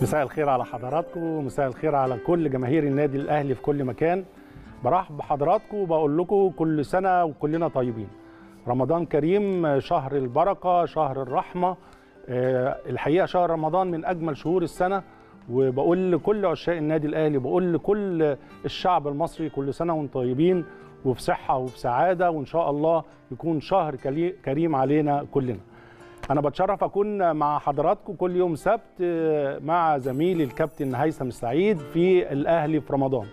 مساء الخير على حضراتكم مساء الخير على كل جماهير النادي الاهلي في كل مكان برحب بحضراتكم وبقول لكم كل سنه وكلنا طيبين رمضان كريم شهر البركه شهر الرحمه آه، الحقيقه شهر رمضان من اجمل شهور السنه وبقول لكل عشاق النادي الاهلي بقول لكل الشعب المصري كل سنه وانتم طيبين وفي صحه وفي سعاده وان شاء الله يكون شهر كلي- كريم علينا كلنا أنا بتشرف أكون مع حضراتكم كل يوم سبت آه، مع زميلي الكابتن هيثم السعيد في الأهلي في رمضان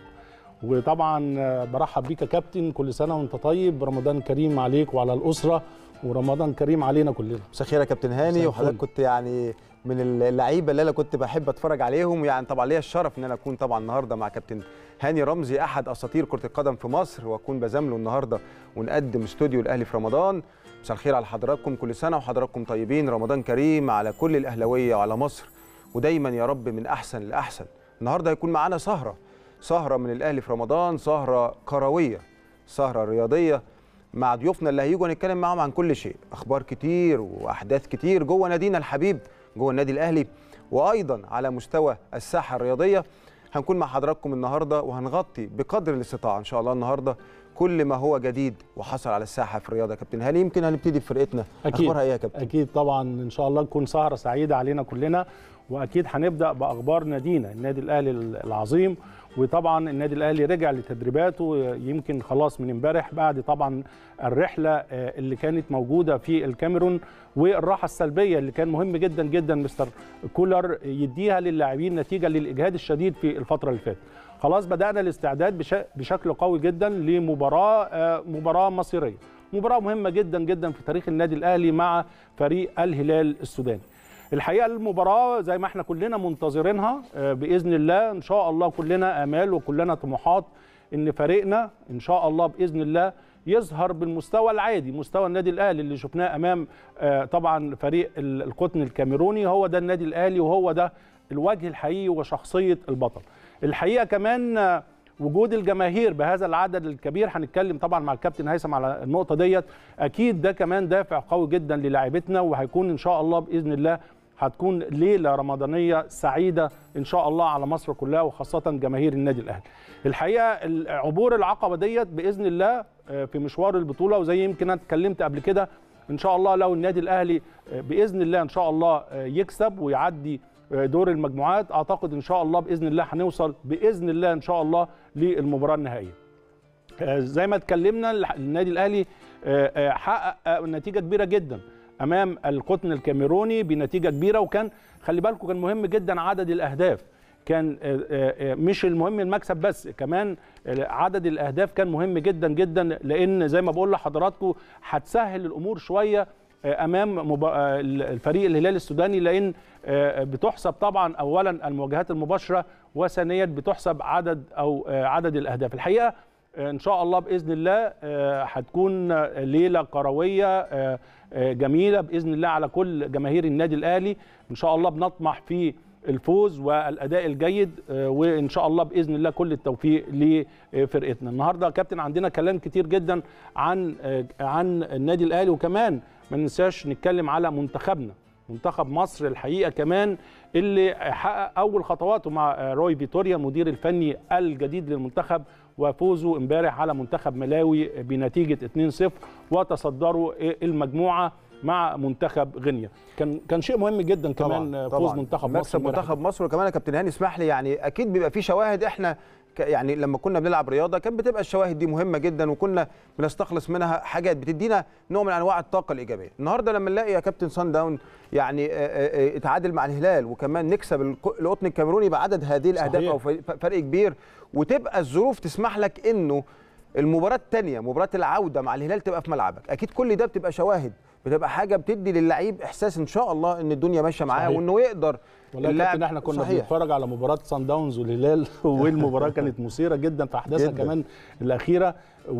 وطبعا آه، برحب بيك يا كابتن كل سنة وأنت طيب رمضان كريم عليك وعلى الأسرة ورمضان كريم علينا كلنا مساء الخير يا كابتن هاني مساء وحضرتك الفل. كنت يعني من اللعيبه اللي انا كنت بحب اتفرج عليهم يعني طبعا ليا الشرف ان انا اكون طبعا النهارده مع كابتن هاني رمزي احد اساطير كره القدم في مصر واكون بزامله النهارده ونقدم استوديو الاهلي في رمضان مساء الخير على حضراتكم كل سنه وحضراتكم طيبين رمضان كريم على كل الاهلاويه وعلى مصر ودايما يا رب من احسن لاحسن النهارده هيكون معانا سهره سهره من الاهلي في رمضان سهره كرويه سهره رياضيه مع ضيوفنا اللي هيجوا نتكلم معاهم عن كل شيء اخبار كتير واحداث كتير جوه نادينا الحبيب جوه النادي الاهلي وايضا على مستوى الساحه الرياضيه هنكون مع حضراتكم النهارده وهنغطي بقدر الاستطاعه ان شاء الله النهارده كل ما هو جديد وحصل على الساحه في الرياضه يا كابتن هاني يمكن هنبتدي بفرقتنا أكيد. اخبارها ايه يا كابتن أكيد طبعا إن شاء الله تكون سهرة سعيدة علينا كلنا وأكيد هنبدأ بأخبار نادينا النادي الأهلي العظيم وطبعا النادي الأهلي رجع لتدريباته يمكن خلاص من امبارح بعد طبعا الرحلة آه، اللي كانت موجودة في الكاميرون والراحة السلبية اللي كان مهم جدا جدا مستر كولر يديها للاعبين نتيجة للإجهاد الشديد في الفترة اللي فاتت خلاص بدأنا الاستعداد بش- بشكل قوي جدا لمباراة آه، مباراة مصيرية مباراة مهمة جدا جدا في تاريخ النادي الأهلي مع فريق الهلال السوداني الحقيقة المباراة زي ما احنا كلنا منتظرينها آه، بإذن الله إن شاء الله كلنا آمال وكلنا طموحات إن فريقنا إن شاء الله بإذن الله يظهر بالمستوى العادي مستوى النادي الأهلي اللي شفناه أمام آه، طبعا فريق ال- القطن الكاميروني هو ده النادي الأهلي وهو ده الوجه الحقيقي وشخصية البطل الحقيقة كمان آه، وجود الجماهير بهذا العدد الكبير هنتكلم طبعا مع الكابتن هيثم على النقطه ديت اكيد ده كمان دافع قوي جدا للاعيبتنا وهيكون ان شاء الله باذن الله هتكون ليله رمضانيه سعيده ان شاء الله على مصر كلها وخاصه جماهير النادي الاهلي. الحقيقه عبور العقبه ديت باذن الله آه، في مشوار البطوله وزي يمكن انا اتكلمت قبل كده ان شاء الله لو النادي الاهلي آه، باذن الله ان شاء الله آه، يكسب ويعدي آه، دور المجموعات اعتقد ان شاء الله باذن الله هنوصل باذن الله ان شاء الله للمباراه النهائيه. آه، زي ما اتكلمنا الح- النادي الاهلي آه، آه، حقق آه، نتيجه كبيره جدا امام القطن الكاميروني بنتيجه كبيره وكان خلي بالكم كان مهم جدا عدد الاهداف كان آه، آه، آه، مش المهم المكسب بس كمان آه، عدد الاهداف كان مهم جدا جدا لان زي ما بقول لحضراتكم هتسهل الامور شويه آه، امام مبا- آه، الفريق الهلال السوداني لان آه، بتحسب طبعا اولا المواجهات المباشره وثانيا بتحسب عدد او آه، عدد الاهداف الحقيقه ان شاء الله باذن الله آه، هتكون آه، ليله كرويه آه، آه، جميله باذن الله على كل جماهير النادي الاهلي ان شاء الله بنطمح في الفوز والاداء الجيد آه، وان شاء الله باذن الله كل التوفيق لفرقتنا النهارده يا كابتن عندنا كلام كتير جدا عن آه، عن النادي الاهلي وكمان ما ننساش نتكلم على منتخبنا منتخب مصر الحقيقه كمان اللي حقق اول خطواته مع روي فيتوريا المدير الفني الجديد للمنتخب وفوزوا امبارح على منتخب ملاوي بنتيجه 2-0 وتصدروا المجموعه مع منتخب غينيا كان كان شيء مهم جدا كمان فوز منتخب مصر مكسب امبارح. منتخب مصر وكمان يا كابتن هاني اسمح لي يعني اكيد بيبقى في شواهد احنا ك- يعني لما كنا بنلعب رياضه كانت بتبقى الشواهد دي مهمه جدا وكنا بنستخلص منها حاجات بتدينا نوع من انواع الطاقه الايجابيه النهارده لما نلاقي يا كابتن سان داون يعني آه، آه، آه، اتعادل مع الهلال وكمان نكسب الق- القطن الكاميروني بعدد هذه الاهداف صحيح. او فرق فرق كبير وتبقى الظروف تسمح لك انه المباراة الثانية مباراة العودة مع الهلال تبقى في ملعبك، أكيد كل ده بتبقى شواهد، بتبقى حاجة بتدي للعيب إحساس إن شاء الله إن الدنيا ماشية معاه صحيح. وإنه يقدر والله يا اللاعب- كابتن احنا كنا صحيح. بنتفرج على مباراه سان داونز والهلال والمباراه كانت مثيره جدا في احداثها جداً. كمان الاخيره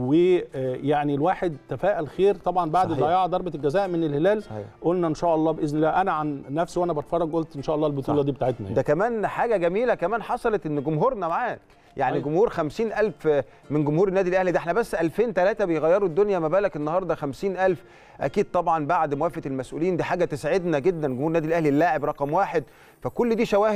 ويعني الواحد تفائل خير طبعا بعد صحيح. ضياع ضربه الجزاء من الهلال صحيح. قلنا ان شاء الله باذن الله انا عن نفسي وانا بتفرج قلت ان شاء الله البطوله صح. دي بتاعتنا يعني. ده كمان حاجة جميلة كمان حصلت إن جمهورنا معاه يعني أيوة. جمهور 50000 من جمهور النادي الأهلي ده احنا بس 2000 3 بيغيروا الدنيا ما بالك النهارده 50000 أكيد طبعا بعد موافقة المسؤولين دي حاجة تسعدنا جدا جمهور النادي الأهلي اللاعب رقم واحد فكل دي شواهد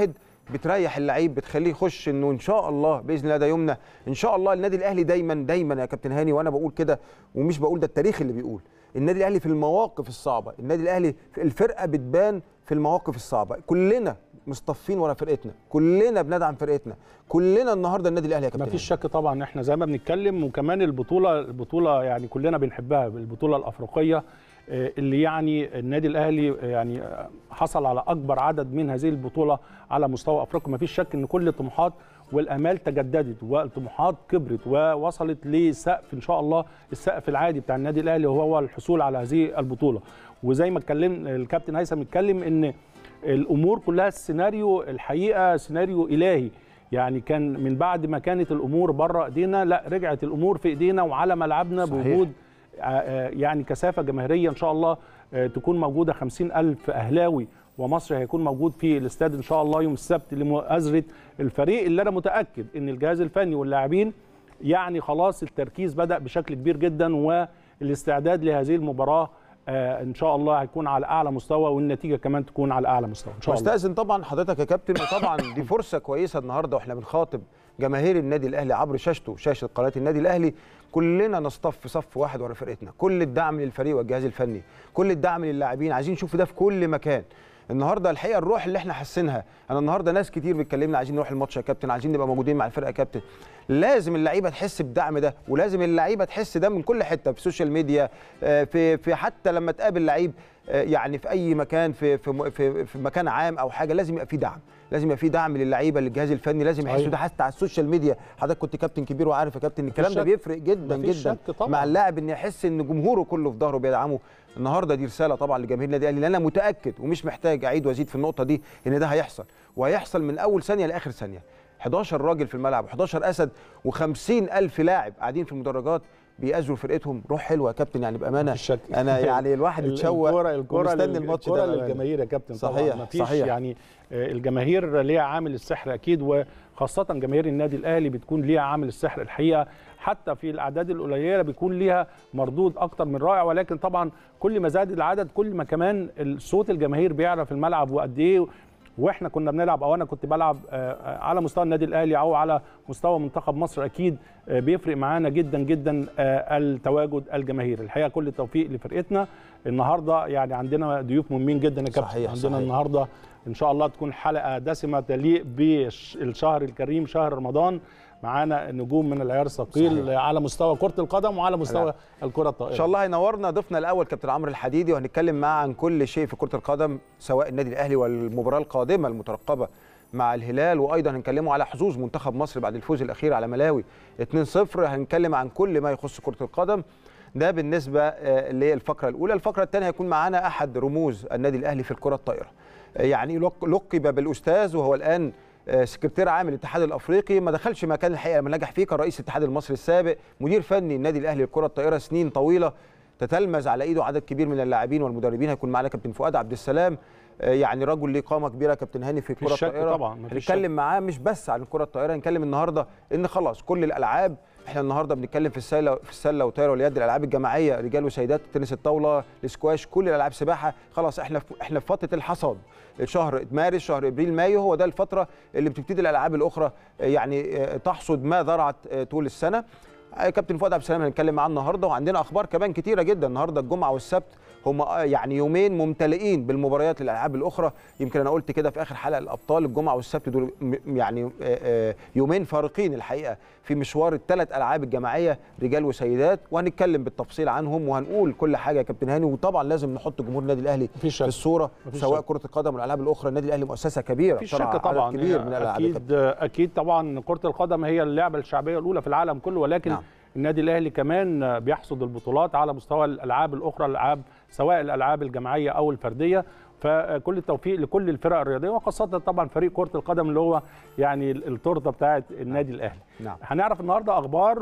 بتريح اللعيب بتخليه يخش انه ان شاء الله باذن الله ده يومنا ان شاء الله النادي الاهلي دايما دايما يا كابتن هاني وانا بقول كده ومش بقول ده التاريخ اللي بيقول النادي الاهلي في المواقف الصعبه النادي الاهلي الفرقه بتبان في المواقف الصعبه كلنا مصطفين ورا فرقتنا كلنا بندعم فرقتنا كلنا النهارده النادي الاهلي يا كابتن ما فيش شك طبعا احنا زي ما بنتكلم وكمان البطوله البطوله يعني كلنا بنحبها البطوله الافريقيه آه، اللي يعني النادي الاهلي آه، يعني آه، حصل على اكبر عدد من هذه البطوله على مستوى افريقيا ما فيش شك ان كل الطموحات والامال تجددت والطموحات كبرت ووصلت لسقف ان شاء الله السقف العادي بتاع النادي الاهلي وهو الحصول على هذه البطوله وزي ما اتكلم الكابتن هيثم اتكلم ان الامور كلها السيناريو الحقيقه سيناريو الهي يعني كان من بعد ما كانت الامور بره ايدينا لا رجعت الامور في ايدينا وعلى ملعبنا صحيح. بوجود آه، آه، يعني كثافه جماهيريه ان شاء الله آه، تكون موجوده 50 الف اهلاوي ومصر هيكون موجود في الاستاد ان شاء الله يوم السبت لمؤازره الفريق اللي انا متاكد ان الجهاز الفني واللاعبين يعني خلاص التركيز بدا بشكل كبير جدا والاستعداد لهذه المباراه آه، ان شاء الله هيكون على اعلى مستوى والنتيجه كمان تكون على اعلى مستوى ان شاء الله واستاذن طبعا حضرتك يا كابتن وطبعا دي فرصه كويسه النهارده واحنا بنخاطب جماهير النادي الاهلي عبر شاشته شاشه قناه النادي الاهلي كلنا نصطف في صف واحد ورا فرقتنا كل الدعم للفريق والجهاز الفني كل الدعم للاعبين عايزين نشوف ده في كل مكان النهارده الحقيقه الروح اللي احنا حاسينها انا النهارده ناس كتير بتكلمنا عايزين نروح الماتش يا كابتن عايزين نبقى موجودين مع الفرقه يا كابتن لازم اللعيبه تحس بالدعم ده ولازم اللعيبه تحس ده من كل حته في السوشيال ميديا آه، في في حتى لما تقابل لعيب آه، يعني في اي مكان في في م- في, في مكان عام او حاجه لازم يبقى في دعم لازم يبقى في دعم للعيبه للجهاز الفني لازم يحسوا صحيح. ده حتى على السوشيال ميديا حضرتك كنت كابتن كبير وعارف يا كابتن الكلام ده شك. بيفرق جدا مفيش جدا شك طبعاً. مع اللاعب ان يحس ان جمهوره كله في ظهره بيدعمه النهارده دي رساله طبعا لجماهير النادي الاهلي لان انا متاكد ومش محتاج اعيد وازيد في النقطه دي ان ده هيحصل وهيحصل من اول ثانيه لاخر ثانيه 11 راجل في الملعب 11 اسد و50 الف لاعب قاعدين في المدرجات بيأزروا فرقتهم روح حلوه يا كابتن يعني بامانه مفيش شك. انا يعني الواحد اتشوق الكوره الكوره ومستني لل- الماتش الكوره ده بأمانة. للجماهير يا كابتن صحيح، طبعا مفيش صحيح. يعني آه، الجماهير ليها عامل السحر اكيد وخاصه جماهير النادي الاهلي بتكون ليها عامل السحر الحقيقه حتى في الاعداد القليله بيكون ليها مردود اكتر من رائع ولكن طبعا كل ما زاد العدد كل ما كمان الصوت الجماهير بيعرف الملعب وقد ايه واحنا كنا بنلعب او انا كنت بلعب آه، آه، على مستوى النادي الاهلي او على مستوى منتخب مصر اكيد آه، بيفرق معانا جدا جدا آه، التواجد الجماهيري الحقيقه كل التوفيق لفرقتنا النهارده يعني عندنا ضيوف مهمين جدا يا كابتن صحيح، عندنا صحيح. النهارده ان شاء الله تكون حلقه دسمه تليق بالشهر الكريم شهر رمضان معانا نجوم من العيار الثقيل صحيح. على مستوى كره القدم وعلى مستوى الكره الطائره ان شاء الله هينورنا ضيفنا الاول كابتن عمرو الحديدي وهنتكلم معاه عن كل شيء في كره القدم سواء النادي الاهلي والمباراه القادمه المترقبه مع الهلال وايضا هنكلمه على حظوظ منتخب مصر بعد الفوز الاخير على ملاوي 2-0 هنتكلم عن كل ما يخص كره القدم ده بالنسبه آه، للفقره الاولى الفقره الثانيه هيكون معانا احد رموز النادي الاهلي في الكره الطائره آه، يعني لق- لقب بالاستاذ وهو الان آه، سكرتير عام الاتحاد الافريقي ما دخلش مكان الحقيقه لما نجح فيه كان رئيس الاتحاد المصري السابق مدير فني النادي الاهلي للكره الطائره سنين طويله تتلمذ على ايده عدد كبير من اللاعبين والمدربين هيكون معانا كابتن فؤاد عبد السلام آه، يعني رجل ليه قامه كبيره كابتن هاني في الكره مفيش شك الطائره طبعاً، مفيش هنتكلم معاه مش بس عن الكره الطائره هنتكلم النهارده ان خلاص كل الالعاب احنا النهارده بنتكلم في السله في السله والطايره واليد الالعاب الجماعيه رجال وسيدات تنس الطاوله السكواش كل الالعاب سباحه خلاص احنا في احنا في فتره الحصاد شهر مارس شهر ابريل مايو هو ده الفتره اللي بتبتدي الالعاب الاخرى آه، يعني آه، تحصد ما زرعت آه، طول السنه آه، كابتن فؤاد عبد السلام هنتكلم معاه النهارده وعندنا اخبار كمان كتيره جدا النهارده الجمعه والسبت هم آه، يعني يومين ممتلئين بالمباريات للالعاب الاخرى يمكن انا قلت كده في اخر حلقه الابطال الجمعه والسبت دول م- يعني آه، آه، يومين فارقين الحقيقه في مشوار الثلاث العاب الجماعيه رجال وسيدات وهنتكلم بالتفصيل عنهم وهنقول كل حاجه يا كابتن هاني وطبعا لازم نحط جمهور النادي الاهلي مفيش في شك الصوره مفيش سواء شك. كره القدم والالعاب الاخرى النادي الاهلي مؤسسه كبيره مفيش بصراحة شك طبعا عدد كبير هي من الالعاب يا اكيد اكيد طبعا كره القدم هي اللعبه الشعبيه الاولى في العالم كله ولكن نعم. نعم. النادي الاهلي كمان بيحصد البطولات على مستوى الالعاب الاخرى الالعاب سواء الالعاب الجماعيه او الفرديه فكل التوفيق لكل الفرق الرياضيه وخاصه طبعا فريق كره القدم اللي هو يعني التورته بتاعه النادي الاهلي نعم هنعرف النهارده اخبار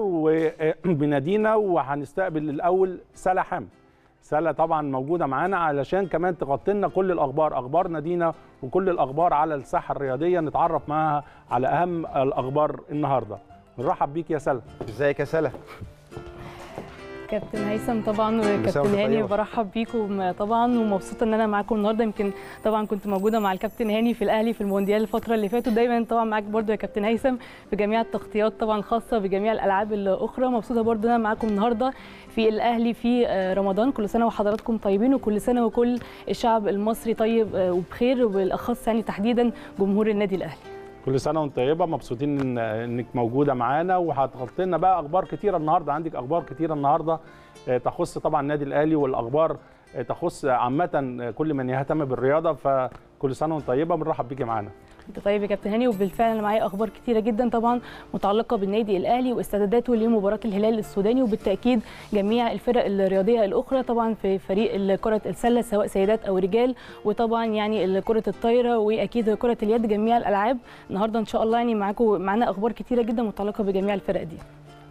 وبنادينا وهنستقبل الاول سلا حامد سلا طبعا موجوده معانا علشان كمان تغطي لنا كل الاخبار اخبار نادينا وكل الاخبار على الساحه الرياضيه نتعرف معاها على اهم الاخبار النهارده نرحب بيك يا سلا ازيك يا سلا كابتن هيثم طبعا سنة وكابتن وأنت هاني طيبة. برحب بيكم طبعا ومبسوطه ان انا معاكم النهارده يمكن طبعا كنت موجوده مع الكابتن هاني في الاهلي في المونديال الفتره اللي فاتت دايما طبعا معاك برضو يا كابتن هيثم في جميع التغطيات طبعا الخاصه بجميع الالعاب الاخرى مبسوطه برضو ان انا معاكم النهارده في الاهلي في آه، رمضان كل سنه وحضراتكم طيبين وكل سنه وكل الشعب المصري طيب آه، وبخير وبالاخص يعني تحديدا جمهور النادي الاهلي كل سنه وانت طيبه مبسوطين إن انك موجوده معانا وهتغطي لنا بقى اخبار كتيره النهارده عندك اخبار كتيره النهارده آه، تخص طبعا النادي الاهلي والاخبار آه، تخص عامه آه، كل من يهتم بالرياضه فكل سنه وانت طيبه بنرحب بيكي معانا انت طيب يا كابتن هاني وبالفعل انا معايا اخبار كتيره جدا طبعا متعلقه بالنادي الاهلي واستعداداته لمباراه الهلال السوداني وبالتاكيد جميع الفرق الرياضيه الاخرى طبعا في فريق كره السله سواء سيدات او رجال وطبعا يعني كره الطايره واكيد كره اليد جميع الالعاب النهارده ان شاء الله يعني معاكم معانا اخبار كتيره جدا متعلقه بجميع الفرق دي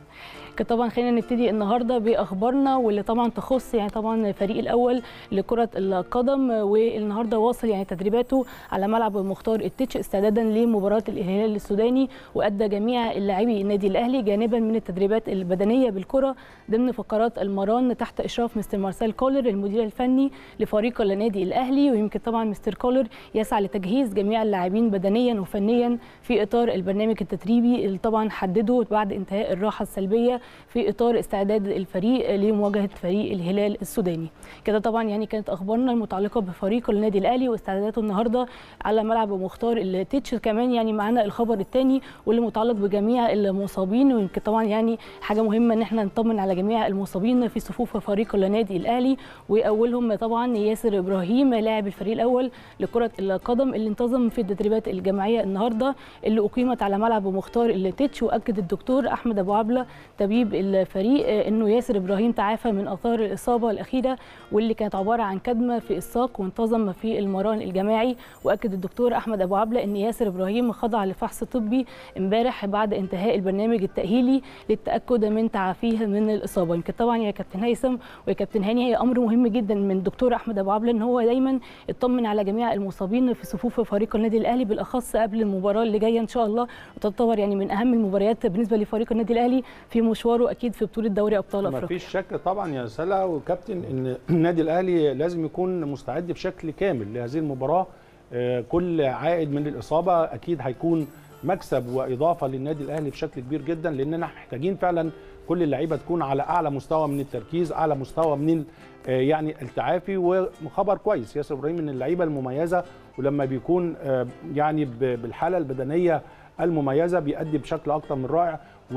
كده طبعا خلينا نبتدي النهارده باخبارنا واللي طبعا تخص يعني طبعا الفريق الاول لكره القدم والنهارده واصل يعني تدريباته على ملعب مختار التتش استعدادا لمباراه الهلال السوداني وادى جميع اللاعبي النادي الاهلي جانبا من التدريبات البدنيه بالكره ضمن فقرات المران تحت اشراف مستر مارسيل كولر المدير الفني لفريق النادي الاهلي ويمكن طبعا مستر كولر يسعى لتجهيز جميع اللاعبين بدنيا وفنيا في اطار البرنامج التدريبي اللي طبعا حدده بعد انتهاء الراحه السلبيه في اطار استعداد الفريق لمواجهه فريق الهلال السوداني كده طبعا يعني كانت اخبارنا المتعلقه بفريق النادي الاهلي واستعداداته النهارده على ملعب مختار التتش كمان يعني معانا الخبر الثاني واللي متعلق بجميع المصابين ويمكن طبعا يعني حاجه مهمه ان احنا نطمن على جميع المصابين في صفوف فريق النادي الاهلي واولهم طبعا ياسر ابراهيم لاعب الفريق الاول لكره القدم اللي انتظم في التدريبات الجماعيه النهارده اللي اقيمت على ملعب مختار التتش واكد الدكتور احمد ابو عبله طبيب الفريق انه ياسر ابراهيم تعافى من اثار الاصابه الاخيره واللي كانت عباره عن كدمه في الساق وانتظم في المران الجماعي واكد الدكتور احمد ابو عبله ان ياسر ابراهيم خضع لفحص طبي امبارح بعد انتهاء البرنامج التاهيلي للتاكد من تعافيه من الاصابه يمكن طبعا يا كابتن هيثم ويا كابتن هاني هي امر مهم جدا من الدكتور احمد ابو عبله ان هو دايما يطمن على جميع المصابين في صفوف فريق النادي الاهلي بالاخص قبل المباراه اللي جايه ان شاء الله وتعتبر يعني من اهم المباريات بالنسبه لفريق النادي الاهلي في مشواره اكيد في بطوله دوري ابطال ما افريقيا فيش شك طبعا يا سلا وكابتن ان النادي الاهلي لازم يكون مستعد بشكل كامل لهذه المباراه آه، كل عائد من الاصابه اكيد هيكون مكسب واضافه للنادي الاهلي بشكل كبير جدا لاننا محتاجين فعلا كل اللعيبه تكون على اعلى مستوى من التركيز اعلى مستوى من ال- آه، يعني التعافي وخبر كويس ياسر ابراهيم من اللعيبه المميزه ولما بيكون آه، يعني ب- بالحاله البدنيه المميزه بيأدي بشكل اكتر من رائع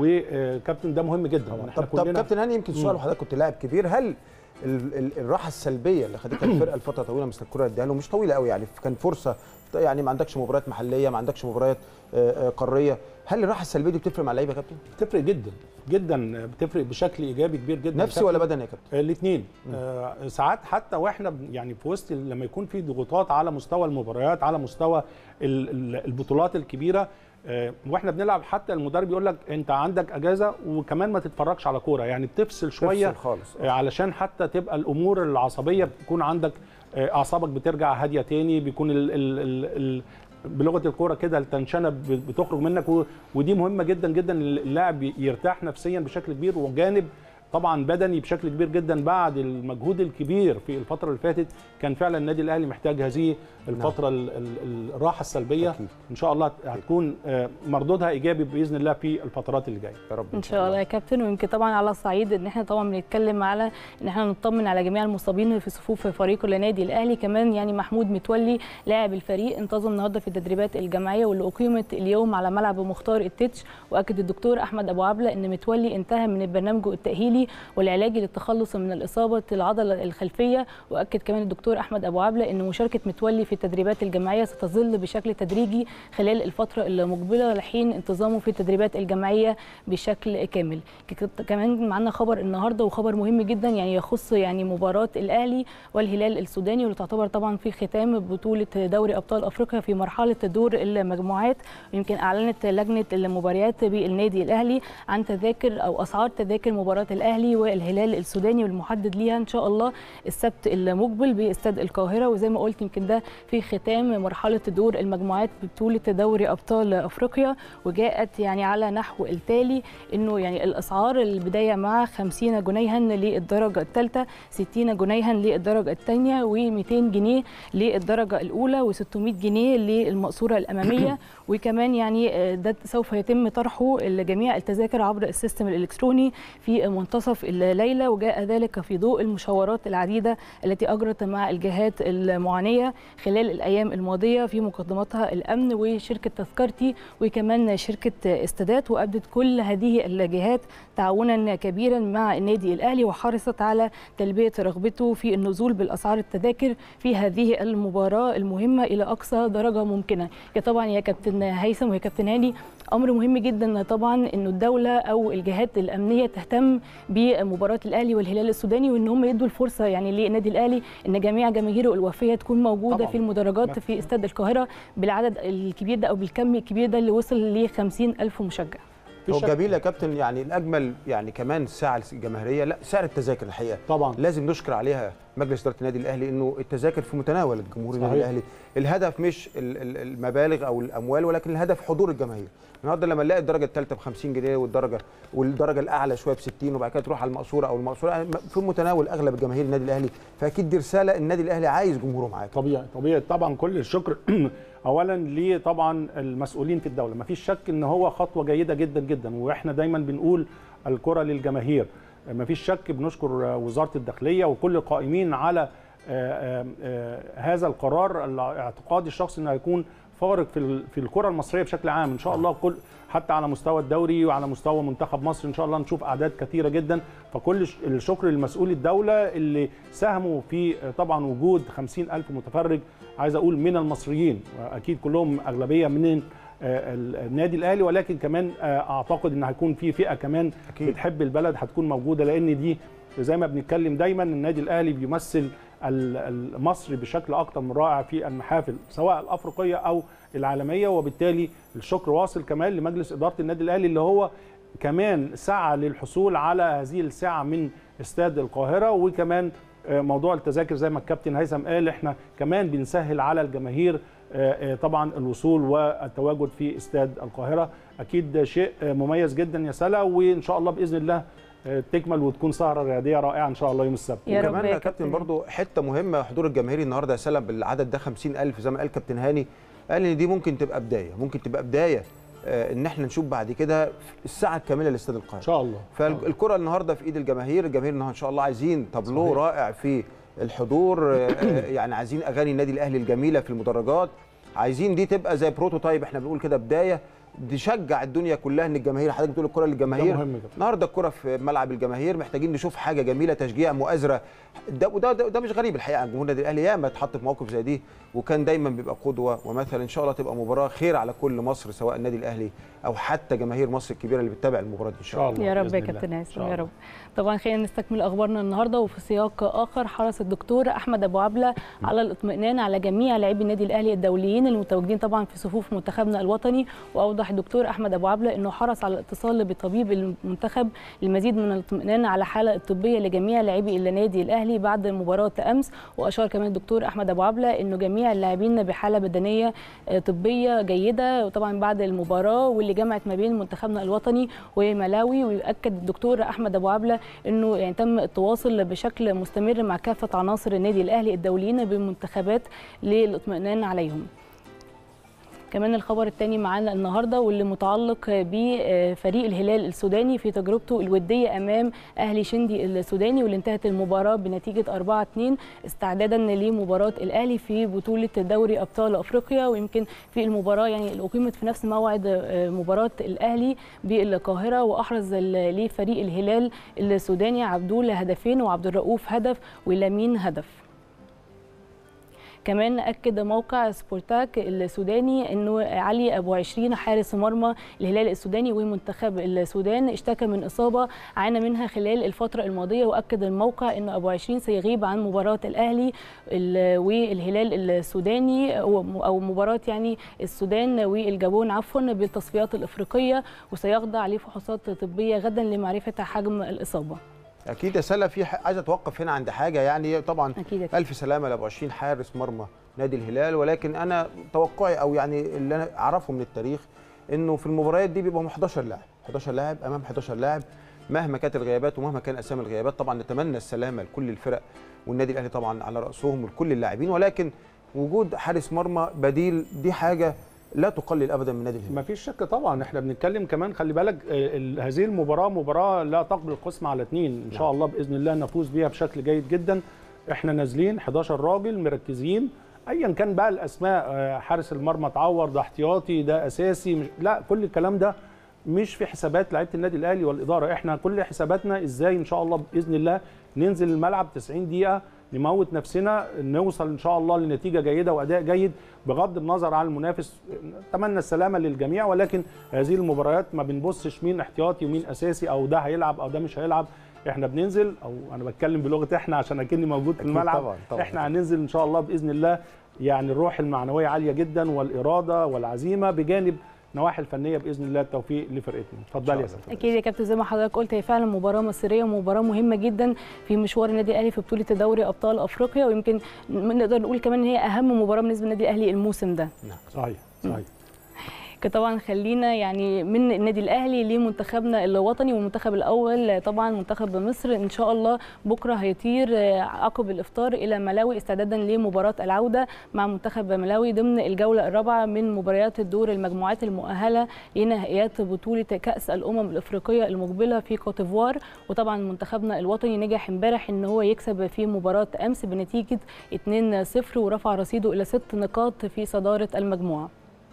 وكابتن ده مهم جدا طبعا إحنا طب, طب كلنا- كابتن هاني يمكن سؤال مم. وحضرتك كنت لاعب كبير هل ال- ال- الراحه السلبيه اللي خدتها الفرقه لفتره طويله مثل الكره اداها له مش طويله قوي يعني كان فرصه يعني ما عندكش مباريات محليه ما عندكش مباريات آه، آه، قاريه هل الراحه السلبيه دي بتفرق مع اللعيبه يا كابتن بتفرق جدا جدا بتفرق بشكل ايجابي كبير جدا نفسي ولا بدني يا كابتن الاثنين آه ساعات حتى واحنا ب- يعني في وسط ال- لما يكون في ضغوطات على مستوى المباريات على مستوى ال- ال- البطولات الكبيره آه واحنا بنلعب حتى المدرب يقول لك انت عندك اجازه وكمان ما تتفرجش على كوره يعني بتفصل شويه تفصل خالص آه، علشان حتى تبقى الامور العصبيه بتكون عندك آه، اعصابك بترجع هاديه تاني بيكون ال ال ال ال بلغه الكوره كده التنشنه ب- بتخرج منك و- ودي مهمه جدا جدا اللاعب يرتاح نفسيا بشكل كبير وجانب طبعا بدني بشكل كبير جدا بعد المجهود الكبير في الفتره اللي فاتت كان فعلا النادي الاهلي محتاج هذه الفتره ال- ال- الراحه السلبيه أكيد. ان شاء الله هتكون آه، مردودها ايجابي باذن الله في الفترات اللي جايه يا رب ان شاء الله يا كابتن ويمكن طبعا على الصعيد ان احنا طبعا بنتكلم على ان احنا نطمن على جميع المصابين في صفوف فريق النادي الاهلي كمان يعني محمود متولي لاعب الفريق انتظم النهارده في التدريبات الجماعيه واللي اقيمت اليوم على ملعب مختار التتش واكد الدكتور احمد ابو عبله ان متولي انتهى من البرنامج التاهيلي والعلاجي للتخلص من الاصابه العضله الخلفيه واكد كمان الدكتور احمد ابو عبله ان مشاركه متولي في التدريبات الجماعيه ستظل بشكل تدريجي خلال الفتره المقبله لحين انتظامه في التدريبات الجماعيه بشكل كامل ك- كمان معنا خبر النهارده وخبر مهم جدا يعني يخص يعني مباراه الاهلي والهلال السوداني واللي تعتبر طبعا في ختام بطوله دوري ابطال افريقيا في مرحله دور المجموعات ويمكن اعلنت لجنه المباريات بالنادي الاهلي عن تذاكر او اسعار تذاكر مباراه الاهلي الاهلي والهلال السوداني والمحدد ليها ان شاء الله السبت المقبل باستاد القاهره وزي ما قلت يمكن ده في ختام مرحله دور المجموعات ببطوله دوري ابطال افريقيا وجاءت يعني على نحو التالي انه يعني الاسعار البدايه مع 50 جنيها للدرجه الثالثه 60 جنيها للدرجه الثانيه و200 جنيه للدرجه الاولى و600 جنيه للمقصوره الاماميه وكمان يعني ده سوف يتم طرحه لجميع التذاكر عبر السيستم الالكتروني في منتصف الليله وجاء ذلك في ضوء المشاورات العديده التي اجرت مع الجهات المعنيه خلال الايام الماضيه في مقدمتها الامن وشركه تذكرتي وكمان شركه استادات وابدت كل هذه الجهات تعاونا كبيرا مع النادي الاهلي وحرصت على تلبيه رغبته في النزول بالاسعار التذاكر في هذه المباراه المهمه الى اقصى درجه ممكنه يا طبعا يا كابتن هيثم ويا كابتن هاني امر مهم جدا طبعا انه الدوله او الجهات الامنيه تهتم بمباراه الاهلي والهلال السوداني وان هم يدوا الفرصه يعني للنادي الاهلي ان جميع جماهيره الوفيه تكون موجوده طبعاً. في المدرجات في استاد القاهره بالعدد الكبير ده او بالكم الكبير ده اللي وصل ل 50 الف مشجع في هو شك. جميل يا كابتن يعني الاجمل يعني كمان الساعه الجماهيريه لا سعر التذاكر الحقيقه طبعا لازم نشكر عليها مجلس اداره النادي الاهلي انه التذاكر في متناول الجمهور النادي صحيح. الاهلي الهدف مش ال- ال- المبالغ او الاموال ولكن الهدف حضور الجماهير النهارده لما نلاقي الدرجه الثالثه ب 50 جنيه والدرجه والدرجه الاعلى شويه ب 60 وبعد كده تروح على المقصوره او المقصوره يعني في متناول اغلب الجماهير النادي الاهلي فاكيد دي رساله النادي الاهلي عايز جمهوره معاه طبيعي طبيعي طبعا كل الشكر اولا ليه طبعا المسؤولين في الدوله مفيش شك ان هو خطوه جيده جدا جدا واحنا دايما بنقول الكره للجماهير مفيش شك بنشكر وزاره الداخليه وكل القائمين على آه، آه، آه، هذا القرار الاعتقادي الشخصي انه هيكون فارق في ال- في الكره المصريه بشكل عام ان شاء الله كل حتى على مستوى الدوري وعلى مستوى منتخب مصر ان شاء الله نشوف اعداد كثيره جدا فكل ش- الشكر لمسؤولي الدوله اللي ساهموا في آه، طبعا وجود 50 الف متفرج عايز اقول من المصريين واكيد كلهم اغلبيه من آه، ال- النادي الاهلي ولكن كمان آه، اعتقد ان هيكون في فئه كمان أكيد. بتحب البلد هتكون موجوده لان دي زي ما بنتكلم دايما النادي الاهلي بيمثل ال- ال- مصر بشكل اكتر من رائع في المحافل سواء الافريقيه او العالميه وبالتالي الشكر واصل كمان لمجلس اداره النادي الاهلي اللي هو كمان سعى للحصول على هذه الساعه من استاد القاهره وكمان آه، موضوع التذاكر زي ما الكابتن هيثم قال احنا كمان بنسهل على الجماهير آه، آه، طبعا الوصول والتواجد في استاد القاهره اكيد ده شيء آه، مميز جدا يا سلا وان شاء الله باذن الله آه، تكمل وتكون سهره رياضيه رائعه ان شاء الله يوم السبت يا رب وكمان يا يا كابتن كابتن. برضو حته مهمه حضور الجماهيري النهارده يا سلام بالعدد ده 50000 زي ما قال كابتن هاني قال ان دي ممكن تبقى بدايه ممكن تبقى بدايه آه، ان احنا نشوف بعد كده الساعه الكامله لاستاد ان القاهره شاء الله فالكره النهارده في ايد الجماهير الجماهير النهارده ان شاء الله عايزين تابلو صحيح. رائع في الحضور آه، آه، يعني عايزين اغاني النادي الاهلي الجميله في المدرجات عايزين دي تبقى زي بروتوتايب احنا بنقول كده بدايه تشجع الدنيا كلها ان الجماهير حضرتك بتقول الكره ده للجماهير مهم جدا النهارده الكره في ملعب الجماهير محتاجين نشوف حاجه جميله تشجيع مؤازره ده وده ده, ده مش غريب الحقيقه عن جمهور النادي الاهلي ياما اتحط في موقف زي دي وكان دايما بيبقى قدوه ومثل ان شاء الله تبقى مباراه خير على كل مصر سواء النادي الاهلي او حتى جماهير مصر الكبيره اللي بتتابع المباراه دي ان شاء الله يا رب بإذن يا الله. كابتن إن هاشم شاء يا الله. رب طبعا خلينا نستكمل اخبارنا النهارده وفي سياق اخر حرص الدكتور احمد ابو عبله على الاطمئنان على جميع لاعبي النادي الاهلي الدوليين المتواجدين طبعا في صفوف منتخبنا الوطني واوضح الدكتور احمد ابو عبله انه حرص على الاتصال بطبيب المنتخب للمزيد من الاطمئنان على الحاله الطبيه لجميع لاعبي النادي الاهلي بعد مباراه امس واشار كمان الدكتور احمد ابو عبله انه جميع اللاعبين بحاله بدنيه آه، طبيه جيده وطبعا بعد المباراه واللي جمعت ما بين منتخبنا الوطني وملاوي ويؤكد الدكتور احمد ابو عبله انه يعني تم التواصل بشكل مستمر مع كافه عناصر النادي الاهلي الدوليين بالمنتخبات للاطمئنان عليهم كمان الخبر الثاني معانا النهارده واللي متعلق بفريق الهلال السوداني في تجربته الوديه امام اهلي شندي السوداني واللي انتهت المباراه بنتيجه 4-2 استعدادا لمباراه الاهلي في بطوله دوري ابطال افريقيا ويمكن في المباراه يعني اللي اقيمت في نفس موعد مباراه الاهلي بالقاهره واحرز لفريق الهلال السوداني عبدول هدفين وعبد الرؤوف هدف ولامين هدف كمان اكد موقع سبورتاك السوداني انه علي ابو عشرين حارس مرمى الهلال السوداني ومنتخب السودان اشتكى من اصابه عانى منها خلال الفتره الماضيه واكد الموقع ان ابو عشرين سيغيب عن مباراه الاهلي والهلال السوداني او مباراه يعني السودان والجابون عفوا بالتصفيات الافريقيه وسيخضع لفحوصات طبيه غدا لمعرفه حجم الاصابه اكيد يا سلا في ح- عايز اتوقف هنا عند حاجه يعني طبعا اكيد أكيد. الف سلامه لابو 20 حارس مرمى نادي الهلال ولكن انا توقعي او يعني اللي انا اعرفه من التاريخ انه في المباريات دي بيبقى 11 لاعب 11 لاعب امام 11 لاعب مهما كانت الغيابات ومهما كان اسامي الغيابات طبعا نتمنى السلامه لكل الفرق والنادي الاهلي طبعا على راسهم ولكل اللاعبين ولكن وجود حارس مرمى بديل دي حاجه لا تقلل ابدا من نادي الهلال ما فيش شك طبعا احنا بنتكلم كمان خلي بالك آه، ال- هذه المباراه مباراه لا تقبل القسم على اثنين ان شاء الله باذن الله نفوز بيها بشكل جيد جدا احنا نازلين 11 راجل مركزين ايا كان بقى الاسماء آه، حارس المرمى اتعور ده احتياطي ده اساسي مش لا كل الكلام ده مش في حسابات لعيبه النادي الاهلي والاداره احنا كل حساباتنا ازاي ان شاء الله باذن الله ننزل الملعب 90 دقيقه نموت نفسنا نوصل ان شاء الله لنتيجه جيده واداء جيد بغض النظر عن المنافس اتمنى السلامه للجميع ولكن هذه المباريات ما بنبصش مين احتياطي ومين اساسي او ده هيلعب او ده مش هيلعب احنا بننزل او انا بتكلم بلغه احنا عشان اكني موجود في أكيد الملعب طبعاً، طبعاً. احنا هننزل ان شاء الله باذن الله يعني الروح المعنويه عاليه جدا والاراده والعزيمه بجانب النواحي الفنيه باذن الله التوفيق لفرقتنا اتفضل يا سيدي اكيد يا كابتن زي ما حضرتك قلت هي فعلا مباراه مصيريه ومباراه مهمه جدا في مشوار النادي الاهلي في بطوله دوري ابطال افريقيا ويمكن نقدر نقول كمان ان هي اهم مباراه بالنسبه للنادي الاهلي الموسم ده صحيح صحيح طبعا خلينا يعني من النادي الاهلي لمنتخبنا الوطني والمنتخب الاول طبعا منتخب مصر ان شاء الله بكره هيطير عقب الافطار الى ملاوي استعدادا لمباراه العوده مع منتخب ملاوي ضمن الجوله الرابعه من مباريات الدور المجموعات المؤهله لنهائيات بطوله كاس الامم الافريقيه المقبله في كوتيفوار وطبعا منتخبنا الوطني نجح امبارح ان هو يكسب في مباراه امس بنتيجه 2-0 ورفع رصيده الى ست نقاط في صداره المجموعه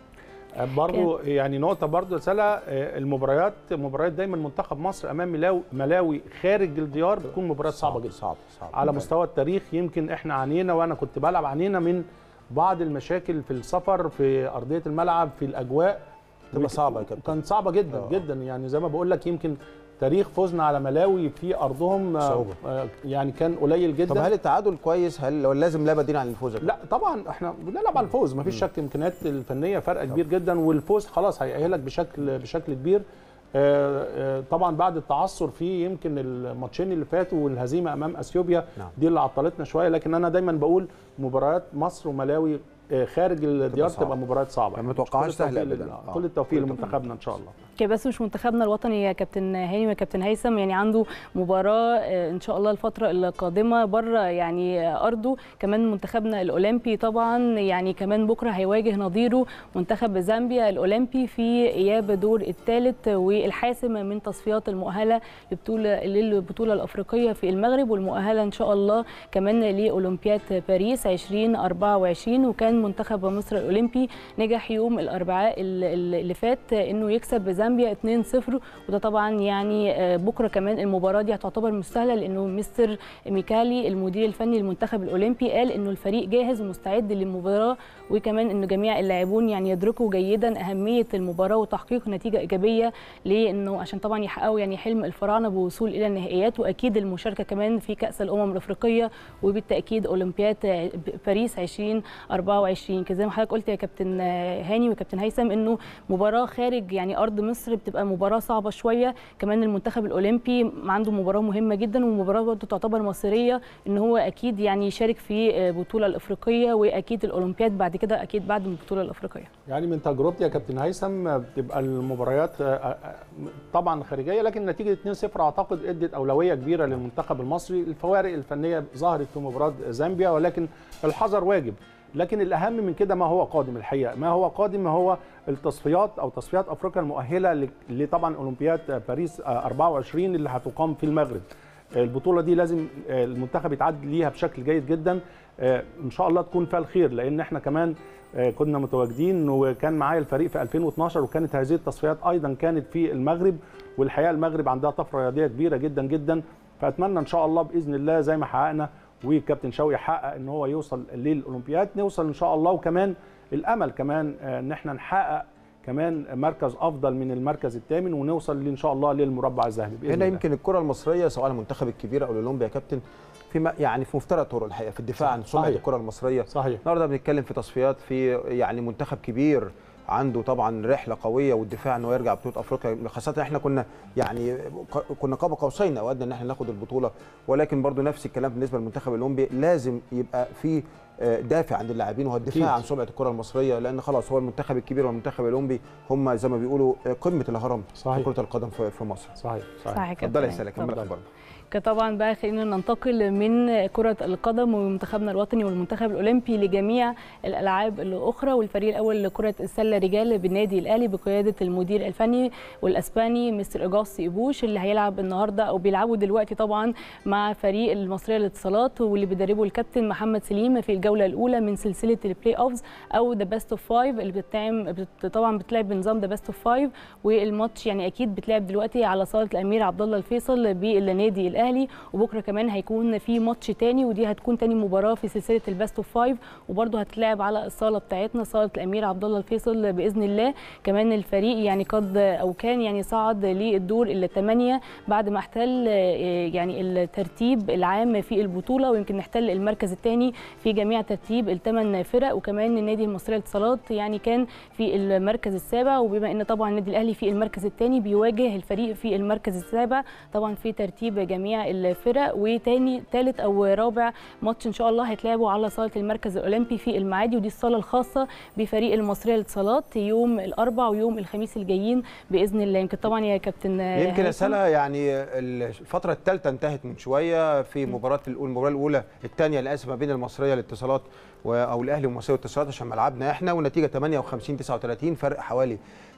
برضو يعني نقطة برضو رسالة آه، المباريات مباريات دايما منتخب مصر أمام ملاوي ملاوي خارج الديار بتكون مباريات صعبة جدا صعب صعب على مستوى التاريخ يمكن احنا عانينا وأنا كنت بلعب عانينا من بعض المشاكل في السفر في أرضية الملعب في الأجواء تبقى صعبة يا كابتن. كانت صعبة جدا آه. جدا يعني زي ما بقول لك يمكن تاريخ فوزنا على ملاوي في أرضهم آه، صعوبة. آه، يعني كان قليل جدا طب هل التعادل كويس هل ولا لازم لا بديل عن الفوز يا كابتن؟ لا طبعا احنا بنلعب على الفوز مفيش شك امكانيات الفنيه فرق كبير جدا والفوز خلاص هيأهلك بشكل بشكل كبير آه، آه، طبعا بعد التعثر في يمكن الماتشين اللي فاتوا والهزيمه امام اثيوبيا نعم. دي اللي عطلتنا شويه لكن انا دايما بقول مباريات مصر وملاوي آه، خارج الديار صعبة. تبقى مباريات صعبه يعني ما توقعهاش كل التوفيق سهلة لل- أبداً. آه. كل التوفيق كل التوفيق. لمنتخبنا ان شاء الله كده بس مش منتخبنا الوطني يا كابتن هاني وكابتن هيثم يعني عنده مباراه آه، ان شاء الله الفتره القادمه بره يعني آه، ارضه كمان منتخبنا الاولمبي طبعا يعني كمان بكره هيواجه نظيره منتخب زامبيا الاولمبي في اياب دور الثالث والحاسم من تصفيات المؤهله لبطوله للبطوله الافريقيه في المغرب والمؤهله ان شاء الله كمان لاولمبياد باريس 2024 وكان منتخب مصر الاولمبي نجح يوم الاربعاء ال- ال- اللي فات انه يكسب زامبيا 2-0 وده طبعا يعني آه، بكره كمان المباراه دي هتعتبر مستاهله لانه مستر ميكالي المدير الفني للمنتخب الاولمبي قال انه الفريق جاهز ومستعد للمباراه وكمان انه جميع اللاعبون يعني يدركوا جيدا اهميه المباراه وتحقيق نتيجه ايجابيه لانه عشان طبعا يحققوا يعني حلم الفراعنه بوصول الى النهائيات واكيد المشاركه كمان في كاس الامم الافريقيه وبالتاكيد اولمبياد باريس 2024 كده زي ما حضرتك قلت يا كابتن هاني وكابتن هيثم انه مباراه خارج يعني ارض مصر بتبقى مباراه صعبه شويه كمان المنتخب الاولمبي عنده مباراه مهمه جدا ومباراه برضه تعتبر مصيريه ان هو اكيد يعني يشارك في البطوله الافريقيه واكيد الاولمبياد بعد كده اكيد بعد البطوله الافريقيه يعني من تجربتي يا كابتن هيثم بتبقى المباريات آه، آه، طبعا خارجيه لكن نتيجه 2-0 اعتقد ادت اولويه كبيره للمنتخب المصري الفوارق الفنيه ظهرت في مباراه زامبيا ولكن الحذر واجب لكن الاهم من كده ما هو قادم الحقيقه ما هو قادم هو التصفيات او تصفيات افريقيا المؤهله ل- لطبعا اولمبياد باريس آه، 24 اللي هتقام في المغرب البطوله دي لازم آه، المنتخب يتعد ليها بشكل جيد جدا آه، ان شاء الله تكون فيها الخير لان احنا كمان آه، كنا متواجدين وكان معايا الفريق في 2012 وكانت هذه التصفيات ايضا كانت في المغرب والحقيقه المغرب عندها طفره رياضيه كبيره جدا جدا فاتمنى ان شاء الله باذن الله زي ما حققنا وكابتن شوقي حقق ان هو يوصل للاولمبياد نوصل ان شاء الله وكمان الامل كمان آه، ان احنا نحقق كمان مركز افضل من المركز الثامن ونوصل ان شاء الله للمربع الذهبي باذن هنا الله يمكن الكره المصريه سواء المنتخب الكبير او الاولمبي يا كابتن في م- يعني في مفترق طرق الحقيقه في الدفاع عن سمعه صحيح. الكره المصريه صحيح النهارده بنتكلم في تصفيات في يعني منتخب كبير عنده طبعا رحله قويه والدفاع انه يرجع بطوله افريقيا خاصه احنا كنا يعني كنا قاب قوسين اوعدنا ان احنا ناخد البطوله ولكن برضو نفس الكلام بالنسبه للمنتخب الاولمبي لازم يبقى في دافع عند اللاعبين وهو الدفاع عن سمعه الكره المصريه لان خلاص هو المنتخب الكبير والمنتخب الاولمبي هم زي ما بيقولوا قمه الهرم صحيح. في كره القدم في مصر صحيح صحيح كده اتفضلي يا سلا كمل اتفضل. اخبارنا طبعا بقى خلينا ننتقل من كرة القدم ومنتخبنا الوطني والمنتخب الأولمبي لجميع الألعاب الأخرى والفريق الأول لكرة السلة رجال بالنادي الأهلي بقيادة المدير الفني والأسباني مستر إيجاس إيبوش اللي هيلعب النهاردة أو بيلعبوا دلوقتي طبعا مع فريق المصرية للاتصالات واللي بيدربه الكابتن محمد سليم في الجولة الأولى من سلسلة البلاي أوفز أو ذا بيست أوف فايف اللي بتتعم بت- طبعا بتلعب بنظام ذا بيست أوف فايف والماتش يعني أكيد بتلعب دلوقتي على صالة الأمير عبد الله الفيصل بالنادي الأهلي وبكره كمان هيكون في ماتش تاني ودي هتكون تاني مباراه في سلسله الباست اوف فايف وبرده هتلعب على الصاله بتاعتنا صاله الامير عبد الله الفيصل باذن الله كمان الفريق يعني قد او كان يعني صعد للدور الثمانيه بعد ما احتل آه، يعني الترتيب العام في البطوله ويمكن نحتل المركز الثاني في جميع ترتيب الثمان فرق وكمان النادي المصري للاتصالات يعني كان في المركز السابع وبما ان طبعا النادي الاهلي في المركز الثاني بيواجه الفريق في المركز السابع طبعا في ترتيب جميع الفرق وتاني ثالث او رابع ماتش ان شاء الله هيتلعبوا على صاله المركز الاولمبي في المعادي ودي الصاله الخاصه بفريق المصريه للاتصالات يوم الاربع ويوم الخميس الجايين باذن الله يمكن طبعا يا كابتن يمكن يا هيثم. سلا يعني الفتره الثالثه انتهت من شويه في مباراه الأولى- المباراه الاولى الثانيه للاسف ما بين المصريه للاتصالات و- او الاهلي والمصريه للاتصالات عشان ملعبنا احنا والنتيجه 58 39 فرق حوالي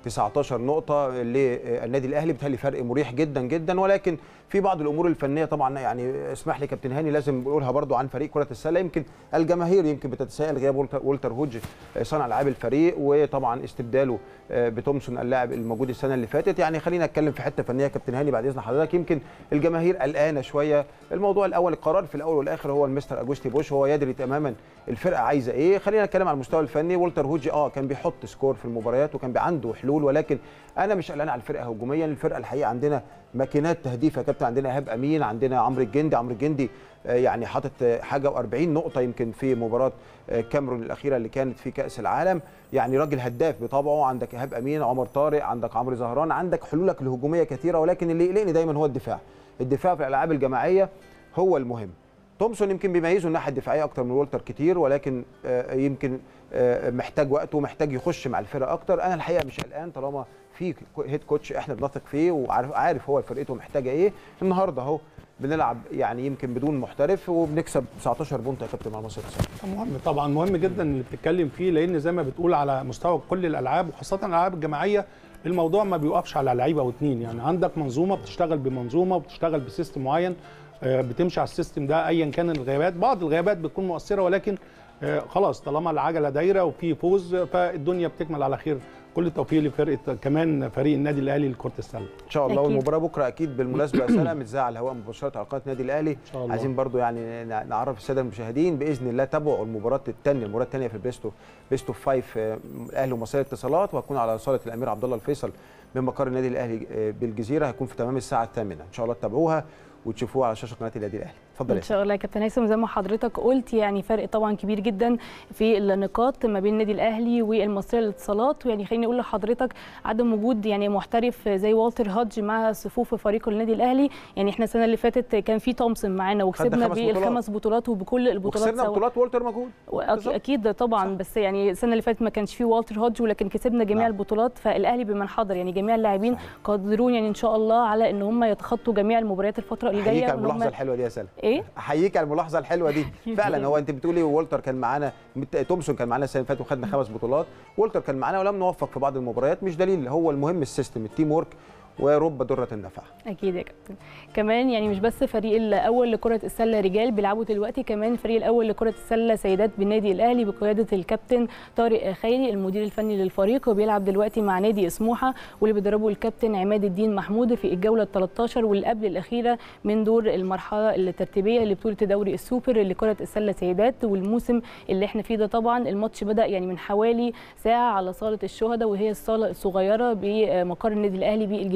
19 نقطه للنادي الاهلي بالتالي فرق مريح جدا جدا ولكن في بعض الامور الفنيه طبعا يعني اسمح لي كابتن هاني لازم نقولها برضو عن فريق كره السله يمكن الجماهير يمكن بتتساءل غياب والتر- والتر هوج صانع العاب الفريق وطبعا استبداله آه، بتومسون اللاعب الموجود السنه اللي فاتت يعني خلينا اتكلم في حته فنيه كابتن هاني بعد اذن حضرتك يمكن الجماهير قلقانه شويه الموضوع الاول القرار في الاول والاخر هو المستر اجوستي بوش هو يدري تماما الفرقه عايزه ايه خلينا نتكلم على المستوى الفني والتر هوجي اه كان بيحط سكور في المباريات وكان عنده حلول ولكن انا مش قلقان على الفرقه هجوميا الفرقه الحقيقه عندنا ماكينات تهديف يا كابتن عندنا ايهاب امين عندنا عمرو الجندي عمرو الجندي آه، يعني حاطط آه، حاجه و40 نقطه يمكن في مباراه آه، كاميرون الاخيره اللي كانت في كاس العالم يعني راجل هداف بطبعه عندك ايهاب امين عمر طارق عندك عمرو زهران عندك حلولك الهجوميه كثيره ولكن اللي يقلقني دايما هو الدفاع الدفاع في الالعاب الجماعيه هو المهم تومسون يمكن بيميزه الناحيه الدفاعيه اكتر من والتر كتير ولكن آه، يمكن آه، محتاج وقت ومحتاج يخش مع الفرقه اكتر انا الحقيقه مش قلقان طالما في هيد كوتش احنا بنثق فيه وعارف عارف هو فرقته محتاجه ايه النهارده اهو بنلعب يعني يمكن بدون محترف وبنكسب 19 بونت يا كابتن مع مصر مهم طبعا مهم جدا اللي بتتكلم فيه لان زي ما بتقول على مستوى كل الالعاب وخاصه الالعاب الجماعيه الموضوع ما بيوقفش على لعيبه او اتنين يعني عندك منظومه بتشتغل بمنظومه وبتشتغل بسيستم معين آه، بتمشي على السيستم ده ايا كان الغيابات بعض الغيابات بتكون مؤثره ولكن آه، خلاص طالما العجله دايره وفي فوز فالدنيا بتكمل على خير كل التوفيق لفرقه كمان فريق النادي الاهلي لكره السله ان شاء الله أكيد. والمباراه بكره اكيد بالمناسبه يا سلام متذاع على الهواء مباشره على قناه النادي الاهلي ان شاء الله عايزين برضو يعني نع- نعرف الساده المشاهدين باذن الله تابعوا المباراه الثانيه المباراه الثانيه في البيستو بيستو فايف آه، الاهلي ومصرية اتصالات وهتكون على صاله الامير عبد الله الفيصل من مقر النادي الاهلي آه، بالجزيره هيكون في تمام الساعه الثامنه ان شاء الله تتابعوها وتشوفوها على شاشه قناه النادي الاهلي اتفضل يا ان شاء الله يا كابتن هيثم زي ما حضرتك قلت يعني فرق طبعا كبير جدا في النقاط ما بين النادي الاهلي والمصريه للاتصالات ويعني خليني اقول لحضرتك عدم وجود يعني محترف زي والتر هادج مع صفوف فريق النادي الاهلي يعني احنا السنه اللي فاتت كان في تومسون معانا وكسبنا خمس بطولات. بالخمس بطولات وبكل البطولات وخسرنا سوا. بطولات والتر مجهول بالظبط. اكيد طبعا صح. بس يعني السنه اللي فاتت ما كانش فيه والتر هودج ولكن كسبنا جميع نعم. البطولات فالاهلي بمن حضر يعني جميع اللاعبين صحيح. قادرون يعني ان شاء الله على ان هم يتخطوا جميع المباريات الفتره اللي احييك جايه على وإن هم- الملاحظه الحلوه دي يا سلام ايه احييك على الملاحظه الحلوه دي فعلا هو انت بتقولي والتر كان معانا مت- تومسون كان معانا السنه اللي فاتت وخدنا خمس بطولات والتر كان معانا ولم نوفق في بعض المباريات مش دليل هو المهم السيستم التيم وورك ورب ضره النفع اكيد يا كابتن كمان يعني مش بس الفريق الاول لكره السله رجال بيلعبوا دلوقتي كمان الفريق الاول لكره السله سيدات بالنادي الاهلي بقياده الكابتن طارق خيري المدير الفني للفريق وبيلعب دلوقتي مع نادي سموحه واللي بيدربه الكابتن عماد الدين محمود في الجوله ال 13 واللي قبل الاخيره من دور المرحله الترتيبيه لبطوله دوري السوبر لكره السله سيدات والموسم اللي احنا فيه ده طبعا الماتش بدا يعني من حوالي ساعه على صاله الشهداء وهي الصاله الصغيره بمقر النادي الاهلي بالجزيره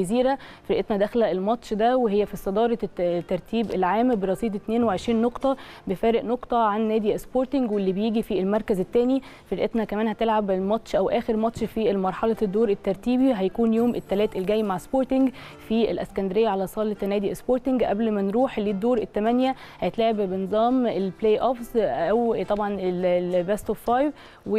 الجزيره فرقتنا داخله الماتش ده وهي في صداره الترتيب العام برصيد 22 نقطه بفارق نقطه عن نادي سبورتنج واللي بيجي في المركز الثاني فرقتنا كمان هتلعب الماتش او اخر ماتش في مرحله الدور الترتيبي هيكون يوم الثلاث الجاي مع سبورتنج في الاسكندريه على صاله نادي سبورتنج قبل ما نروح للدور الثمانيه هيتلعب بنظام البلاي اوفز او طبعا البيست اوف فايف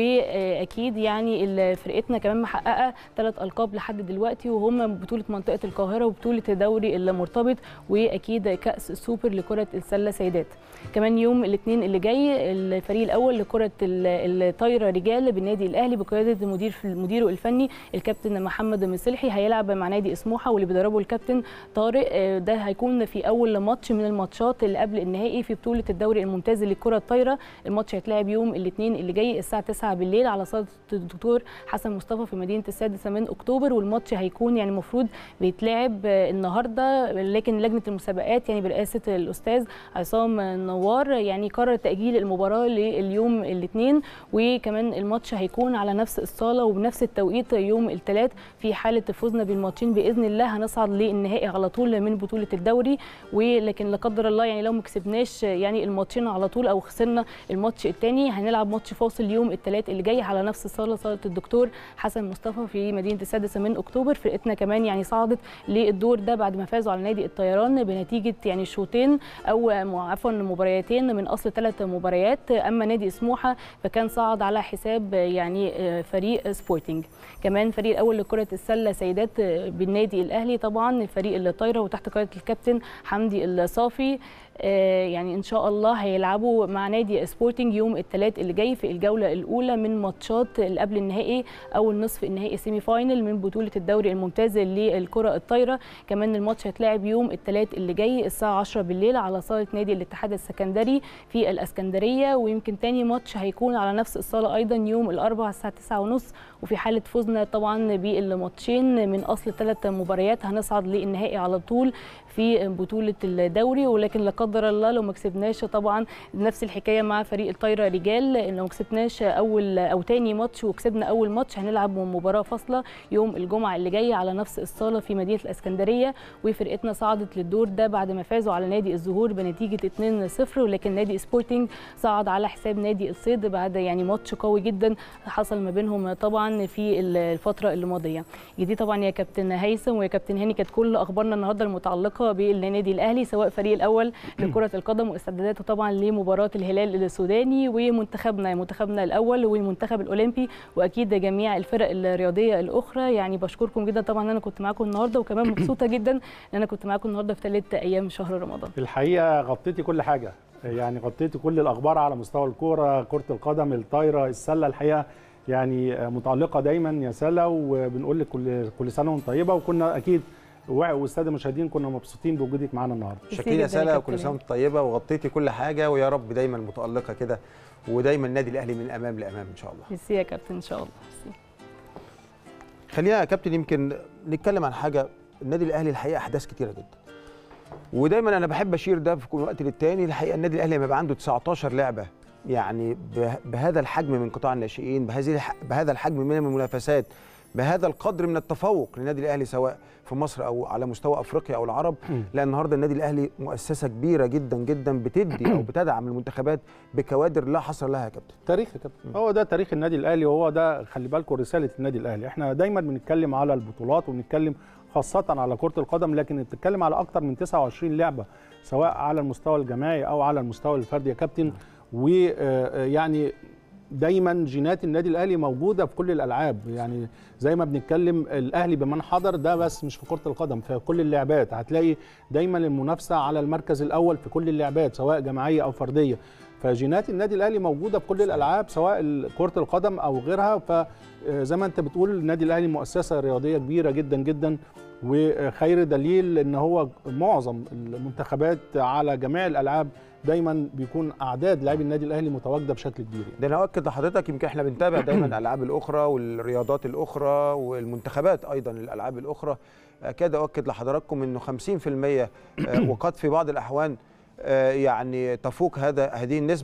واكيد يعني فرقتنا كمان محققه ثلاث القاب لحد دلوقتي وهم بطوله منطقه القاهره وبطوله دوري المرتبط واكيد كاس السوبر لكره السله سيدات كمان يوم الاثنين اللي جاي الفريق الاول لكره الطايره رجال بالنادي الاهلي بقياده مدير مديره الفني الكابتن محمد مصلحي هيلعب مع نادي سموحه واللي بيدربه الكابتن طارق ده هيكون في اول ماتش من الماتشات اللي قبل النهائي في بطوله الدوري الممتاز للكره الطايره الماتش هيتلعب يوم الاثنين اللي جاي الساعه 9 بالليل على صاله الدكتور حسن مصطفى في مدينه السادس من اكتوبر والماتش هيكون يعني المفروض بيتلعب النهارده لكن لجنه المسابقات يعني برئاسه الاستاذ عصام نوار يعني قرر تاجيل المباراه لليوم الاثنين وكمان الماتش هيكون على نفس الصاله وبنفس التوقيت يوم الثلاث في حاله فوزنا بالماتشين باذن الله هنصعد للنهائي على طول من بطوله الدوري ولكن لا قدر الله يعني لو ما كسبناش يعني الماتشين على طول او خسرنا الماتش الثاني هنلعب ماتش فاصل يوم الثلاث اللي جاي على نفس الصاله صاله الدكتور حسن مصطفى في مدينه السادس من اكتوبر فرقتنا كمان يعني صعدت للدور ده بعد ما فازوا على نادي الطيران بنتيجه يعني شوطين او عفوا مباريتين من اصل ثلاث مباريات اما نادي سموحه فكان صعد على حساب يعني فريق سبورتنج كمان فريق الاول لكره السله سيدات بالنادي الاهلي طبعا فريق الطايره وتحت قياده الكابتن حمدي الصافي يعني ان شاء الله هيلعبوا مع نادي سبورتنج يوم الثلاث اللي جاي في الجوله الاولى من ماتشات اللي قبل النهائي او النصف النهائي سيمي فاينل من بطوله الدوري الممتاز للكره الطايره كمان الماتش هيتلعب يوم الثلاث اللي جاي الساعه 10 بالليل على صاله نادي الاتحاد السكندري في الاسكندريه ويمكن تاني ماتش هيكون على نفس الصاله ايضا يوم الاربعاء الساعه 9:30 وفي حاله فوزنا طبعا بالماتشين من اصل ثلاث مباريات هنصعد للنهائي على طول في بطوله الدوري ولكن لا قدر الله لو ما كسبناش طبعا نفس الحكايه مع فريق الطايره رجال لو ما كسبناش اول او تاني ماتش وكسبنا اول ماتش هنلعب مباراه فاصله يوم الجمعه اللي جايه على نفس الصاله في مدينه الاسكندريه وفرقتنا صعدت للدور ده بعد ما فازوا على نادي الزهور بنتيجه 2-0 ولكن نادي سبورتنج صعد على حساب نادي الصيد بعد يعني ماتش قوي جدا حصل ما بينهم طبعا في الفتره الماضيه دي طبعا يا كابتن هيثم ويا كابتن هاني كانت كل اخبارنا النهارده المتعلقه بالنادي الاهلي سواء فريق الاول لكره القدم واستعداداته طبعا لمباراه الهلال السوداني ومنتخبنا منتخبنا الاول والمنتخب الاولمبي واكيد جميع الفرق الرياضيه الاخرى يعني بشكركم جدا طبعا ان انا كنت معاكم النهارده وكمان مبسوطه جدا ان انا كنت معاكم النهارده في ثلاث ايام شهر رمضان الحقيقه غطيتي كل حاجه يعني غطيتي كل الاخبار على مستوى الكوره كره القدم الطايره السله الحقيقه يعني متالقه دايما يا سلا وبنقول لك كل كل سنه وانت طيبه وكنا اكيد والساده المشاهدين كنا مبسوطين بوجودك معانا النهارده شكرا يا سلا وكل سنه وانت طيبه وغطيتي كل حاجه ويا رب دايما متالقه كده ودايما النادي الاهلي من امام لامام ان شاء الله ميرسي يا كابتن ان شاء الله ميرسي خلينا يا كابتن يمكن نتكلم عن حاجه النادي الاهلي الحقيقه احداث كتيره جدا ودايما انا بحب اشير ده في كل وقت للتاني الحقيقه النادي الاهلي لما يبقى عنده 19 لعبه يعني بهذا الحجم من قطاع الناشئين بهذه بهذا الحجم من المنافسات بهذا القدر من التفوق للنادي الاهلي سواء في مصر او على مستوى افريقيا او العرب لان النهارده النادي الاهلي مؤسسه كبيره جدا جدا بتدي او بتدعم المنتخبات بكوادر لا حصر لها يا كابتن تاريخ يا كابتن هو ده تاريخ النادي الاهلي وهو ده خلي بالكم رساله النادي الاهلي احنا دايما بنتكلم على البطولات وبنتكلم خاصة على كرة القدم لكن بتتكلم على أكتر من 29 لعبة سواء على المستوى الجماعي أو على المستوى الفردي يا كابتن ويعني دايما جينات النادي الاهلي موجوده في كل الالعاب يعني زي ما بنتكلم الاهلي بمن حضر ده بس مش في كره القدم في كل اللعبات هتلاقي دايما المنافسه على المركز الاول في كل اللعبات سواء جماعيه او فرديه فجينات النادي الاهلي موجوده في كل الالعاب سواء كره القدم او غيرها فزي ما انت بتقول النادي الاهلي مؤسسه رياضيه كبيره جدا جدا وخير دليل ان هو معظم المنتخبات على جميع الالعاب دايما بيكون اعداد لاعبي النادي الاهلي متواجده بشكل كبير يعني. ده انا اؤكد لحضرتك يمكن احنا بنتابع دايما الالعاب الاخرى والرياضات الاخرى والمنتخبات ايضا الالعاب الاخرى اكاد اؤكد لحضراتكم انه 50% وقد في بعض الاحوال يعني تفوق هذا هذه النسبه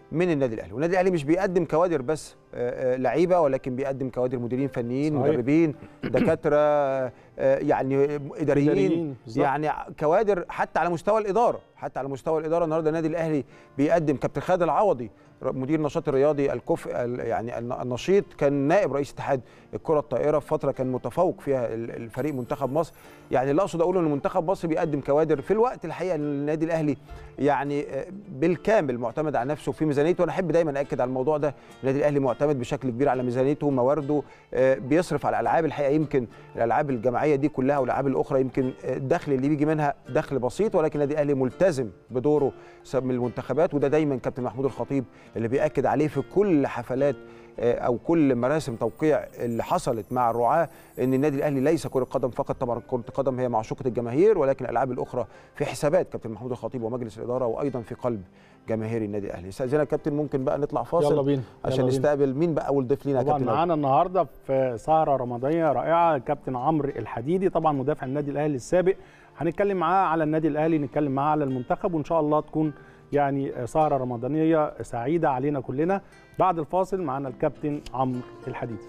من النادي الاهلي والنادي الاهلي مش بيقدم كوادر بس آه، آه، لعيبه ولكن بيقدم كوادر مديرين فنيين صحيح. مدربين دكاتره آه، يعني اداريين إداريين، بالظبط. يعني كوادر حتى على مستوى الاداره حتى على مستوى الاداره النهارده النادي الاهلي بيقدم كابتن خالد العوضي مدير النشاط الرياضي الكفء ال- يعني الن- النشيط كان نائب رئيس اتحاد الكره الطائره في فتره كان متفوق فيها ال- الفريق منتخب مصر يعني اللي اقصد اقوله ان منتخب مصر بيقدم كوادر في الوقت الحقيقه ان النادي الاهلي يعني آه، بالكامل معتمد على نفسه في ميزانيته وانا احب دايما اكد على الموضوع ده النادي الاهلي معتمد بشكل كبير على ميزانيته موارده آه، بيصرف على الالعاب الحقيقه يمكن الالعاب الجماعيه دي كلها والالعاب الاخرى يمكن آه، الدخل اللي بيجي منها دخل بسيط ولكن النادي الاهلي ملتزم بدوره سواء من المنتخبات وده دايما كابتن محمود الخطيب اللي بياكد عليه في كل حفلات آه، او كل مراسم توقيع اللي حصلت مع الرعاه ان النادي الاهلي ليس كره قدم فقط طبعا كره القدم هي معشوقه الجماهير ولكن الالعاب الاخرى في حسابات كابتن محمود الخطيب ومجلس الاداره وايضا في قلب جماهير النادي الاهلي استاذنك كابتن ممكن بقى نطلع فاصل يلا بينا عشان يلا بينا. نستقبل مين بقى اول ضيف لينا يا طبعا كابتن معانا النهارده في سهره رمضانيه رائعه كابتن عمرو الحديدي طبعا مدافع النادي الاهلي السابق هنتكلم معاه على النادي الاهلي نتكلم معاه على المنتخب وان شاء الله تكون يعني سهره رمضانيه سعيده علينا كلنا بعد الفاصل معانا الكابتن عمرو الحديدي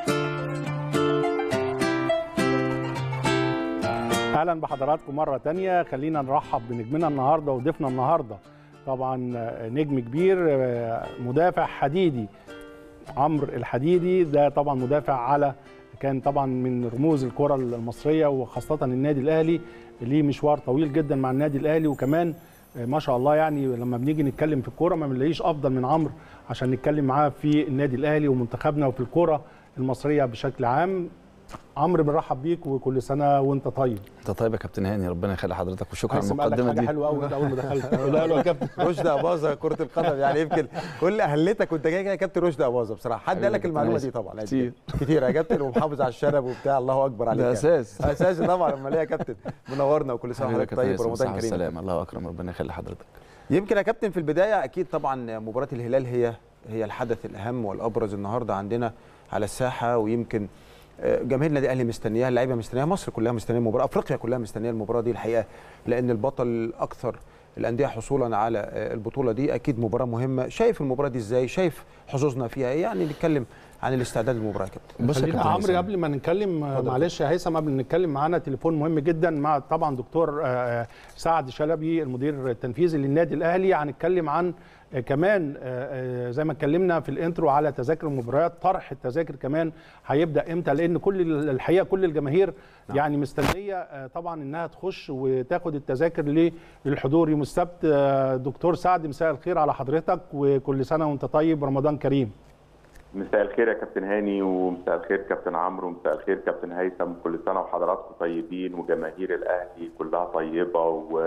اهلا بحضراتكم مره تانية خلينا نرحب بنجمنا النهارده وضيفنا النهارده طبعا نجم كبير مدافع حديدي عمرو الحديدي ده طبعا مدافع على كان طبعا من رموز الكره المصريه وخاصه النادي الاهلي ليه مشوار طويل جدا مع النادي الاهلي وكمان ما شاء الله يعني لما بنيجي نتكلم في الكوره ما بنلاقيش افضل من عمرو عشان نتكلم معاه في النادي الاهلي ومنتخبنا وفي الكوره المصريه بشكل عام عمرو بنرحب بيك وكل سنه وانت طيب انت طيب يا كابتن هاني ربنا يخلي حضرتك وشكرا على هيثم قال لك المقدمه حاجه دي حلوه قوي اول ما دخلت لا لا يا كابتن رشدي اباظه كره القدم يعني يمكن كل اهلتك وانت جاي كده يا كابتن رشدي اباظه بصراحه حد قال لك حبيبي المعلومه كابتن دي طبعا كتير. كتير يا كابتن ومحافظ على الشنب وبتاع الله اكبر عليك ده يعني. اساس اساسي طبعا امال ايه يا كابتن منورنا وكل سنه حبيبي يا وحضرتك كابتن طيب هيثم، ورمضان صحة كريم والسلامة الله اكرم ربنا يخلي حضرتك يمكن يا كابتن في البدايه اكيد طبعا مباراه الهلال هي هي الحدث الاهم والابرز النهارده عندنا على الساحه ويمكن آه، جماهير النادي الاهلي مستنياها اللعيبه مستنياها مصر كلها مستنيه المباراه افريقيا كلها مستنيه المباراه دي الحقيقه لان البطل الاكثر الانديه حصولا على آه، البطوله دي اكيد مباراه مهمه شايف المباراه دي ازاي شايف حظوظنا فيها ايه يعني نتكلم عن الاستعداد للمباراه يا كابتن بص يا خلينا كابتن عمرو هيثم. قبل ما نتكلم اتفضل. معلش يا هيثم قبل ما نتكلم معانا تليفون مهم جدا مع طبعا دكتور آه، سعد شلبي المدير التنفيذي للنادي الاهلي هنتكلم عن آه، كمان آه، آه، زي ما اتكلمنا في الانترو على تذاكر المباريات طرح التذاكر كمان هيبدا امتى لان كل ال- الحقيقه كل الجماهير يعني مستنيه آه، طبعا انها تخش وتاخد التذاكر للحضور يوم السبت آه، دكتور سعد مساء الخير على حضرتك وكل سنه وانت طيب رمضان كريم مساء الخير يا كابتن هاني ومساء الخير كابتن عمرو ومساء الخير كابتن هيثم كل سنه وحضراتكم طيبين وجماهير الاهلي كلها طيبه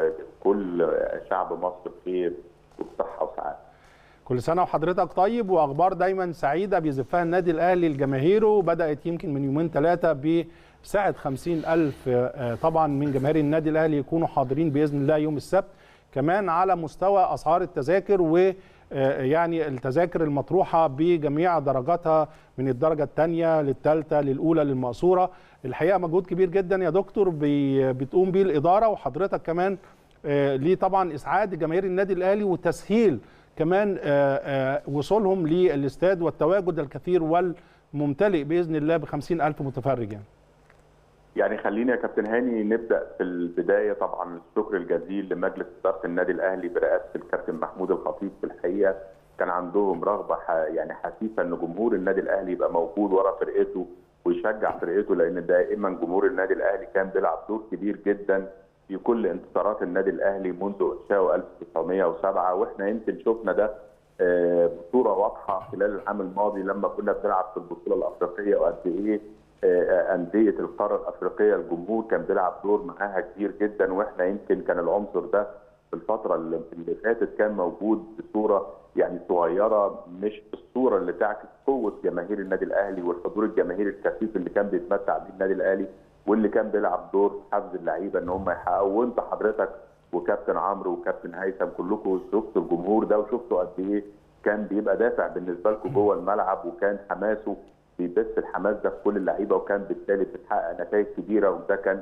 وكل شعب مصر بخير وبصحه وسعاده. كل سنة وحضرتك طيب وأخبار دايما سعيدة بيزفها النادي الأهلي لجماهيره بدأت يمكن من يومين ثلاثة بسعة خمسين ألف آه، طبعا من جماهير النادي الأهلي يكونوا حاضرين بإذن الله يوم السبت كمان على مستوى أسعار التذاكر و آه، يعني التذاكر المطروحة بجميع درجاتها من الدرجة الثانية للثالثة للأولى للمقصورة الحقيقة مجهود كبير جدا يا دكتور بي- بتقوم بيه الإدارة وحضرتك كمان آه، ليه طبعا إسعاد جماهير النادي الأهلي وتسهيل كمان آه، آه، وصولهم للاستاد والتواجد الكثير والممتلئ باذن الله ب ألف متفرج يعني. يعني خليني يا كابتن هاني نبدا في البدايه طبعا الشكر الجزيل لمجلس اداره النادي الاهلي برئاسه الكابتن محمود الخطيب في الحقيقه كان عندهم رغبه ح- يعني حثيثه ان جمهور النادي الاهلي يبقى موجود ورا فرقته ويشجع فرقته لان دائما جمهور النادي الاهلي كان بيلعب دور كبير جدا في كل انتصارات النادي الاهلي منذ انشائه 1907 واحنا يمكن شفنا ده آه، بصوره واضحه خلال العام الماضي لما كنا بنلعب في البطوله الافريقيه وقد ايه آه، انديه القاره الافريقيه الجمهور كان بيلعب دور معاها كبير جدا واحنا يمكن كان العنصر ده في الفتره اللي اللي فاتت كان موجود بصوره يعني صغيره مش بالصوره اللي تعكس قوه جماهير النادي الاهلي والحضور الجماهيري الكثيف اللي كان بيتمتع بيه النادي الاهلي واللي كان بيلعب دور في حفز اللعيبه ان هم يحققوا وانت حضرتك وكابتن عمرو وكابتن هيثم كلكم شفتوا الجمهور ده وشفتوا قد ايه كان بيبقى دافع بالنسبه لكم جوه الملعب وكان حماسه بيبث الحماس ده في كل اللعيبه وكان بالتالي بتحقق نتائج كبيره وده كان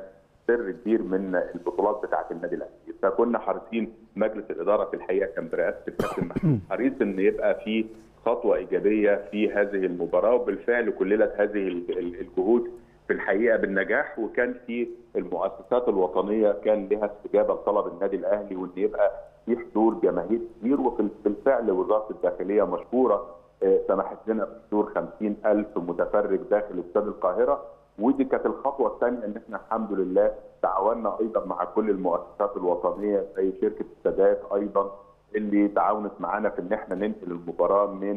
سر كبير من البطولات بتاعه النادي الاهلي فكنا حريصين مجلس الاداره في الحقيقه كان برئاسه الكابتن محمود حريص ان يبقى في خطوه ايجابيه في هذه المباراه وبالفعل كللت هذه ال- ال- الجهود في الحقيقه بالنجاح وكان في المؤسسات الوطنيه كان لها استجابه لطلب النادي الاهلي وان يبقى في حضور جماهير كبير وفي بالفعل وزاره الداخليه مشكوره آه، سمحت لنا بحضور 50 ألف متفرج داخل استاد القاهره ودي كانت الخطوه الثانيه ان احنا الحمد لله تعاوننا ايضا مع كل المؤسسات الوطنيه زي شركه السادات ايضا اللي تعاونت معانا في ان احنا ننقل المباراه من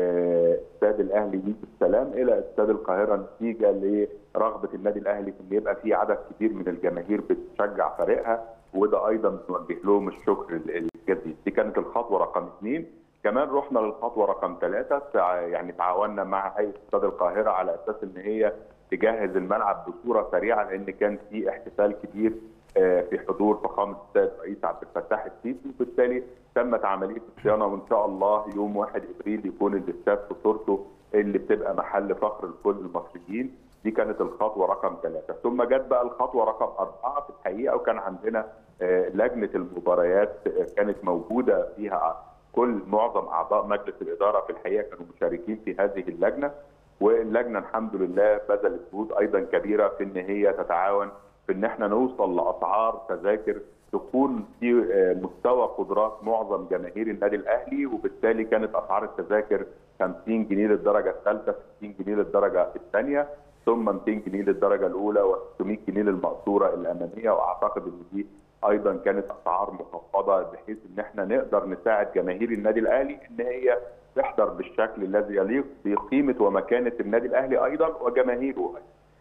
آه، استاد الاهلي دي السلام الى استاد القاهره نتيجه لرغبه النادي الاهلي في ان يبقى في عدد كبير من الجماهير بتشجع فريقها وده ايضا بنوجه لهم الشكر الجزيل دي كانت الخطوه رقم اثنين كمان رحنا للخطوه رقم ثلاثه تع- يعني تعاوننا مع هيئه استاد القاهره على اساس ان هي تجهز الملعب بصوره سريعه لان كان في احتفال كبير آه، في حضور فخامه السيد رئيس عبد الفتاح السيسي وبالتالي تمت عمليه الصيانه وان شاء الله يوم 1 ابريل يكون الاستاد في صورته اللي بتبقى محل فخر لكل المصريين دي كانت الخطوه رقم ثلاثه ثم جت بقى الخطوه رقم اربعه في الحقيقه وكان عندنا آه، لجنه المباريات آه، كانت موجوده فيها كل معظم اعضاء مجلس الاداره في الحقيقه كانوا مشاركين في هذه اللجنه واللجنه الحمد لله بذلت جهود ايضا كبيره في ان هي تتعاون في ان احنا نوصل لاسعار تذاكر تكون في آه، مستوى قدرات معظم جماهير النادي الاهلي وبالتالي كانت اسعار التذاكر 50 جنيه للدرجه الثالثه 60 جنيه للدرجه الثانيه ثم 200 جنيه للدرجه الاولى و600 جنيه للمقصوره الاماميه واعتقد ان دي ايضا كانت اسعار مخفضه بحيث ان احنا نقدر نساعد جماهير النادي الاهلي ان هي تحضر بالشكل الذي يليق بقيمه ومكانه النادي الاهلي ايضا وجماهيره ايضا.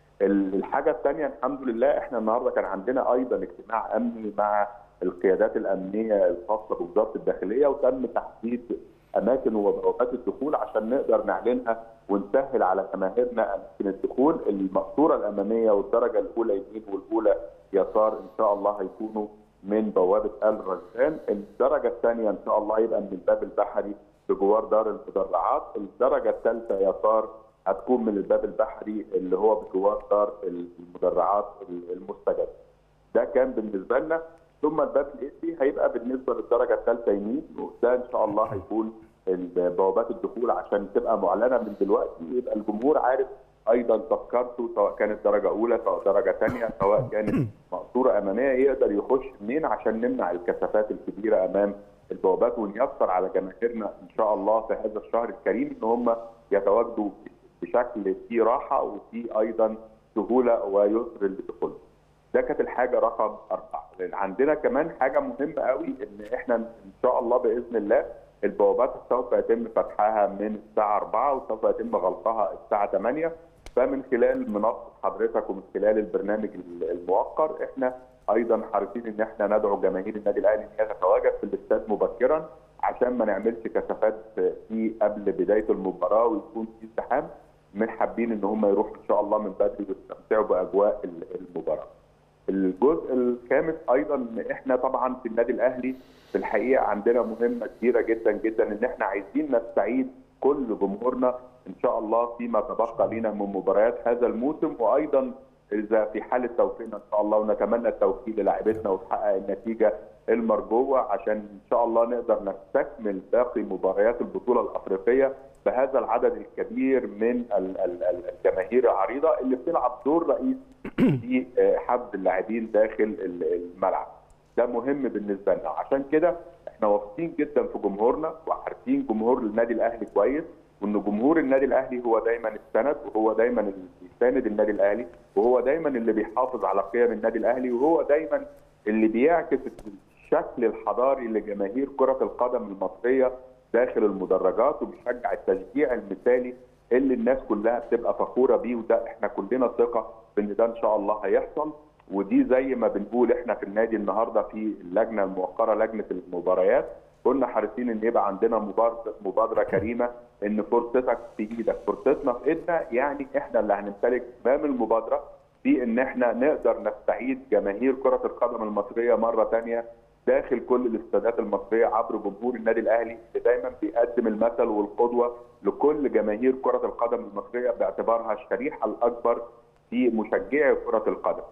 الحاجه الثانيه الحمد لله احنا النهارده كان عندنا ايضا اجتماع امني مع القيادات الامنيه الخاصه بوزاره الداخليه وتم تحديد اماكن وبوابات الدخول عشان نقدر نعلنها ونسهل على جماهيرنا اماكن الدخول المقصوره الاماميه والدرجه الاولى يمين والاولى يسار ان شاء الله هيكونوا من بوابه ال رزان، الدرجه الثانيه ان شاء الله يبقى من الباب البحري بجوار دار المدرعات، الدرجه الثالثه يسار هتكون من الباب البحري اللي هو بجوار دار المدرعات المستجده. ده كان بالنسبه لنا ثم الباب الاسي هيبقى بالنسبه للدرجه الثالثه يمين وده ان شاء الله هيكون بوابات الدخول عشان تبقى معلنه من دلوقتي يبقى الجمهور عارف ايضا تذكرته سواء كانت درجه اولى سواء درجه ثانيه سواء كانت مقصوره اماميه يقدر يخش منين عشان نمنع الكثافات الكبيره امام البوابات ونيسر على جماهيرنا ان شاء الله في هذا الشهر الكريم ان هم يتواجدوا بشكل فيه راحه وفيه ايضا سهوله ويسر للدخول. ده كانت الحاجه رقم اربعه، عندنا كمان حاجه مهمه قوي ان احنا ان شاء الله باذن الله البوابات سوف يتم فتحها من الساعه 4 وسوف يتم غلقها الساعه 8 فمن خلال منصه حضرتك ومن خلال البرنامج الموقر احنا ايضا حريصين ان احنا ندعو جماهير النادي الاهلي ان هي تتواجد في الاستاد مبكرا عشان ما نعملش كثافات فيه قبل بدايه المباراه ويكون في ازدحام من حابين ان هم يروحوا ان شاء الله من بدري ويستمتعوا باجواء المباراه. الجزء الخامس ايضا ان احنا طبعا في النادي الاهلي في الحقيقه عندنا مهمه كبيره جدا جدا ان احنا عايزين نستعيد كل جمهورنا ان شاء الله فيما تبقى لنا من مباريات هذا الموسم وايضا اذا في حاله توفيقنا ان شاء الله ونتمنى التوفيق للاعبتنا وتحقق النتيجه المرجوه عشان ان شاء الله نقدر نستكمل باقي مباريات البطوله الافريقيه بهذا العدد الكبير من الجماهير العريضه اللي بتلعب دور رئيسي في حفز اللاعبين داخل الملعب. ده مهم بالنسبه لنا عشان كده احنا واثقين جدا في جمهورنا وعارفين جمهور النادي الاهلي كويس وان جمهور النادي الاهلي هو دايما السند وهو دايما اللي بيساند النادي الاهلي وهو دايما اللي بيحافظ على قيم النادي الاهلي وهو دايما اللي بيعكس الشكل الحضاري لجماهير كره القدم المصريه داخل المدرجات وبيشجع التشجيع المثالي اللي الناس كلها بتبقى فخوره بيه وده احنا كلنا ثقه بان ده ان شاء الله هيحصل ودي زي ما بنقول احنا في النادي النهارده في اللجنه الموقره لجنه المباريات كنا حريصين ان يبقى عندنا مبادره مبادره كريمه ان فرصتك في ايدك فرصتنا في ايدنا يعني احنا اللي هنمتلك امام المبادره في ان احنا نقدر نستعيد جماهير كره القدم المصريه مره ثانيه داخل كل الاستادات المصريه عبر جمهور النادي الاهلي اللي دايما بيقدم المثل والقدوه لكل جماهير كره القدم المصريه باعتبارها الشريحه الاكبر في مشجعي كره القدم.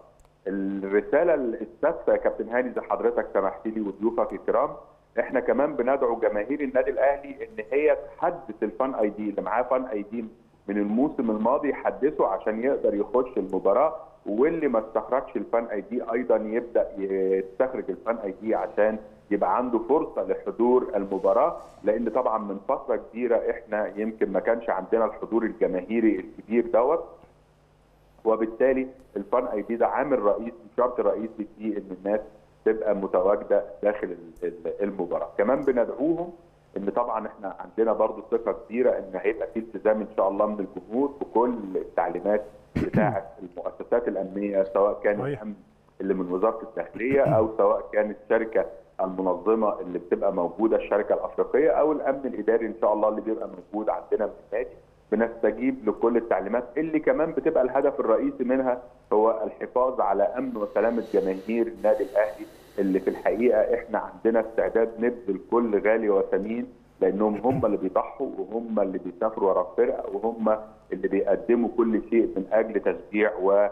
الرساله السادسه يا كابتن هاني زي حضرتك سمحت لي وضيوفك الكرام احنا كمان بندعو جماهير النادي الاهلي ان هي تحدث الفان اي دي اللي معاه فان اي دي من الموسم الماضي يحدثه عشان يقدر يخش المباراه واللي ما استخرجش الفان اي دي ايضا يبدا يستخرج الفان اي دي عشان يبقى عنده فرصه لحضور المباراه لان طبعا من فتره كبيره احنا يمكن ما كانش عندنا الحضور الجماهيري الكبير دوت وبالتالي الفان اي دي ده عامل رئيسي شرط رئيسي في ان الناس تبقى متواجده داخل المباراه كمان بندعوهم ان طبعا احنا عندنا برضو ثقه كبيره ان هيبقى في التزام ان شاء الله من الجمهور بكل التعليمات بتاعه المؤسسات الامنيه سواء كان الامن اللي من وزاره الداخليه او سواء كانت الشركه المنظمه اللي بتبقى موجوده الشركه الافريقيه او الامن الاداري ان شاء الله اللي بيبقى موجود عندنا من النادي بنستجيب لكل التعليمات اللي كمان بتبقى الهدف الرئيسي منها هو الحفاظ على امن وسلامه جماهير النادي الاهلي اللي في الحقيقه احنا عندنا استعداد نبذل كل غالي وثمين لانهم هم اللي بيضحوا وهم اللي بيسافروا ورا الفرقه وهم اللي بيقدموا كل شيء من اجل تشجيع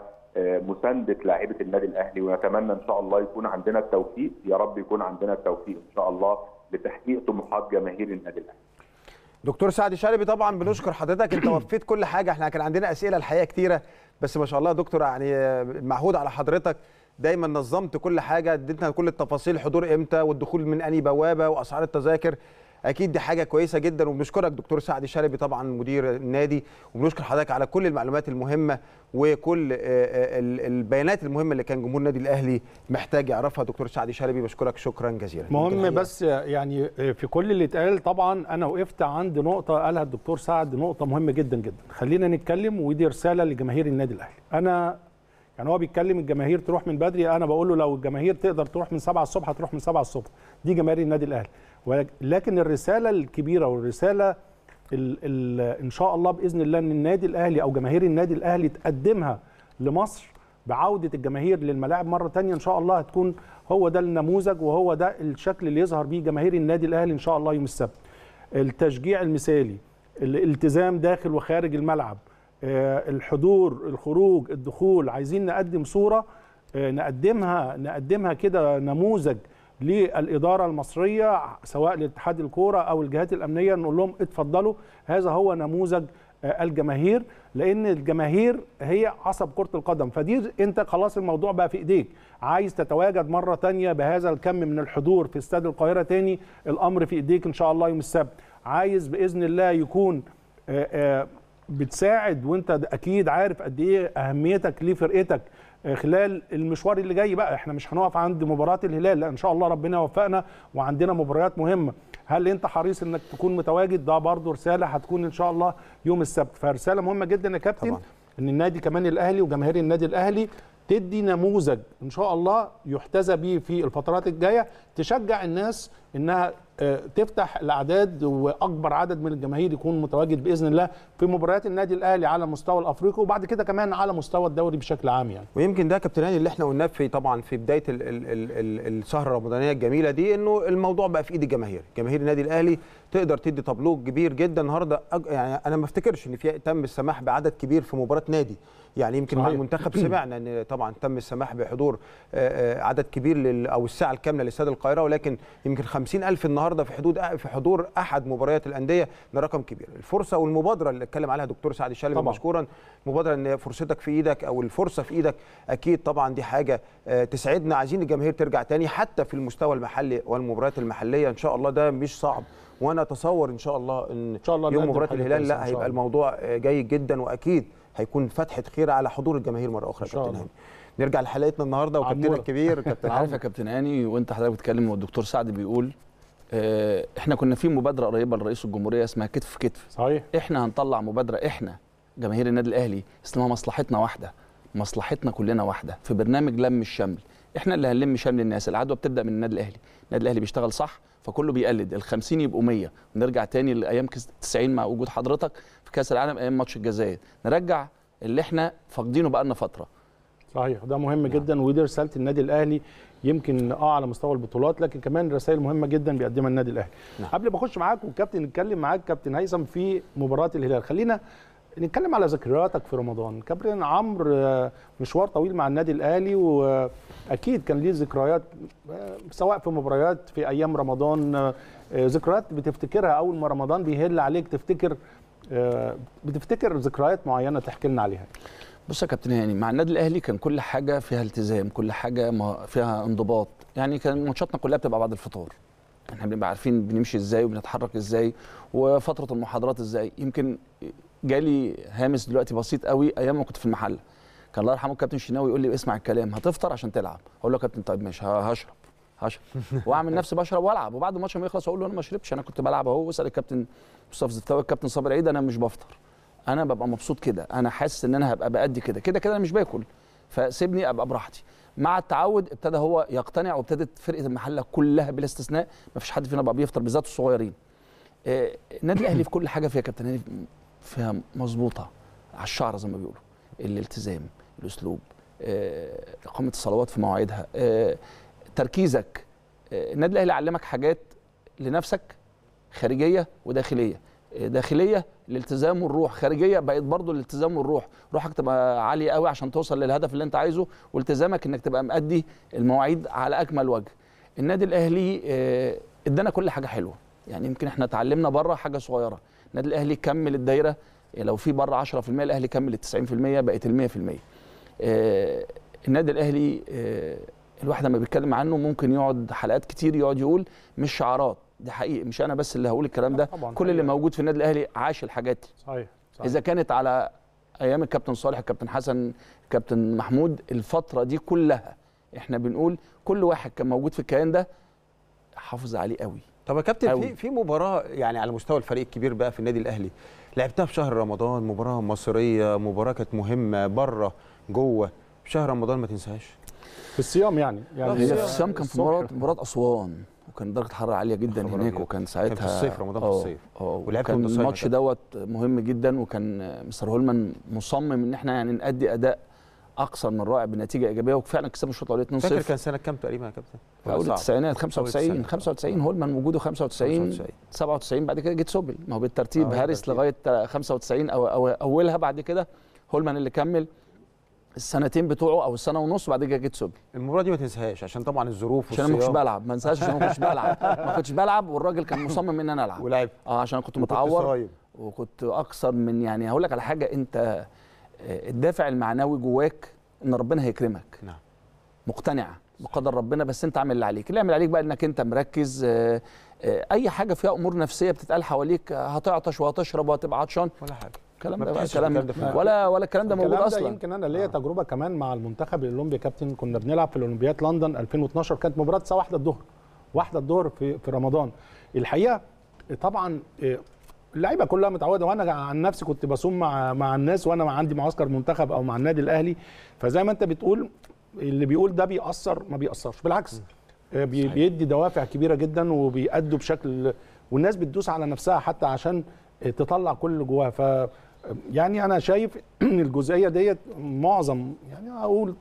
ومسانده لاعيبه النادي الاهلي ونتمنى ان شاء الله يكون عندنا التوفيق يا رب يكون عندنا التوفيق ان شاء الله لتحقيق طموحات جماهير النادي الاهلي. دكتور سعد شلبي طبعا بنشكر حضرتك انت وفيت كل حاجه احنا كان عندنا اسئله الحقيقه كتيره بس ما شاء الله دكتور يعني معهود على حضرتك دايما نظمت كل حاجه اديتنا كل التفاصيل الحضور امتى والدخول من اني بوابه واسعار التذاكر اكيد دي حاجه كويسه جدا وبنشكرك دكتور سعد شلبي طبعا مدير النادي وبنشكر حضرتك على كل المعلومات المهمه وكل البيانات المهمه اللي كان جمهور النادي الاهلي محتاج يعرفها دكتور سعد شلبي بشكرك شكرا جزيلا مهم بس يعني في كل اللي اتقال طبعا انا وقفت عند نقطه قالها الدكتور سعد نقطه مهمه جدا جدا خلينا نتكلم ودي رساله لجماهير النادي الاهلي انا يعني هو بيتكلم الجماهير تروح من بدري انا بقول له لو الجماهير تقدر تروح من 7 الصبح هتروح من 7 الصبح دي جماهير النادي الاهلي ولكن الرساله الكبيره والرساله ال ال ان شاء الله باذن الله ان النادي الاهلي او جماهير النادي الاهلي تقدمها لمصر بعوده الجماهير للملاعب مره ثانيه ان شاء الله هتكون هو ده النموذج وهو ده الشكل اللي يظهر بيه جماهير النادي الاهلي ان شاء الله يوم السبت التشجيع المثالي الالتزام داخل وخارج الملعب الحضور الخروج الدخول عايزين نقدم صوره نقدمها نقدمها كده نموذج للاداره المصريه سواء لاتحاد الكوره او الجهات الامنيه نقول لهم اتفضلوا هذا هو نموذج الجماهير لان الجماهير هي عصب كره القدم فدي انت خلاص الموضوع بقى في ايديك عايز تتواجد مره تانية بهذا الكم من الحضور في استاد القاهره تاني الامر في ايديك ان شاء الله يوم السبت عايز باذن الله يكون آآ آآ بتساعد وانت اكيد عارف قد ايه اهميتك لفرقتك خلال المشوار اللي جاي بقى احنا مش هنقف عند مباراه الهلال لا ان شاء الله ربنا يوفقنا وعندنا مباريات مهمه هل انت حريص انك تكون متواجد ده برضه رساله هتكون ان شاء الله يوم السبت فرساله مهمه جدا يا كابتن طبعا. ان النادي كمان الاهلي وجماهير النادي الاهلي تدي نموذج ان شاء الله يحتذى به في الفترات الجايه تشجع الناس انها تفتح الاعداد واكبر عدد من الجماهير يكون متواجد باذن الله في مباريات النادي الاهلي على المستوى الافريقي وبعد كده كمان على مستوى الدوري بشكل عام يعني ويمكن ده كابتن هاني اللي احنا قلناه في طبعا في بدايه ال ال ال ال السهره الرمضانيه الجميله دي انه الموضوع بقى في ايد الجماهير جماهير النادي الاهلي تقدر تدي طابلوه كبير جدا النهارده يعني انا ما افتكرش ان في تم السماح بعدد كبير في مباراه نادي يعني يمكن مع المنتخب سمعنا ان طبعا تم السماح بحضور عدد كبير لل او الساعه الكامله لاستاد القاهره ولكن يمكن 50000 النهارده في حدود في حضور احد مباريات الانديه ده رقم كبير الفرصه والمبادره اللي اتكلم عليها دكتور سعد الشلبي مشكورا مبادره ان فرصتك في ايدك او الفرصه في ايدك اكيد طبعا دي حاجه تسعدنا عايزين الجماهير ترجع تاني حتى في المستوى المحلي والمباريات المحليه ان شاء الله ده مش صعب وانا اتصور ان شاء الله ان, إن شاء الله يوم مباراه الهلال لا هيبقى الموضوع جيد جدا واكيد هيكون فتحه خير على حضور الجماهير مره اخرى كابتن هاني نرجع لحلقتنا النهارده وكابتننا الكبير كابتن عارف يا كابتن هاني وانت حضرتك بتتكلم والدكتور سعد بيقول اه احنا كنا في مبادره قريبه لرئيس الجمهوريه اسمها كتف في كتف صحيح احنا هنطلع مبادره احنا جماهير النادي الاهلي اسمها مصلحتنا واحده مصلحتنا كلنا واحده في برنامج لم الشمل احنا اللي هنلم شمل الناس العدوى بتبدا من النادي الاهلي النادي الاهلي بيشتغل صح فكله بيقلد ال 50 يبقوا 100 ونرجع تاني لايام 90 مع وجود حضرتك في كاس العالم ايام ماتش الجزائر نرجع اللي احنا فاقدينه بقالنا فتره صحيح ده مهم جدا ودي رساله النادي الاهلي يمكن اه على مستوى البطولات لكن كمان رسائل مهمه جدا بيقدمها النادي الاهلي نعم. قبل ما اخش معاك والكابتن نتكلم معاك كابتن هيثم في مباراه الهلال خلينا نتكلم على ذكرياتك في رمضان كابتن عمرو آه، مشوار طويل مع النادي الاهلي واكيد كان ليه ذكريات آه، سواء في مباريات في ايام رمضان آه، آه، ذكريات بتفتكرها اول ما رمضان بيهل عليك تفتكر آه، بتفتكر ذكريات معينه تحكي لنا عليها بص يا كابتن هاني مع النادي الاهلي كان كل حاجه فيها التزام كل حاجه ما فيها انضباط يعني كان ماتشاتنا كلها بتبقى بعد الفطار احنا بنبقى عارفين بنمشي ازاي وبنتحرك ازاي وفتره المحاضرات ازاي يمكن جالي هامس دلوقتي بسيط قوي ايام ما كنت في المحله كان الله يرحمه الكابتن شناوي يقول لي اسمع الكلام هتفطر عشان تلعب اقول له يا كابتن طيب ماشي ه- هشرب هشرب واعمل نفسي بشرب والعب وبعد الماتش ما يخلص اقول له انا ما شربتش انا كنت بلعب اهو واسال الكابتن مصطفى زفتاوي الكابتن صابر عيد انا مش بفطر انا ببقى مبسوط كده انا حاسس ان انا هبقى بأدي كده كده كده انا مش باكل فسيبني ابقى براحتي مع التعود ابتدى هو يقتنع وابتدت فرقه المحله كلها بلا استثناء ما فيش حد فينا بقى بيفطر بالذات الصغيرين آه، النادي الاهلي في كل حاجه فيها كابتن هاني فيها مظبوطه على الشعر زي ما بيقولوا الالتزام الاسلوب آه، اقامه الصلوات في مواعيدها آه، تركيزك آه، النادي الاهلي علمك حاجات لنفسك خارجيه وداخليه آه، داخليه الالتزام والروح خارجيه بقت برضو الالتزام والروح روحك تبقى عاليه قوي عشان توصل للهدف اللي انت عايزه والتزامك انك تبقى مأدي المواعيد على اكمل وجه النادي الاهلي آه، ادانا كل حاجه حلوه يعني يمكن احنا اتعلمنا بره حاجه صغيره النادي الاهلي كمل الدايره لو في بره 10% الاهلي كمل ال 90% بقت ال 100% آه، النادي الاهلي آه، الواحد لما بيتكلم عنه ممكن يقعد حلقات كتير يقعد يقول مش شعارات دي حقيقي مش انا بس اللي هقول الكلام ده طبعاً كل اللي حقيقة. موجود في النادي الاهلي عاش الحاجات دي صحيح, صحيح. اذا كانت على ايام الكابتن صالح الكابتن حسن الكابتن محمود الفتره دي كلها احنا بنقول كل واحد كان موجود في الكيان ده حافظ عليه قوي طب يا كابتن أوي. في في مباراه يعني على مستوى الفريق الكبير بقى في النادي الاهلي لعبتها في شهر رمضان مباراه مصريه مباراه كانت مهمه بره جوه في شهر رمضان ما تنساهاش في الصيام يعني يعني لا، هي الصيام- في الصيام كان في الصبح. مباراه مباراه اسوان وكان درجه الحراره عاليه جدا خبر هناك أبيض. وكان ساعتها كان في الصيف، رمضان في آه، الصيف. اه ولعبت وكان ضد الصيف الماتش كده. دوت مهم جدا وكان مستر هولمان مصمم ان احنا يعني نأدي اداء اكثر من رائع بنتيجه ايجابيه وفعلا كسبنا الشوط الاولاني 2-0 فاكر كان سنه كام تقريبا يا كابتن في ولا اول صعب؟ التسعينات أول 95 التسعينات. 95 هولمان وجوده 95 95. 97 بعد كده جيت سوبل ما هو بالترتيب آه، هارس بالترتيب. لغايه 95 او او اولها بعد كده هولمان اللي كمل السنتين بتوعه او السنه ونص بعد كده جيت سوبل المباراه دي ما تنساهاش عشان طبعا الظروف عشان انا ما كنتش والصيام. بلعب ما انساش عشان أنا ما كنتش بلعب ما كنتش بلعب والراجل كان مصمم ان انا العب ولعبت اه عشان أنا كنت وكنت متعور صايم. وكنت اكثر من يعني هقول لك على حاجه انت آه، الدافع المعنوي جواك ان ربنا هيكرمك نعم مقتنع بقدر ربنا بس انت عامل اللي عليك اللي يعمل عليك بقى انك انت مركز آه، آه، اي حاجه فيها امور نفسيه بتتقال حواليك آه، هتعطش وهتشرب وهتبقى عطشان ولا حاجه الكلام ما ده بقى بتحسش الكلام بالكلام ده ده في ولا ولا الكلام ده موجود الكلام ده اصلا يمكن انا ليا تجربه كمان مع المنتخب الاولمبي كابتن كنا بنلعب في الاولمبياد لندن 2012 كانت مباراه الساعه 1 الظهر واحدة الظهر في في رمضان الحقيقه طبعا إيه، اللعيبه كلها متعوده وانا عن نفسي كنت بصوم مع مع الناس وانا عندي معسكر منتخب او مع النادي الاهلي فزي ما انت بتقول اللي بيقول ده بيأثر ما بيأثرش بالعكس آه، بي- بيدي دوافع كبيره جدا وبيأدوا بشكل والناس بتدوس على نفسها حتى عشان آه، تطلع كل اللي جواها ف يعني انا شايف ان الجزئيه ديت معظم يعني اقول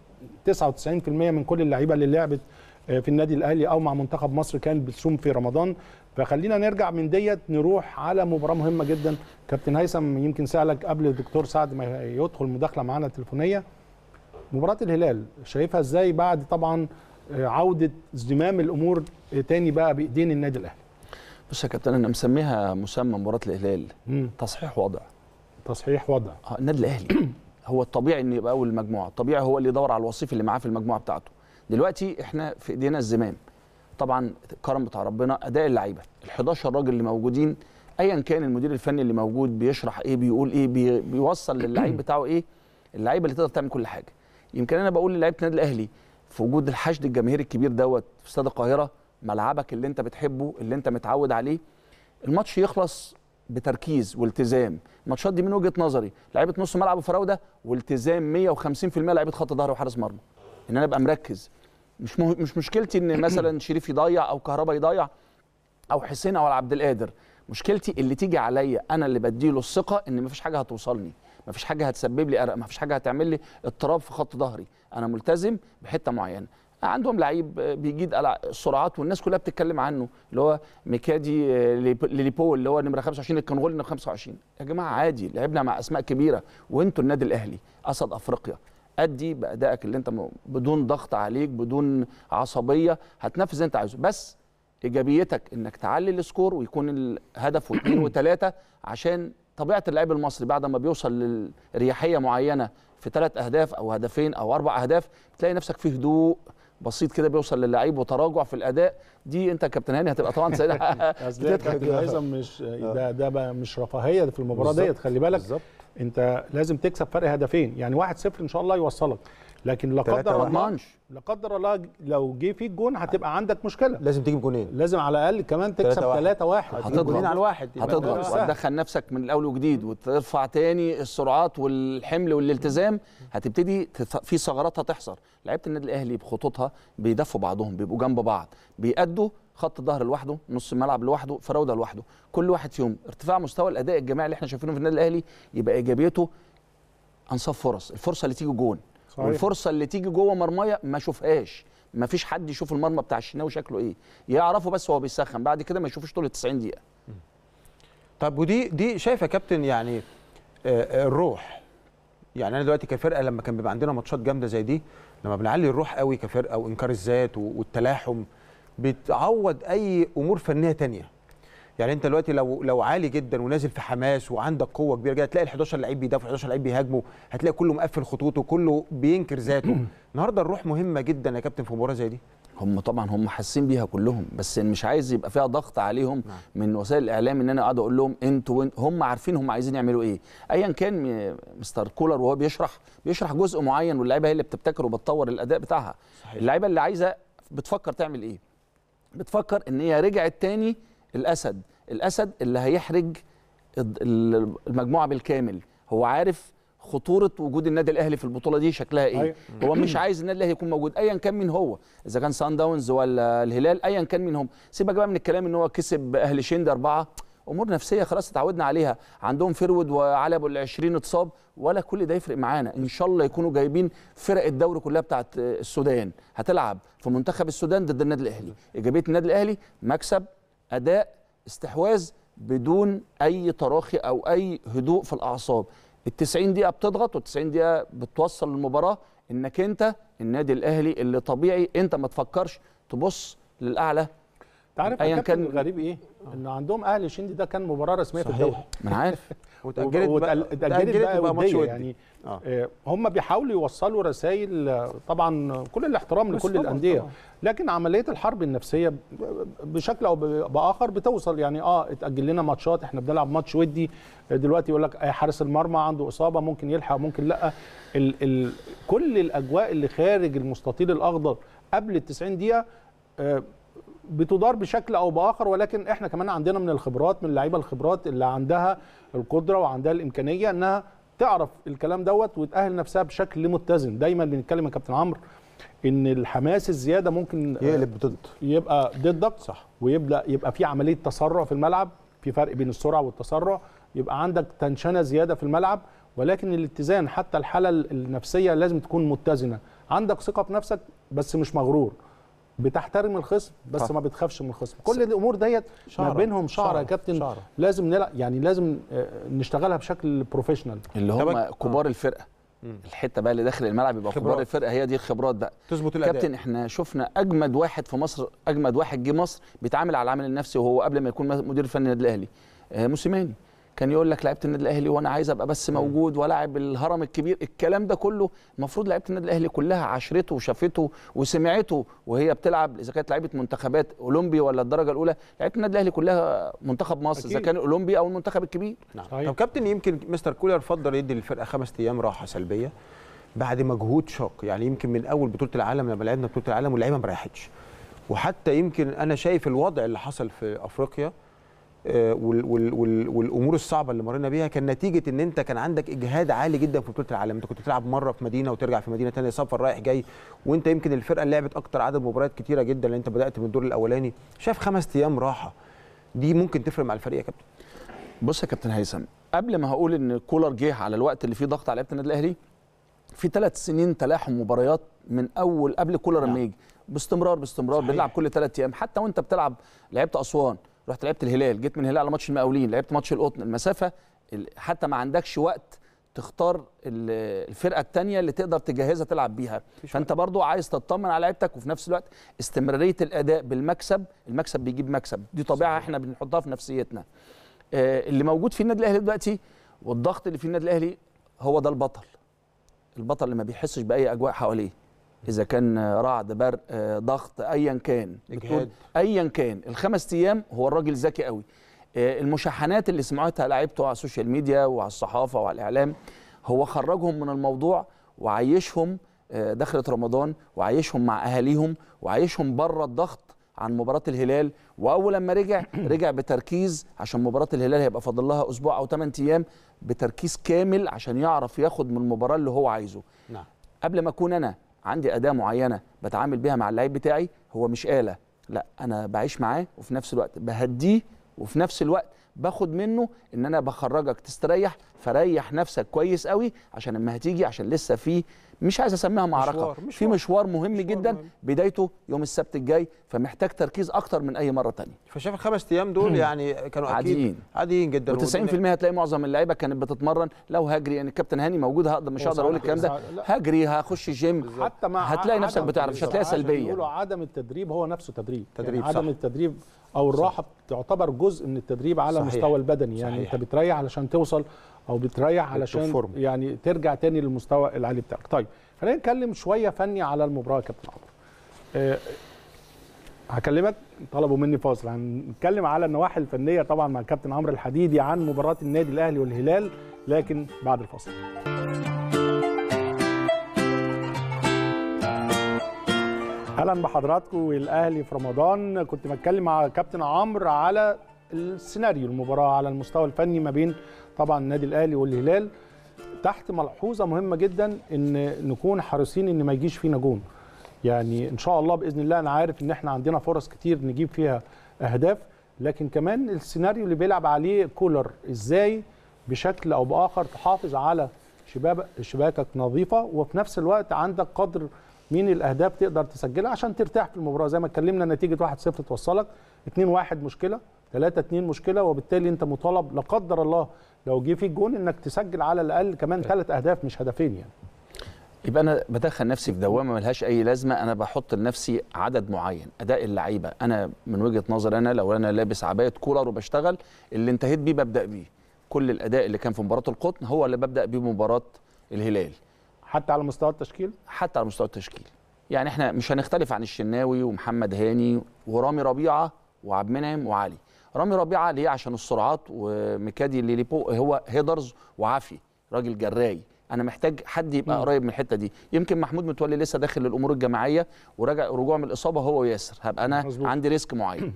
99% من كل اللعيبه اللي لعبت آه، في النادي الاهلي او مع منتخب مصر كانت بتصوم في رمضان فخلينا نرجع من ديت نروح على مباراه مهمه جدا كابتن هيثم يمكن سالك قبل الدكتور سعد ما يدخل مداخله معانا تليفونيه مباراه الهلال شايفها ازاي بعد طبعا آه، عوده زمام الامور آه، تاني بقى بايدين النادي الاهلي بص يا كابتن انا مسميها مسمى مباراه الهلال مم. تصحيح وضع تصحيح وضع آه، النادي الاهلي هو الطبيعي انه يبقى اول المجموعه الطبيعي هو اللي يدور على الوصيف اللي معاه في المجموعه بتاعته دلوقتي احنا في ايدينا الزمام طبعا الكرم بتاع ربنا اداء اللعيبه ال 11 راجل اللي موجودين ايا كان المدير الفني اللي موجود بيشرح ايه بيقول ايه بي بيوصل للعيب بتاعه ايه اللعيبه اللي تقدر تعمل كل حاجه يمكن انا بقول للعيبه النادي الاهلي في وجود الحشد الجماهيري الكبير دوت في استاد القاهره ملعبك اللي انت بتحبه اللي انت متعود عليه الماتش يخلص بتركيز والتزام الماتشات دي من وجهه نظري لعيبه نص ملعب وفراوده والتزام 150% لعيبه خط ظهر وحارس مرمى ان انا ابقى مركز مش مه... مش مشكلتي ان مثلا شريف يضيع او كهربا يضيع او حسين او عبد القادر مشكلتي اللي تيجي عليا انا اللي بديله الثقه ان مفيش حاجه هتوصلني مفيش حاجه هتسبب لي قرق مفيش حاجه هتعمل لي اضطراب في خط ظهري انا ملتزم بحته معينه عندهم لعيب بيجيد ألع- السرعات والناس كلها بتتكلم عنه اللي هو ميكادي آه، ليب- ليليبو اللي هو نمره 25 الكونغولي نمره 25 يا جماعه عادي لعبنا مع اسماء كبيره وانتوا النادي الاهلي اسد افريقيا ادي بادائك اللي انت م- بدون ضغط عليك بدون عصبيه هتنفذ اللي انت عايزه بس ايجابيتك انك تعلي السكور ويكون الهدف واثنين وثلاثه عشان طبيعه اللعيب المصري بعد ما بيوصل لرياحيه معينه في ثلاث اهداف او هدفين او اربع اهداف بتلاقي نفسك في هدوء بسيط كده بيوصل للعيب وتراجع في الاداء دي انت يا كابتن هاني هتبقى طبعا سعيد اصل هي كابتن هيثم مش ده ده بقى مش رفاهيه في المباراه بالظبط. ديت خلي بالك بالظبط. انت لازم تكسب فرق هدفين يعني 1-0 ان شاء الله يوصلك لكن لا تلاتة قدر واحد. الله ضمنش لا قدر الله لو جه فيك جون هتبقى عندك مشكله لازم تجيب جونين لازم على الاقل كمان تكسب 3-1. 3-1 هتضغط. جونين على الواحد يبقى هتضغط ده سهل. وهتدخل نفسك من الاول وجديد وترفع تاني السرعات والحمل والالتزام هتبتدي تث- في ثغرات هتحصل لعيبه النادي الاهلي بخطوطها بيدفوا بعضهم بيبقوا جنب بعض بيأدوا خط الظهر لوحده نص الملعب لوحده فراوده لوحده كل واحد فيهم ارتفاع مستوى الاداء الجماعي اللي احنا شايفينه في النادي الاهلي يبقى ايجابيته انصاف فرص الفرصه اللي تيجي جون صحيح. والفرصه اللي تيجي جوه مرميه ما اشوفهاش ما فيش حد يشوف المرمى بتاع الشناوي شكله ايه يعرفه بس هو بيسخن بعد كده ما يشوفوش طول ال 90 دقيقه طب ودي دي شايف يا كابتن يعني آه، آه، الروح يعني انا دلوقتي كفرقه لما كان بيبقى عندنا ماتشات جامده زي دي لما بنعلي الروح قوي كفرقه وانكار الذات و- والتلاحم بتعوض اي امور فنيه تانية يعني انت دلوقتي لو لو عالي جدا ونازل في حماس وعندك قوه كبيره جدا هتلاقي ال 11 لعيب بيدافعوا 11 لعيب بيهاجموا هتلاقي كله مقفل خطوطه كله بينكر ذاته النهارده الروح مهمه جدا يا كابتن في مباراه زي دي هم طبعا هم حاسين بيها كلهم بس مش عايز يبقى فيها ضغط عليهم نعم. من وسائل الاعلام ان انا اقعد اقول لهم انتوا وإن- هم عارفين هم عايزين يعملوا ايه ايا كان م- مستر كولر وهو بيشرح بيشرح جزء معين واللعيبه هي اللي بتبتكر وبتطور الاداء بتاعها صحيح. اللعيبه اللي عايزه بتفكر تعمل ايه بتفكر ان هي رجعت تاني الاسد الاسد اللي هيحرج الد- ال- المجموعه بالكامل هو عارف خطوره وجود النادي الاهلي في البطوله دي شكلها ايه أيوة. هو مش عايز النادي الاهلي يكون موجود ايا كان مين هو اذا كان سان داونز ولا الهلال ايا كان مين هم سيبك بقى من الكلام ان هو كسب اهل شند اربعه امور نفسيه خلاص اتعودنا عليها عندهم فرود وعلي ابو ال 20 اتصاب ولا كل ده يفرق معانا ان شاء الله يكونوا جايبين فرق الدوري كلها بتاعت السودان هتلعب في منتخب السودان ضد النادي الاهلي ايجابيه النادي الاهلي مكسب اداء استحواذ بدون اي تراخي او اي هدوء في الاعصاب ال 90 دقيقه بتضغط وال 90 دقيقه بتوصل المباراه انك انت النادي الاهلي اللي طبيعي انت ما تفكرش تبص للاعلى تعرف أياً يا كابتن كان- الغريب ايه؟ ان عندهم اهلي شندي ده كان مباراه رسميه في الدوري صحيح ما انا عارف واتاجلت بقى اتأجلت بقى تبقى ماتش ودية ودي يعني آه. آه، هم بيحاولوا يوصلوا رسائل آه، طبعا كل الاحترام بس لكل طبعاً، الانديه طبعاً. لكن عمليه الحرب النفسيه ب- بشكل او ب- باخر بتوصل يعني اه اتاجل لنا ماتشات احنا بنلعب ماتش ودي آه، دلوقتي يقول لك آه، حارس المرمى عنده اصابه ممكن يلحق ممكن لا ال ال كل الاجواء اللي خارج المستطيل الاخضر قبل ال 90 دقيقه آه، بتدار بشكل او باخر ولكن احنا كمان عندنا من الخبرات من اللعيبه الخبرات اللي عندها القدره وعندها الامكانيه انها تعرف الكلام دوت وتاهل نفسها بشكل متزن دايما بنتكلم يا كابتن عمرو ان الحماس الزياده ممكن آه، يقلب ضد يبقى ضدك صح ويبدا يبقى في عمليه تسرع في الملعب في فرق بين السرعه والتسرع يبقى عندك تنشنه زياده في الملعب ولكن الاتزان حتى الحاله النفسيه لازم تكون متزنه عندك ثقه في نفسك بس مش مغرور بتحترم الخصم بس صح. ما بتخافش من الخصم كل الامور ديت ما شعرة. بينهم شعره يا شعرة. كابتن شعرة. لازم نلعب يعني لازم آه، نشتغلها بشكل بروفيشنال اللي طب- هم كبار الفرقه مم. الحته بقى اللي داخل الملعب يبقى كبار خبرات. الفرقه هي دي الخبرات بقى تظبط الاداء كابتن احنا شفنا اجمد واحد في مصر اجمد واحد جه مصر بيتعامل على العامل النفسي وهو قبل ما يكون مدير فني النادي الاهلي آه، موسيماني كان يقول لك لعيبه النادي الاهلي وانا عايز ابقى بس موجود ولاعب الهرم الكبير الكلام ده كله المفروض لعيبه النادي الاهلي كلها عاشرته وشافته وسمعته وهي بتلعب اذا كانت لعيبه منتخبات اولمبي ولا الدرجه الاولى لعيبه النادي الاهلي كلها منتخب مصر اذا أكيد. كان اولمبي او المنتخب الكبير نعم. صحيح. طب كابتن يمكن مستر كولر فضل يدي للفرقه خمس ايام راحه سلبيه بعد مجهود شاق يعني يمكن من اول بطوله العالم لما لعبنا بطوله العالم واللعيبه ما ريحتش وحتى يمكن انا شايف الوضع اللي حصل في افريقيا آه، وال وال وال والامور الصعبه اللي مرينا بيها كان نتيجه ان انت كان عندك اجهاد عالي جدا في بطوله العالم انت كنت بتلعب مره في مدينه وترجع في مدينه ثانيه سفر رايح جاي وانت يمكن الفرقه اللي لعبت اكتر عدد مباريات كتيره جدا لان انت بدات من الدور الاولاني شايف خمس ايام راحه دي ممكن تفرق مع الفريق يا كابتن بص يا كابتن هيثم قبل ما هقول ان كولر جه على الوقت اللي فيه ضغط على لعيبه النادي الاهلي في ثلاث سنين تلاحم مباريات من اول قبل كولر لما يجي باستمرار باستمرار صحيح. بنلعب كل ثلاث ايام حتى وانت بتلعب لعبت اسوان رحت لعبت الهلال جيت من الهلال على ماتش المقاولين لعبت ماتش القطن المسافه ال- حتى ما عندكش وقت تختار ال- الفرقه الثانيه اللي تقدر تجهزها تلعب بيها فانت برضو عايز تطمن على لعيبتك وفي نفس الوقت استمراريه الاداء بالمكسب المكسب بيجيب مكسب دي طبيعه احنا بنحطها في نفسيتنا آه، اللي موجود في النادي الاهلي دلوقتي والضغط اللي في النادي الاهلي هو ده البطل البطل اللي ما بيحسش باي اجواء حواليه اذا كان آه، رعد برق آه، ضغط ايا كان إجهاد. بتقول ايا كان الخمس ايام هو الراجل ذكي قوي آه، المشاحنات اللي سمعتها لعيبته على السوشيال ميديا وعلى الصحافه وعلى الاعلام هو خرجهم من الموضوع وعيشهم آه، دخلت رمضان وعيشهم مع اهاليهم وعيشهم بره الضغط عن مباراه الهلال واول لما رجع رجع بتركيز عشان مباراه الهلال هيبقى فاضل لها اسبوع او 8 ايام بتركيز كامل عشان يعرف ياخد من المباراه اللي هو عايزه نعم قبل ما اكون انا عندي اداه معينه بتعامل بيها مع اللعيب بتاعي هو مش آلة لا انا بعيش معاه وفي نفس الوقت بهديه وفي نفس الوقت باخد منه ان انا بخرجك تستريح فريح نفسك كويس قوي عشان لما هتيجي عشان لسه في مش عايز اسميها معركه مشوار- في مشوار. مشوار مهم مشوار جدا مهم. بدايته يوم السبت الجاي فمحتاج تركيز اكتر من اي مره تانية فشايف الخمس ايام دول يعني كانوا اكيد عاديين. عاديين جدا و90% هتلاقي معظم اللعيبه كانت بتتمرن لو هجري يعني الكابتن هاني موجود هقدر مش هو هقدر اقول صح- الكلام ده صح- لا. هجري هخش جيم حتى مع هتلاقي عدم- نفسك بتعرف مش هتلاقي عشان سلبيه بيقولوا عدم التدريب هو نفسه تدريب تدريب، يعني عدم صح. التدريب او الراحه تعتبر جزء من التدريب على صحيح. المستوى البدني يعني صحيح. انت بتريح علشان توصل او بتريح علشان فورم. يعني ترجع تاني للمستوى العالي بتاعك طيب خلينا نتكلم شويه فني على المباراه يا كابتن عمرو آه، هكلمك طلبوا مني فاصل هنتكلم على النواحي الفنيه طبعا مع الكابتن عمرو الحديدي عن مباراه النادي الاهلي والهلال لكن بعد الفاصل اهلا بحضراتكم والاهلي في رمضان كنت بتكلم مع كابتن عمرو على السيناريو المباراه على المستوى الفني ما بين طبعا النادي الاهلي والهلال تحت ملحوظه مهمه جدا ان نكون حريصين ان ما يجيش فينا جون يعني ان شاء الله باذن الله انا عارف ان احنا عندنا فرص كتير نجيب فيها اهداف لكن كمان السيناريو اللي بيلعب عليه كولر ازاي بشكل او باخر تحافظ على شباب شباكك نظيفه وفي نفس الوقت عندك قدر من الاهداف تقدر تسجلها عشان ترتاح في المباراه زي ما اتكلمنا نتيجه 1-0 توصلك 2-1 مشكله 3-2 مشكله وبالتالي انت مطالب لا قدر الله لو جه فيك جون انك تسجل على الاقل كمان ثلاث اهداف مش هدفين يعني يبقى انا بدخل نفسي في دوامه ملهاش اي لازمه انا بحط لنفسي عدد معين اداء اللعيبه انا من وجهه نظري انا لو انا لابس عبايه كولر وبشتغل اللي انتهيت بيه ببدا بيه كل الاداء اللي كان في مباراه القطن هو اللي ببدا بيه مباراه الهلال حتى على مستوى التشكيل حتى على مستوى التشكيل يعني احنا مش هنختلف عن الشناوي ومحمد هاني ورامي ربيعه وعبد المنعم وعلي رامي ربيعه ليه عشان السرعات وميكادي اللي ليبو هو هيدرز وعافي راجل جراي انا محتاج حد يبقى قريب من الحته دي يمكن محمود متولي لسه داخل للامور الجماعيه وراجع رجوع من الاصابه هو وياسر هبقى انا مظبوط. عندي ريسك معين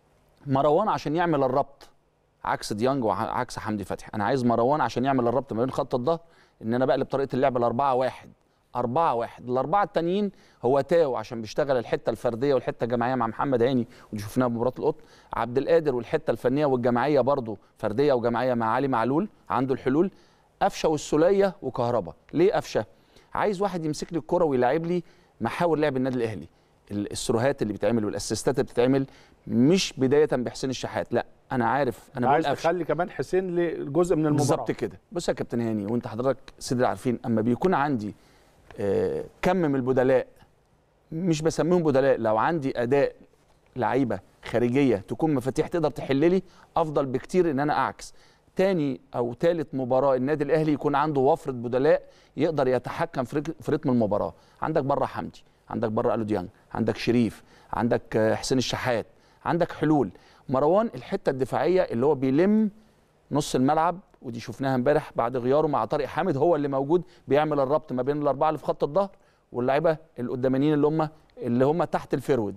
مروان عشان يعمل الربط عكس ديانج وعكس حمدي فتحي انا عايز مروان عشان يعمل الربط ما بين خط الظهر ان انا بقلب طريقه اللعب الأربعة واحد أربعة واحد الأربعة التانيين هو تاو عشان بيشتغل الحتة الفردية والحتة الجماعية مع محمد هاني ودي شفناها بمباراة القطن عبد القادر والحتة الفنية والجماعية برضه فردية وجماعية مع علي معلول عنده الحلول قفشة والسولية وكهربا ليه قفشة؟ عايز واحد يمسك لي الكرة ويلاعب لي محاور لعب النادي الأهلي ال- السروهات اللي بتتعمل والاسيستات اللي بتتعمل مش بداية بحسين الشحات لا أنا عارف أنا عايز بقول قفشة تخلي كمان حسين لجزء من المباراه بالظبط كده بص يا كابتن هاني وانت حضرتك سيدي عارفين اما بيكون عندي آه، كم من البدلاء مش بسميهم بدلاء لو عندي اداء لعيبه خارجيه تكون مفاتيح تقدر تحل لي افضل بكتير ان انا اعكس تاني او تالت مباراه النادي الاهلي يكون عنده وفره بدلاء يقدر يتحكم في رك- في رتم المباراه عندك بره حمدي عندك بره الو ديانج عندك شريف عندك آه، حسين الشحات عندك حلول مروان الحته الدفاعيه اللي هو بيلم نص الملعب ودي شفناها امبارح بعد غياره مع طارق حامد هو اللي موجود بيعمل الربط ما بين الاربعه اللي في خط الظهر واللعيبه القدامانيين اللي هم اللي هم تحت الفرود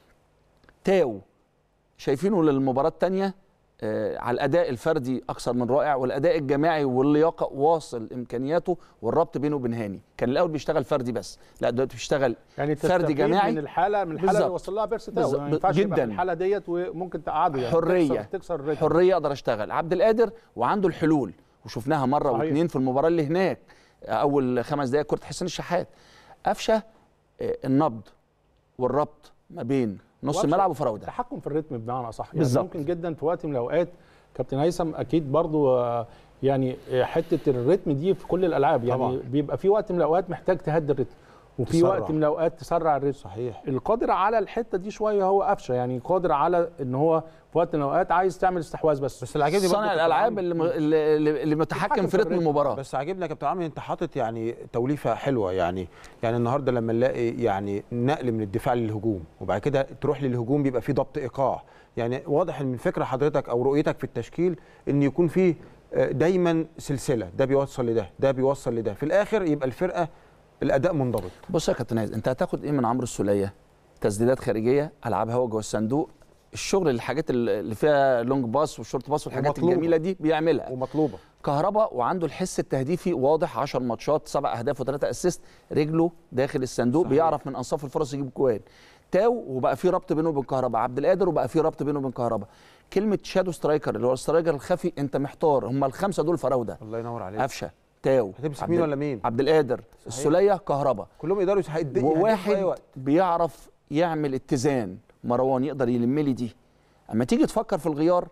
تاو شايفينه للمباراه الثانيه آه على الاداء الفردي اكثر من رائع والاداء الجماعي واللياقه واصل امكانياته والربط بينه وبين هاني كان الاول بيشتغل فردي بس لا دلوقتي بيشتغل يعني فردي تستفيد جماعي من الحاله من الحاله اللي بالظبط. وصل لها بيرس تاو بالظبط. ما ينفعش يبقى جداً. في الحاله ديت وممكن تقعده يعني حرية. تكسر, تكسر الريتم حريه اقدر اشتغل عبد القادر وعنده الحلول وشفناها مره صحيح. واثنين في المباراه اللي هناك اول خمس دقائق كره حسين الشحات قفشه آه، النبض والربط ما بين نص وأبشر. الملعب وفراوده التحكم في الريتم بمعنى اصح يعني بالظبط. ممكن جدا في وقت من الاوقات كابتن هيثم اكيد برضو آه، يعني آه، حته الريتم دي في كل الالعاب يعني طبعاً. بيبقى في وقت من الاوقات محتاج تهدي الريتم وفي تسرع. وقت من الاوقات تسرع الريتم صحيح القادر على الحته دي شويه هو قفشه يعني قادر على ان هو في وقت من الاوقات عايز تعمل استحواذ بس بس اللي عاجبني برضه صانع كابتن الالعاب عمرو- اللي, م- اللي, اللي اللي متحكم في رتم الريتم. المباراه بس عاجبني يا كابتن عمرو انت حاطط يعني توليفه حلوه يعني يعني النهارده لما نلاقي يعني نقل من الدفاع للهجوم وبعد كده تروح للهجوم بيبقى فيه ضبط ايقاع يعني واضح ان من فكره حضرتك او رؤيتك في التشكيل ان يكون فيه آه، دايما سلسله ده بيوصل لده ده بيوصل لده في الاخر يبقى الفرقه الاداء منضبط بص يا كابتن عايز انت هتاخد ايه من عمرو السوليه تسديدات خارجيه العاب هوا جوه الصندوق الشغل الحاجات اللي فيها لونج باس والشورت باس والحاجات ومطلوبة. الجميله دي بيعملها ومطلوبه كهربا وعنده الحس التهديفي واضح 10 ماتشات سبع اهداف وثلاثه اسيست رجله داخل الصندوق صحيح. بيعرف من انصاف الفرص يجيب جوان تاو وبقى في ربط بينه وبين كهربا عبد القادر وبقى في ربط بينه وبين كهربا كلمه شادو سترايكر اللي هو السترايكر الخفي انت محتار هم الخمسه دول فراوده الله ينور عليك قفشه تاو هتمسك عبد- مين ولا مين؟ عبد القادر السوليه كهربا كلهم يقدروا يهدوا في اي وواحد وقت بيعرف يعمل اتزان مروان يقدر يلم لي دي اما تيجي تفكر في الغيار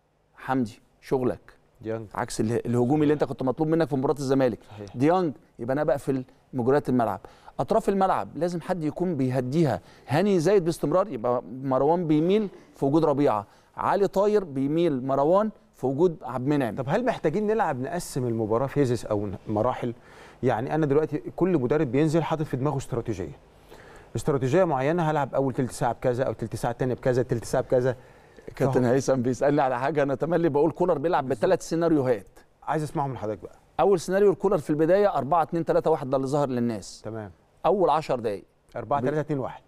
حمدي شغلك ديانج عكس اله- الهجومي اللي انت كنت مطلوب منك في مباراه الزمالك صحيح. ديانج يبقى انا بقفل مجريات الملعب اطراف الملعب لازم حد يكون بيهديها هاني زايد باستمرار يبقى مروان بيميل في وجود ربيعه علي طاير بيميل مروان في وجود عبد المنعم طب هل محتاجين نلعب نقسم المباراه فيزز او مراحل يعني انا دلوقتي كل مدرب بينزل حاطط في دماغه استراتيجيه استراتيجيه معينه هلعب اول تلت ساعه بكذا او تلت ساعه تانية بكذا تلت ساعه بكذا كابتن هيثم بيسالني على حاجه انا تملي بقول كولر بيلعب بثلاث سيناريوهات عايز اسمعهم من حضرتك بقى اول سيناريو الكولر في البدايه 4 2 3 1 ده اللي ظهر للناس تمام اول 10 دقائق 4 3 2 1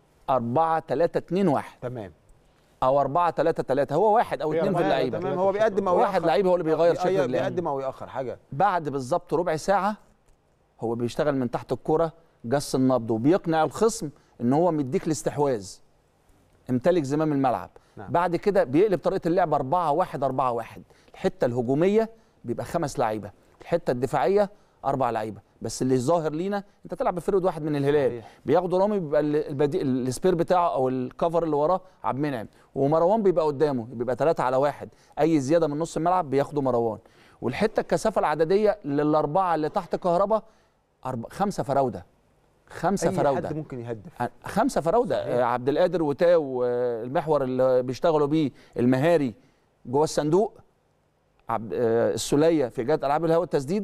4 3 2 1 تمام او 4 3 3 هو واحد او هي اثنين في أربعة اللعيبه تمام هو بيقدم او واحد يأخر. لعيب هو اللي بيغير شكل أيوة، اللعب. بيقدم او ياخر حاجه بعد بالظبط ربع ساعه هو بيشتغل من تحت الكرة جس النبض وبيقنع الخصم ان هو مديك الاستحواذ امتلك زمام الملعب نعم. بعد كده بيقلب طريقه اللعب 4 1 4 1 الحته الهجوميه بيبقى خمس لعيبه الحته الدفاعيه اربع لعيبه بس اللي ظاهر لينا انت تلعب بفرد واحد من الهلال صحيح. بياخدوا رامي بيبقى ال- البدي... السبير بتاعه او الكفر اللي وراه عبد المنعم ومروان بيبقى قدامه بيبقى ثلاثة على واحد اي زياده من نص الملعب بياخده مروان والحته الكثافه العدديه للاربعه اللي تحت كهربا أرب... خمسه فراوده خمسه اي فراوده حد ممكن يهدف خمسه فراوده آه، عبد القادر وتاو آه، المحور اللي بيشتغلوا بيه المهاري جوه الصندوق عبد آه، السوليه في جهه العاب الهواء التسديد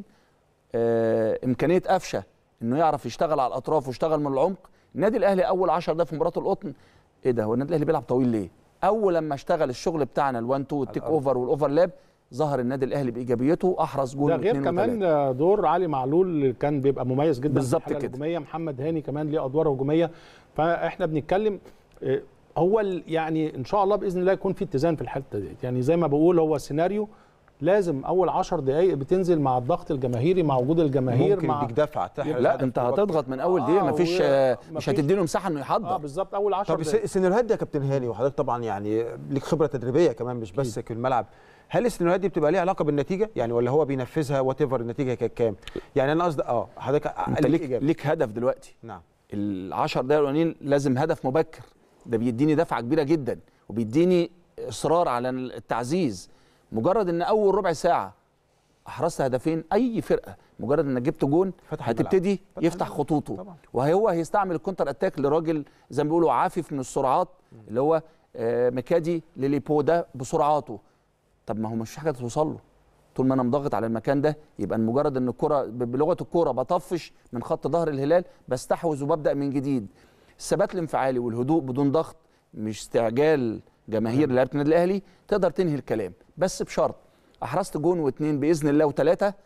آه، امكانيه قفشه انه يعرف يشتغل على الاطراف ويشتغل من العمق النادي الاهلي اول 10 ده في مباراه القطن ايه ده هو النادي الاهلي بيلعب طويل ليه اول لما اشتغل الشغل بتاعنا ال1 2 والتيك الأرض. اوفر والاوفرلاب ظهر النادي الاهلي بايجابيته احرز جول ده غير واثنين كمان وثلاثة. دور علي معلول اللي كان بيبقى مميز جدا في بالظبط الحالة كده. الهجوميه محمد هاني كمان ليه ادوار هجوميه فاحنا بنتكلم آه، هو ال- يعني ان شاء الله باذن الله يكون في اتزان في الحته دي يعني زي ما بقول هو السيناريو لازم اول 10 دقائق بتنزل مع الضغط الجماهيري مع وجود الجماهير ممكن مع يديك دفعه تحرز لا هدف انت مبكر. هتضغط من اول دقيقه آه، مفيش و- آه، مش مفيش- هتديله مساحه انه اه يحضر بالظبط اول 10 طب الس- دقائق السيناريوهات دي يا كابتن هاني وحضرتك طبعا يعني ليك خبره تدريبيه كمان مش بس في الملعب هل السيناريوهات دي بتبقى ليها علاقه بالنتيجه يعني ولا هو بينفذها وات ايفر النتيجه كانت كام يعني انا قصدي اه حضرتك انت ليك إجابة. ليك هدف دلوقتي نعم العشر دقايق الاولانيين لازم هدف مبكر ده بيديني دفعه كبيره جدا وبيديني اصرار على التعزيز مجرد ان اول ربع ساعه احرزت هدفين اي فرقه مجرد انك جبت جون فتح هتبتدي فتح يفتح الملعب. خطوطه طبعا. وهو هيستعمل الكونتر اتاك لراجل زي ما بيقولوا عافف من السرعات اللي هو آه، مكادي لليبو ده بسرعاته طب ما هو مش حاجه توصل له طول ما انا مضغط على المكان ده يبقى مجرد ان الكره ب- بلغه الكوره بطفش من خط ظهر الهلال بستحوذ وببدا من جديد الثبات الانفعالي والهدوء بدون ضغط مش استعجال جماهير لعيبه النادي الاهلي تقدر تنهي الكلام بس بشرط احرزت جون واثنين باذن الله وثلاثه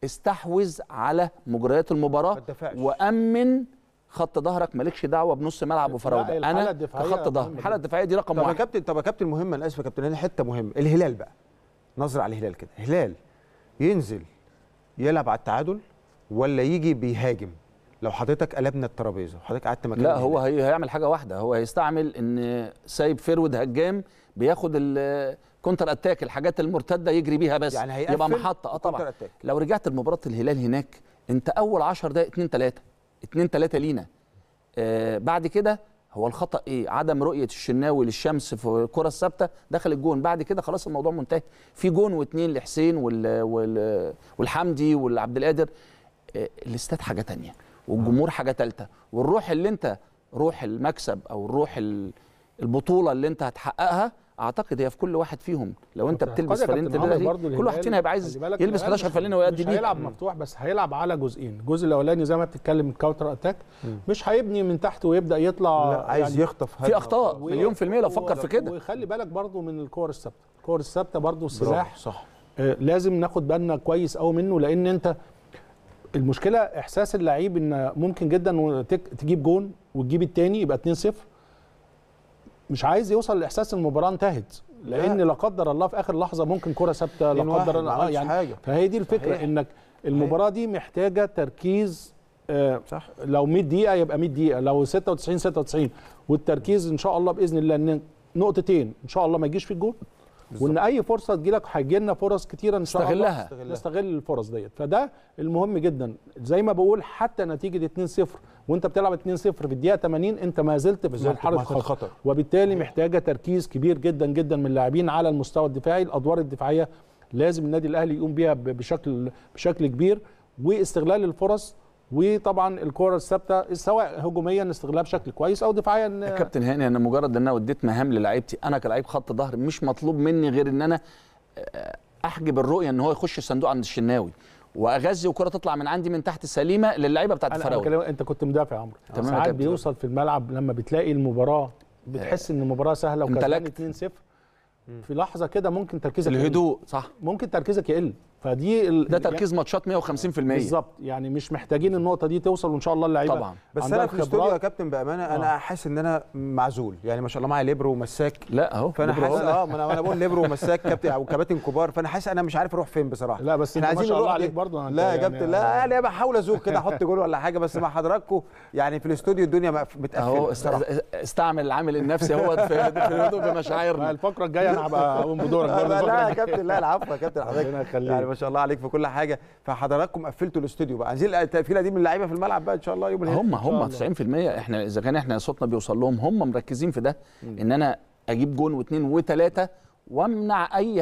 استحوذ على مجريات المباراه ما تدافعش. وامن خط ظهرك مالكش دعوه بنص ملعب وفراوده الحالة انا الدفاعية كخط ظهر مهمة الحاله جدا. الدفاعيه دي رقم طب يا واحد كابتن طب يا كابتن مهم انا اسف يا كابتن هاني حته مهمه الهلال بقى نظره على الهلال كده الهلال ينزل يلعب على التعادل ولا يجي بيهاجم لو حضرتك قلبنا الترابيزه وحضرتك قعدت مكان لا الهلال. هو هي هيعمل حاجه واحده هو هيستعمل ان سايب فيرود هجام بياخد الكونتر اتاك الحاجات المرتده يجري بيها بس يعني هيقفل يبقى محطه اه الكونتر طبعا أتاك. لو رجعت لمباراه الهلال هناك انت اول 10 دقائق 2 3 2 3 لينا آه بعد كده هو الخطا ايه عدم رؤيه الشناوي للشمس في الكره الثابته دخل الجون بعد كده خلاص الموضوع منتهي في جون واثنين لحسين وال... وال... والحمدي والعبد القادر آه، الاستاد حاجه تانية والجمهور حاجه ثالثه والروح اللي انت روح المكسب او الروح ال- البطوله اللي انت هتحققها اعتقد هي في كل واحد فيهم لو انت قد بتلبس يا كابتن فانلة عمرو النادي برضو كل الهلال- واحد فينا هيبقى عايز خلي بالك يلبس الهلال 11 مش- فانلة ويأدي مش بيه هيلعب مفتوح بس هيلعب على جزئين الجزء الاولاني زي ما بتتكلم الكاونتر اتاك مش هيبني من تحت ويبدا يطلع لا عايز يعني يخطف في هجمة. اخطاء و- مليون في الميه لو فكر و- في كده وخلي بالك برضو من الكور الثابته الكور الثابته برضو برافو، سلاح صح آه، لازم ناخد بالنا كويس قوي منه لان انت المشكله احساس اللعيب ان ممكن جدا وتك- تجيب جون وتجيب التاني يبقى 2-0 مش عايز يوصل لاحساس المباراه انتهت لان لا قدر الله في اخر لحظه ممكن كره ثابته لا 2-1 قدر الله ما آه، عملش يعني حاجة. فهي دي الفكره صحيح. انك المباراه دي محتاجه تركيز آه، صح لو 100 دقيقه يبقى 100 دقيقه لو 96 96 والتركيز ان شاء الله باذن الله ان نقطتين ان شاء الله ما يجيش في الجول وان اي فرصه تجيلك هيجي لنا فرص كتيره ان شاء الله استغلها. نستغل الفرص ديت فده المهم جدا زي ما بقول حتى نتيجه 2-0 وانت بتلعب 2-0 في الدقيقه 80 انت ما زلت في زلت مرحله مرحلة خطر. خطر. وبالتالي محتاجه تركيز كبير جدا جدا من اللاعبين على المستوى الدفاعي الادوار الدفاعيه لازم النادي الاهلي يقوم بيها ب- بشكل بشكل كبير واستغلال الفرص وطبعا الكره الثابته سواء هجوميا استغلالها بشكل كويس او دفاعيا يا كابتن هاني انا مجرد ان انا وديت مهام للاعيبتي انا كلاعب خط ظهر مش مطلوب مني غير ان انا آه، احجب الرؤيه ان هو يخش الصندوق عند الشناوي واغذي وكره تطلع من عندي من تحت سليمه للعيبه بتاعت انا الفراوده بكلمك انت كنت مدافع يا عمرو تمام يا ساعات كابتن. بيوصل في الملعب لما بتلاقي المباراه بتحس ان المباراه سهله وكسبان امتلكت. 2-0 في لحظه كده ممكن تركيزك يقل. الهدوء صح ممكن تركيزك يقل فدي ال... ده تركيز ماتشات 150% بالظبط يعني مش محتاجين النقطه دي توصل وان شاء الله اللعيبه طبعا. بس عندها انا في الاستوديو يا خبرات. كابتن بامانه آه. انا حاسس ان انا معزول يعني ما شاء الله معايا ليبرو ومساك لا اهو فانا بكرة حاسس أهو. اه ما انا انا بقول ليبرو ومساك كابتن او كباتن كبار فانا حاسس انا مش عارف اروح فين بصراحه لا بس احنا انت ما عايزين شاء الله نروح عليك دي- برضه أنت لا يا يعني- كابتن لا انا بحاول ازوق كده احط جول ولا حاجه بس مع حضراتكم يعني في الاستوديو الدنيا مقف- اهو متقفله است- بصراحه استعمل العامل النفسي اهو في في الهدوء لا، بمشاعرنا الفقره الجايه انا هبقى اقوم بدورك برضه لا, الفقرة لا يا الجاية. كابتن لا العفو يا كابتن ربنا حضرتك يخليك. يعني ما شاء الله عليك في كل حاجه فحضراتكم قفلتوا الاستوديو بقى عايزين تقفيله دي من اللعيبه في الملعب بقى ان شاء الله يوم الهند هم هم 90% احنا اذا كان احنا صوتنا بيوصل لهم هم مركزين في ده ان انا اجيب جون واثنين وثلاثه وامنع اي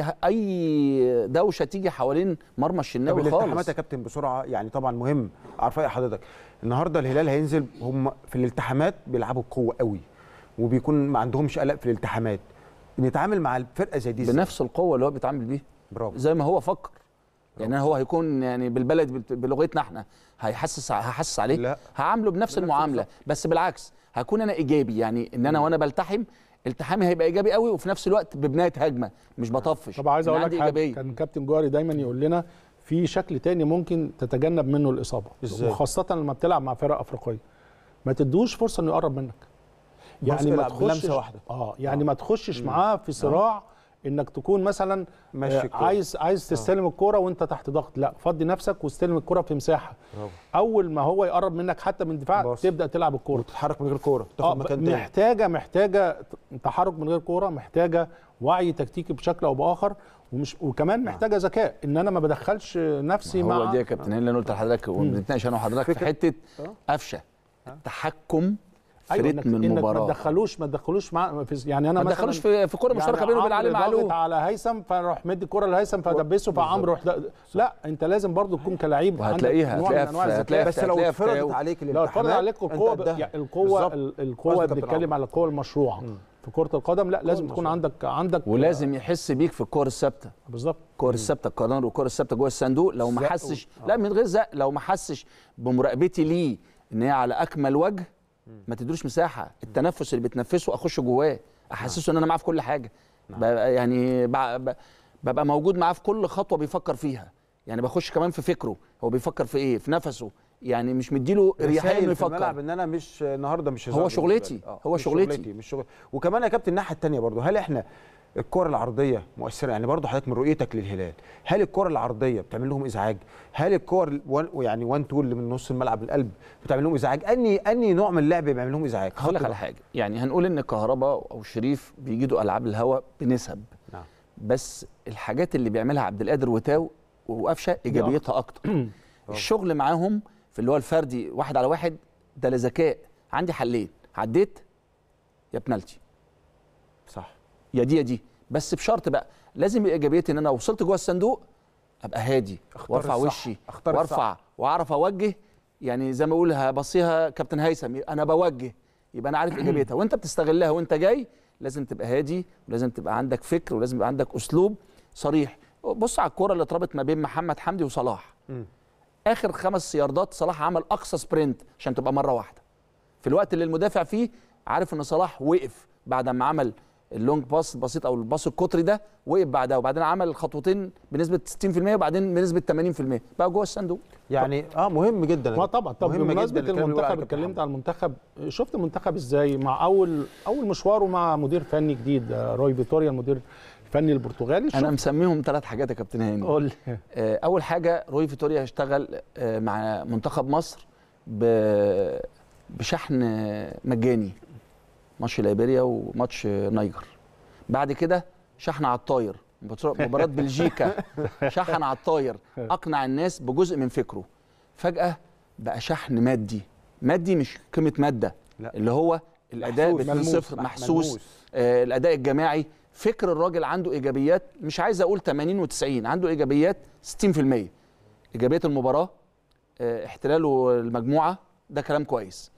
اي دوشه تيجي حوالين مرمى طب الشناوي الالتحامات خالص يا كابتن بسرعه يعني طبعا مهم عارف ايه حضرتك النهارده الهلال هينزل هم في الالتحامات بيلعبوا بقوه قوي وبيكون ما عندهمش قلق في الالتحامات نتعامل مع الفرقه زي دي إزاي؟ بنفس القوه اللي هو بيتعامل بيها برافو زي ما هو فكر يعني هو هيكون يعني بالبلد بت- بلغتنا احنا هيحسس هحسس عليه لا. هعامله بنفس المعامله بس بالعكس هكون انا ايجابي يعني ان انا وانا بلتحم التحامي هيبقى ايجابي قوي وفي نفس الوقت ببنايه هجمه مش بطفش طب عايز أنا اقول لك عندي حاجه ايجابيه كان كابتن جوهري دايما يقول لنا في شكل تاني ممكن تتجنب منه الاصابه إزاي؟ وخاصه لما بتلعب مع فرق افريقيه ما تدوش فرصه انه يقرب منك يعني ما العب تخشش بلمسة واحدة. اه يعني ما تخشش معاه في صراع انك تكون مثلا ماشي آه الكورة. عايز عايز تستلم الكوره وانت تحت ضغط لا فضي نفسك واستلم الكوره في مساحه برافو. اول ما هو يقرب منك حتى من دفاع باص. تبدا تلعب الكوره تتحرك من غير كوره اه تاخد مكان تاني محتاجه محتاجه تحرك من غير كوره محتاجه وعي تكتيكي بشكل او باخر ومش وكمان محتاجه ذكاء ان انا ما بدخلش نفسي هو مع دي يا كابتن اللي انا قلت لحضرتك وبنتناقش انا وحضرتك في فكرة- حته آه. قفشه التحكم في ايوه انك, رتم إنك ما المباراه تدخلوش ما تدخلوش مع في يعني انا ما مثلا تدخلوش في في كره مشتركه بينه وبين علي عمرو ضاغط معلول على هيثم فاروح مدي الكره لهيثم فدبسه فعمرو يروح د- لا انت لازم برضو تكون كلاعب وهتلاقيها عندك نوع من هتلاقيها انواع في- الذكاء هتلاقيها بس لو هتلاقيها اتفرضت في- عليك لو اتفرض الالتحامات عليك القوه أنت ب... قدها. يعني القوه بالظبط. ال- القوه قصدك بنتكلم العمر. على القوه المشروعه في كره القدم لا لازم تكون عندك عندك ولازم يحس بيك في الكور الثابته بالظبط الكور الثابته القرار والكور الثابته جوه الصندوق لو ما زق و- حسش لا من غير زق لو ما حسش بمراقبتي ليه ان هي على اكمل وجه ما تدروش مساحه التنفس اللي بتنفسه اخش جواه احسسه ان انا معاه في كل حاجه ببقى يعني بع- ب- ببقى موجود معاه في كل خطوه بيفكر فيها يعني بخش كمان في فكره هو بيفكر في ايه في نفسه يعني مش مديله اريحيه انه رسائل في الملعب يفكر ان انا مش النهارده مش هو هزار شغلتي. بالنسبة لي. آه، هو مش شغلتي. مش شغل وكمان يا كابتن الناحيه الثانيه برضو هل احنا الكره العرضيه مؤثره يعني برضو حضرتك من رؤيتك للهلال هل الكره العرضيه بتعمل لهم ازعاج هل الكور الوان- يعني وان تول اللي من نص الملعب للقلب بتعمل لهم ازعاج اني اني نوع من اللعب بيعمل لهم ازعاج هقول لك خط على حاجه يعني هنقول ان كهربا او شريف بيجيدوا العاب الهواء بنسب نعم. بس الحاجات اللي بيعملها عبد القادر وتاو وقفشه ايجابيتها اكتر الشغل معاهم في اللي هو الفردي واحد على واحد ده لذكاء عندي حلين عديت يا بنالتي صح يا دي يا دي بس بشرط بقى لازم يبقى ايجابيتي ان انا وصلت جوه الصندوق ابقى هادي اختار وارفع الصح. وشي اختار وارفع واعرف اوجه يعني زي ما اقول هبصيها كابتن هيثم انا بوجه يبقى انا عارف ايجابيتها وانت بتستغلها وانت جاي لازم تبقى هادي ولازم تبقى عندك فكر ولازم يبقى عندك اسلوب صريح بص على الكوره اللي اتربط ما بين محمد حمدي وصلاح مم. اخر خمس ياردات صلاح عمل اقصى سبرنت عشان تبقى مره واحده في الوقت اللي المدافع فيه عارف ان صلاح وقف بعد ما عمل اللونج باس البسيط او الباص القطري ده وقف بعدها وبعدين عمل الخطوتين بنسبه 60% وبعدين بنسبه 80% بقى جوه الصندوق يعني اه مهم جدا ما طبعا طب مهم بمناسبه جداً الكلام اللي بيقول عليه المنتخب كابتن اتكلمت محمد. على المنتخب شفت المنتخب ازاي مع اول اول مشواره مع مدير فني جديد آه، روي فيتوريا المدير الفني البرتغالي انا شفت- مسميهم ثلاث حاجات يا كابتن هاني قول لي. آه، اول حاجه روي فيتوريا اشتغل آه، مع منتخب مصر ب- بشحن مجاني ماتش ليبيريا وماتش نيجر بعد كده شحن على الطاير مباراه بلجيكا شحن على الطاير اقنع الناس بجزء من فكره فجاه بقى شحن مادي مادي مش قيمه ماده لا. اللي هو الاداء محسوس، ب 2 ملموس، 0 مح- محسوس ملموس. آه الاداء الجماعي فكر الراجل عنده ايجابيات مش عايز اقول 80 و90 عنده ايجابيات 60% ايجابيات المباراه آه احتلاله المجموعه ده كلام كويس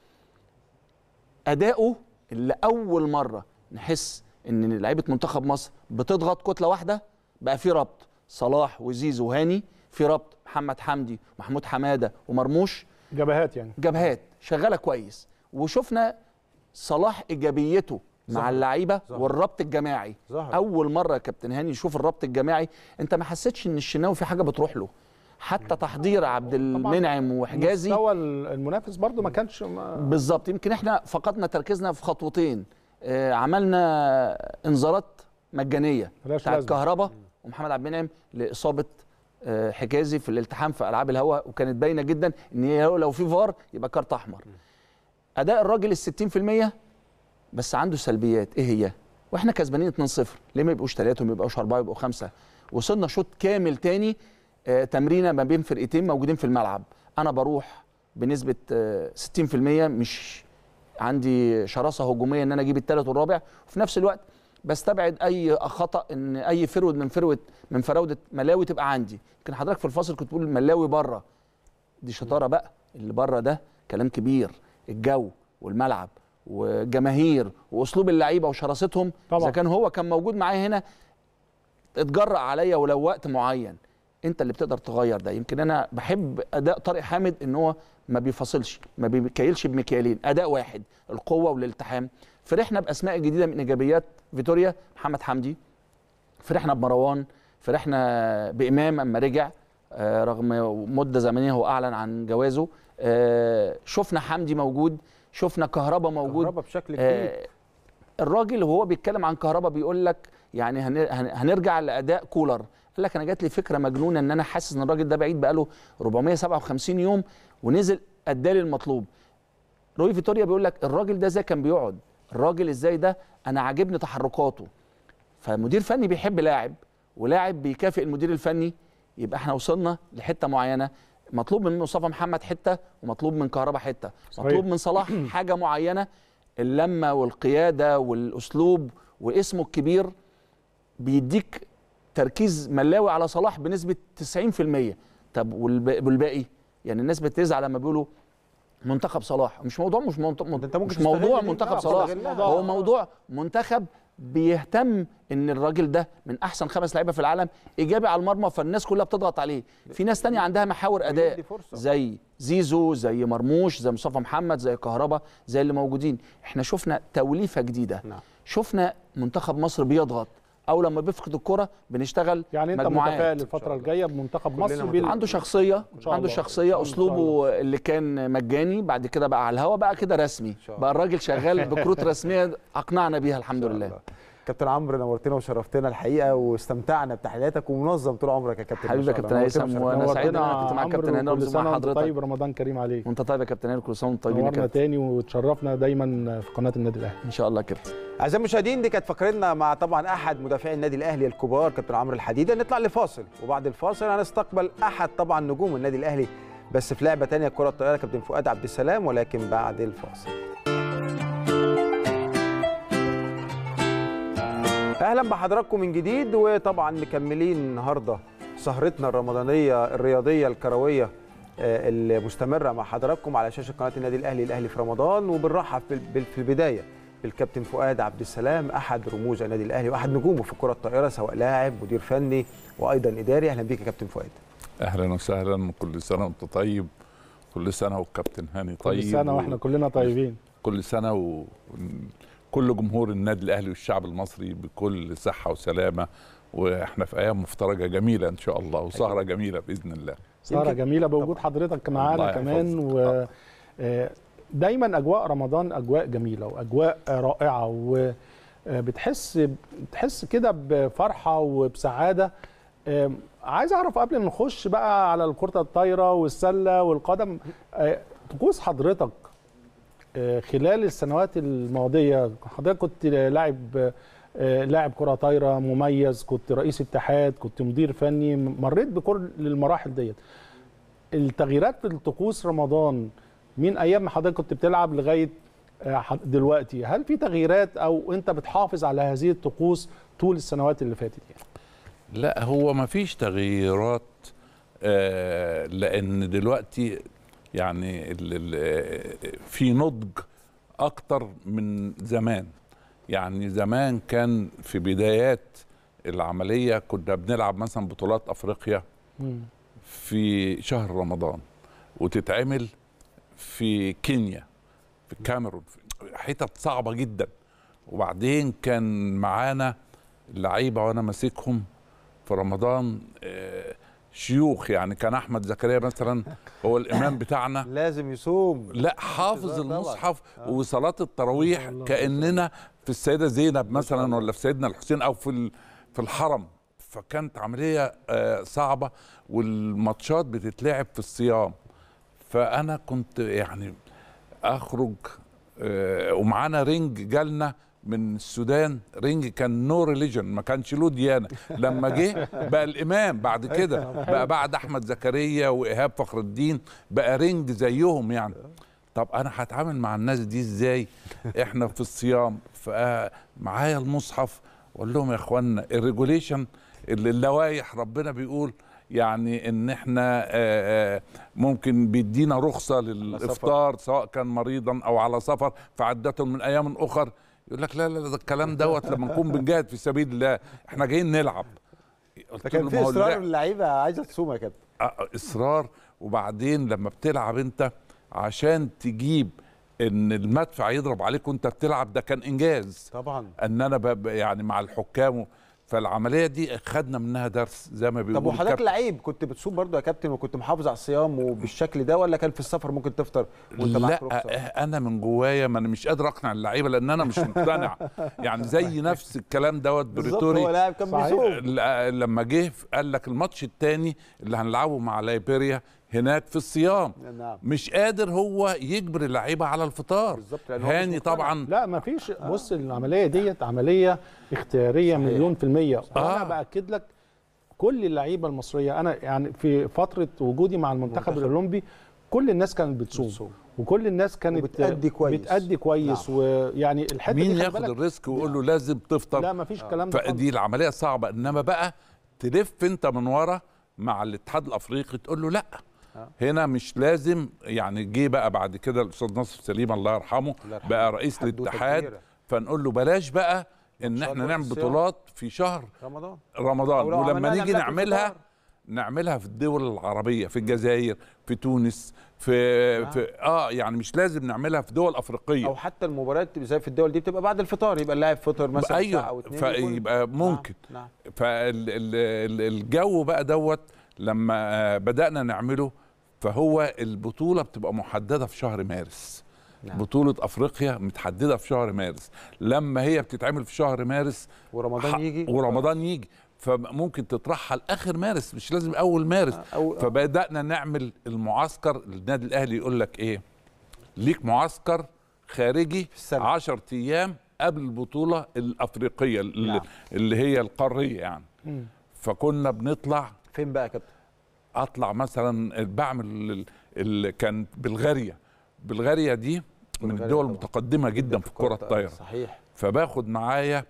اداؤه اللي اول مره نحس ان لعيبه منتخب مصر بتضغط كتله واحده بقى في ربط صلاح وزيزو وهاني في ربط محمد حمدي محمود حماده ومرموش جبهات يعني جبهات شغاله كويس وشفنا صلاح ايجابيته مع ظهر. اللعيبه ظهر. والربط الجماعي ظهر. اول مره يا كابتن هاني يشوف الربط الجماعي انت ما حسيتش ان الشناوي في حاجه بتروح له حتى تحضير عبد المنعم وحجازي مستوى المنافس برضو ما كانش ما بالظبط يمكن احنا فقدنا تركيزنا في خطوتين آه عملنا انذارات مجانيه ملهاش بتاعت لازمة. كهربا ومحمد عبد المنعم لاصابه آه حجازي في الالتحام في العاب الهواء وكانت باينه جدا ان هي لو- لو في فار يبقى كارت احمر اداء الراجل ال 60% بس عنده سلبيات ايه هي واحنا كسبانين 2-0 ليه ما يبقوش ثلاثه وما يبقوش اربعه يبقوا خمسه وصلنا شوط كامل تاني آه تمرينه ما بين فرقتين موجودين في الملعب انا بروح بنسبه آه 60% مش عندي شراسه هجوميه ان انا اجيب الثالث والرابع وفي نفس الوقت بستبعد اي خطا ان اي فرود من فروه من فراوده ملاوي تبقى عندي يمكن حضرتك في الفاصل كنت بتقول ملاوي بره دي شطاره بقى اللي بره ده كلام كبير الجو والملعب والجماهير واسلوب اللعيبه وشراستهم طبعاً. اذا كان هو كان موجود معايا هنا اتجرأ عليا ولو وقت معين انت اللي بتقدر تغير ده يمكن انا بحب اداء طارق حامد ان هو ما بيفاصلش ما بيكيلش بمكيالين اداء واحد القوه والالتحام فرحنا باسماء جديده من ايجابيات فيتوريا محمد حمدي فرحنا بمروان فرحنا بامام اما رجع آه، رغم مده زمنيه هو اعلن عن جوازه آه، شفنا حمدي موجود شفنا كهربا موجود كهربا بشكل كبير آه، الراجل وهو بيتكلم عن كهربا بيقول لك يعني هن- هن- هنرجع لاداء كولر قال لك انا جات لي فكره مجنونه ان انا حاسس ان الراجل ده بعيد بقاله 457 يوم ونزل ادالي المطلوب روي فيتوريا بيقول لك الراجل ده ازاي كان بيقعد الراجل ازاي ده انا عاجبني تحركاته فمدير فني بيحب لاعب ولاعب بيكافئ المدير الفني يبقى احنا وصلنا لحته معينه مطلوب من مصطفى محمد حته ومطلوب من كهربا حته صحيح. مطلوب من صلاح حاجه معينه اللمه والقياده والاسلوب واسمه الكبير بيديك تركيز ملاوي على صلاح بنسبه 90% طب والب- والباقي يعني الناس بتزعل لما بيقولوا منتخب صلاح مش موضوع مش منت... ده أنت ممكن مش تستغل موضوع دي. منتخب آه، صلاح تستغلها. هو موضوع منتخب بيهتم ان الراجل ده من احسن خمس لعيبه في العالم ايجابي على المرمى فالناس كلها بتضغط عليه في ناس تانية عندها محاور اداء دي فرصة. زي زيزو زي مرموش زي مصطفى محمد زي كهربا زي اللي موجودين احنا شفنا توليفه جديده نعم. شفنا منتخب مصر بيضغط او لما بيفقد الكره بنشتغل يعني انت مجموعات. متفائل الفتره الجايه بمنتخب مصر كلنا بال... عنده شخصيه شاء عنده الله. شخصيه إن شاء اسلوبه اللي كان مجاني بعد كده بقى على الهوا بقى كده رسمي شاء الله. بقى الراجل شغال بكروت رسميه اقنعنا بيها الحمد لله كابتن عمرو نورتنا وشرفتنا الحقيقه واستمتعنا بتحليلاتك ومنظم طول عمرك يا كابتن حبيبي ما يا شاء كابتن الله. هيثم، نورتنا وأنا وشرفتنا. سعيد إن أنا كنت مع عمرو، كابتن هاني وكل رمزي مع سنة وأنت حضرتك. طيب رمضان كريم عليك وانت طيب يا كابتن هاني كل سنه وانتم طيبين يا نورنا كابتن تاني وتشرفنا دايما في قناه النادي الاهلي ان شاء الله يا كابتن اعزائي المشاهدين دي كانت فقرتنا مع طبعا احد مدافعي النادي الاهلي الكبار كابتن عمرو الحديده نطلع لفاصل وبعد الفاصل هنستقبل احد طبعا نجوم النادي الاهلي بس في لعبه تانية كره الطائره كابتن فؤاد عبد السلام ولكن بعد الفاصل اهلا بحضراتكم من جديد وطبعا مكملين النهارده سهرتنا الرمضانيه الرياضيه الكرويه آه، المستمره مع حضراتكم على شاشه قناه النادي الاهلي الاهلي في رمضان وبنرحب في بال- في البدايه بالكابتن فؤاد عبد السلام احد رموز النادي الاهلي واحد نجومه في الكره الطائره سواء لاعب مدير فني وايضا اداري اهلا بيك يا كابتن فؤاد اهلا وسهلا كل سنه وانت طيب كل سنه والكابتن هاني طيب كل سنه واحنا كلنا طيبين كل سنه و... كل جمهور النادي الاهلي والشعب المصري بكل صحه وسلامه واحنا في ايام مفترجه جميله ان شاء الله وسهره جميله باذن الله سهره يمكن- جميله بوجود حضرتك الله معانا يحفظك. كمان و آه، دايما اجواء رمضان اجواء جميله واجواء رائعه وبتحس بتحس كده بفرحه وبسعاده آم، عايز اعرف قبل ما نخش بقى على الكره الطايره والسله والقدم آه، طقوس حضرتك آه، خلال السنوات الماضيه حضرتك كنت لاعب آه، لاعب كره طايره مميز كنت رئيس اتحاد كنت مدير فني مريت بكل المراحل ديت التغييرات في الطقوس رمضان من ايام ما حضرتك كنت بتلعب لغايه آه، حد- دلوقتي هل في تغييرات او انت بتحافظ على هذه الطقوس طول السنوات اللي فاتت يعني لا هو ما فيش تغييرات آه لان دلوقتي يعني ال ال في نضج اكتر من زمان يعني زمان كان في بدايات العمليه كنا بنلعب مثلا بطولات افريقيا في شهر رمضان وتتعمل في كينيا في الكاميرون في حتت صعبه جدا وبعدين كان معانا اللعيبه وانا ماسكهم في رمضان آه، شيوخ يعني كان احمد زكريا مثلا هو الامام بتاعنا لازم يصوم لا حافظ طبعاً. المصحف وصلاه التراويح كاننا في السيده زينب مثلا ولا في سيدنا الحسين او في ال- في الحرم فكانت عمليه آه، صعبه والماتشات بتتلعب في الصيام فانا كنت يعني اخرج آه، ومعانا رينج جالنا من السودان رينج كان نو ريليجن ما كانش له ديانه لما جه بقى الامام بعد كده بقى بعد احمد زكريا وايهاب فخر الدين بقى رينج زيهم يعني طب انا هتعامل مع الناس دي ازاي احنا في الصيام فمعايا المصحف واقول لهم يا اخوانا الريجوليشن اللي اللوائح ربنا بيقول يعني ان احنا آه، آه، ممكن بيدينا رخصه للافطار سواء كان مريضا او على سفر فعدة من ايام اخر يقول لك لا لا لا، ده الكلام دوت لما نكون بنجاهد في سبيل الله احنا جايين نلعب قلت فكان له في ما هو اصرار لا- اللعيبه عايزه تصوم يا كابتن آه، اصرار وبعدين لما بتلعب انت عشان تجيب ان المدفع يضرب عليك وانت بتلعب ده كان انجاز طبعا ان انا ب- يعني مع الحكام فالعمليه دي خدنا منها درس زي ما طب بيقولوا وحضرتك الكابتن. لعيب كنت بتصوم برضو يا كابتن وكنت محافظ على الصيام وبالشكل ده ولا كان في السفر ممكن تفطر وانت معاك لا رخصه انا من جوايا ما انا مش قادر اقنع اللعيبه لان انا مش مقتنع يعني زي نفس الكلام دوت بالظبط هو بريتوري لاعب كان صحيح. بيصوم ل- لما جه قال لك الماتش الثاني اللي هنلعبه مع ليبيريا هناك في الصيام نعم مش قادر هو يجبر اللعيبه على الفطار بالظبط، لأن هو مش هاني مقتنع. طبعا لا ما فيش بص العمليه ديت عمليه اختياريه صحيح. مليون في الميه وانا آه. باكد لك كل اللعيبه المصريه انا يعني في فتره وجودي مع المنتخب المنتخب. الاولمبي كل الناس كانت بتصوم بتصوم. وكل الناس كانت وبتأدي كويس. بتأدي كويس ويعني الحته مين دي خلي ياخد بالك الريسك ويقول له لازم تفطر لا ما فيش الكلام ده خالص. فدي العمليه صعبه انما بقى تلف انت من ورا مع الاتحاد الافريقي تقول له لا هنا مش لازم يعني جه بقى بعد كده الاستاذ ناصر سليم الله يرحمه الله يرحمه. بقى رئيس حدوتة الاتحاد كبيرة. فنقول له بلاش بقى ان ماتشات احنا وقت نعمل الصيام. بطولات في شهر رمضان رمضان أو لو ولما عملناها نيجي نعملها في نعملها الفطار. نعملها في الدول العربيه في الجزائر في تونس في, في اه يعني مش لازم نعملها في دول افريقيه او حتى المباريات زي في الدول دي بتبقى بعد الفطار يبقى اللاعب فطر مثلا ساعه او ايوه اتنين يكون- فيبقى ممكن نعم. فالجو بقى دوت لما آه، بدانا نعمله فهو البطوله بتبقى محدده في شهر مارس نعم. بطوله افريقيا متحدده في شهر مارس لما هي بتتعمل في شهر مارس ورمضان ح- يجي ورمضان يجي فممكن تطرحها لاخر مارس مش لازم اول مارس أو فبدانا نعمل المعسكر النادي الاهلي يقول لك ايه ليك معسكر خارجي السنة. 10 ايام قبل البطوله الافريقيه اللي, نعم. اللي هي القاريه يعني مم. فكنا بنطلع فين بقى يا كابتن؟ اطلع مثلا بعمل ال- ال- كان بلغاريا بلغاريا دي من بلغاريا الدول طبعاً. المتقدمه جدا في الكره الطايره صحيح فباخد معايا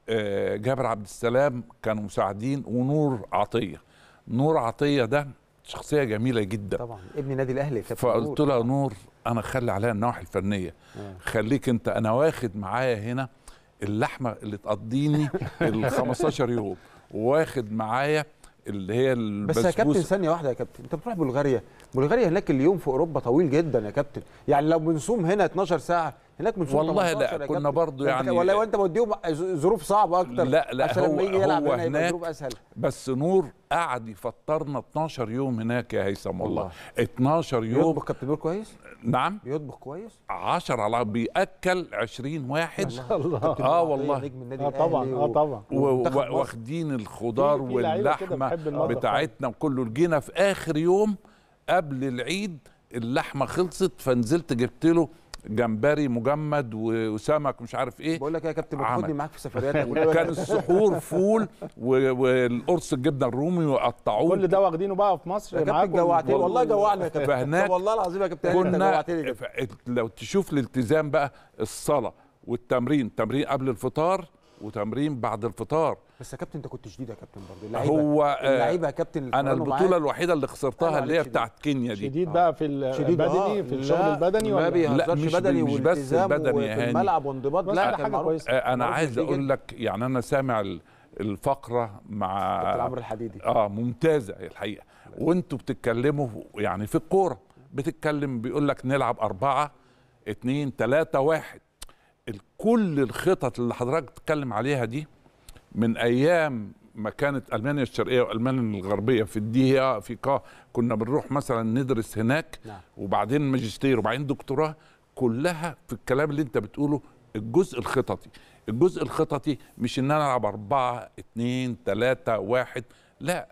آه، جابر عبد السلام كانوا مساعدين ونور عطيه نور عطيه ده شخصيه جميله جدا طبعا ابن نادي الاهلي كابتن فقلت نور. له يا نور انا خلي عليها النواحي الفنيه خليك انت انا واخد معايا هنا اللحمه اللي تقضيني ال 15 يوم واخد معايا اللي هي بس يا كابتن البسبوسه ثانيه واحده يا كابتن انت بتروح بلغاريا بلغاريا هناك اليوم في اوروبا طويل جدا يا كابتن يعني لو بنصوم هنا 12 ساعه هناك بنصوم والله 18 لا، يا كنا كابتن. برضو أنت- يعني- ولا وانت موديهم ظروف صعبه اكتر لا، لا، عشان لما هو- يجي يلعب هو هنا يبقى هناك ظروف اسهل بس نور قعد يفطرنا 12 يوم هناك يا هيثم والله والله. 12 يوم بيطبخ كابتن نور كويس نعم بيطبخ كويس 10 على بياكل 20 واحد الله كابتن اه نور عطية والله نجم النادي اه طبعا الأهلي اه و- طبعا و- ومنتخب و- مصر. واخدين الخضار في- في لعيبة كده واللحمه بتحب المطبخ بتاعتنا وكله جينا في اخر يوم قبل العيد اللحمه خلصت فنزلت جبت له جمبري مجمد و- وسمك مش عارف ايه بقول لك يا كابتن عمل. بتاخدني معاك في سفريات كان السحور فول و- والقرص الجبنه الرومي وقطعوه كل ده واخدينه بقى في مصر يا كابتن معاكم جوعتني والله جوعني يا كابتن فهناك طب والله العظيم يا كابتن انت كنا جوعتني جدا. ف- لو تشوف الالتزام بقى الصلاه والتمرين تمرين قبل الفطار وتمرين بعد الفطار بس يا كابتن انت كنت شديد يا كابتن برضه اللعيبه هو آه، اللعيبه يا كابتن اللي انا اتمرنوا البطوله معاك الوحيده اللي أيوة خسرتها اللي هي عليك بتاعت كينيا دي شديد بقى في شديد البدني آه، في لا، الشغل البدني ما ولا بيهزرش مش- بدني مش بس والتزام البدني يا وفي هاني. الملعب وانضباط بس لا ده كان حاجة معروف. كويسة. آه، انا معروف عايز جديد اقول جدا. لك يعني انا سامع ال- الفقره مع كابتن عمرو الحديدي اه ممتازه الحقيقه وانتوا بتتكلموا يعني في الكوره بتتكلم بيقول لك نلعب أربعة اتنين تلاتة واحد ال- كل الخطط اللي حضرتك بتتكلم عليها دي من ايام ما كانت المانيا الشرقيه والمانيا الغربيه في الدي في كا كنا بنروح مثلا ندرس هناك نعم. وبعدين ماجستير وبعدين دكتوراه كلها في الكلام اللي انت بتقوله الجزء الخططي الجزء الخططي مش ان انا العب أربعة اتنين تلاتة واحد لا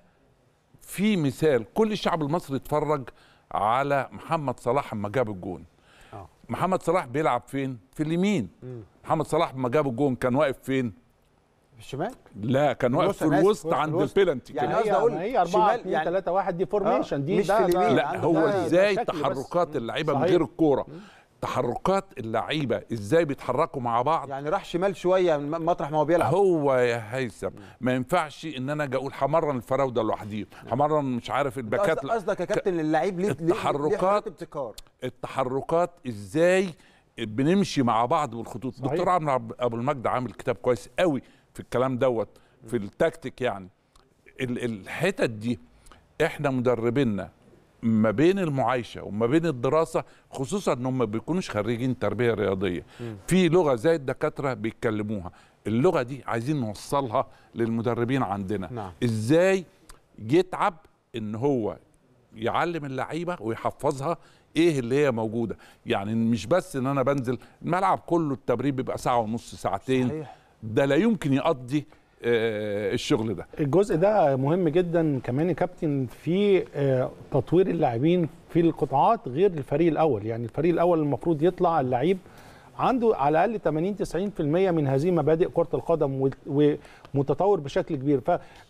في مثال كل الشعب المصري اتفرج على محمد صلاح لما جاب الجون آه. محمد صلاح بيلعب فين في اليمين مم. محمد صلاح لما جاب الجون كان واقف فين في الشمال لا كان واقف الوسط، في أنا آسف، الوسط وسط عند الوسط. البيلنتي يعني كده. قصدي هي أقول ما هي 4 شمال 2 يعني- 3 1 دي فورميشن دي مش ده- في ده- اليمين. لا عنده هو ده- ازاي ده شكل بس. تحركات اللعيبه من صحيح. غير الكوره تحركات اللعيبه ازاي بيتحركوا مع بعض يعني راح شمال شويه من مطرح ما هو بيلعب هو يا هيثم ما ينفعش ان انا اجي اقول همرن الفراوده لوحديهم همرن مش عارف الباكات قصد- قصدك يا كابتن اللعيب ليه ليه- ليه التحركات- حركات ابتكار التحركات ازاي بنمشي مع بعض بالخطوط صحيح. دكتور عمرو عب- ابو المجد عامل كتاب كويس قوي في الكلام دوت في التكتيك يعني ال- الحتت دي احنا مدربينا ما بين المعايشه وما بين الدراسه خصوصا ان هم ما بيكونوش خريجين تربيه رياضيه في لغه زي الدكاتره بيتكلموها اللغه دي عايزين نوصلها للمدربين عندنا نعم. ازاي يتعب ان هو يعلم اللعيبه ويحفظها ايه اللي هي موجوده يعني مش بس ان انا بنزل الملعب كله التمرين بيبقى ساعه ونص ساعتين صحيح. ده لا يمكن يقضي آه، الشغل ده الجزء ده مهم جدا كمان يا كابتن في آه، تطوير اللاعبين في القطاعات غير الفريق الاول يعني الفريق الاول المفروض يطلع اللعيب عنده على الاقل 80 90% من هذه مبادئ كره القدم و- ومتطور بشكل كبير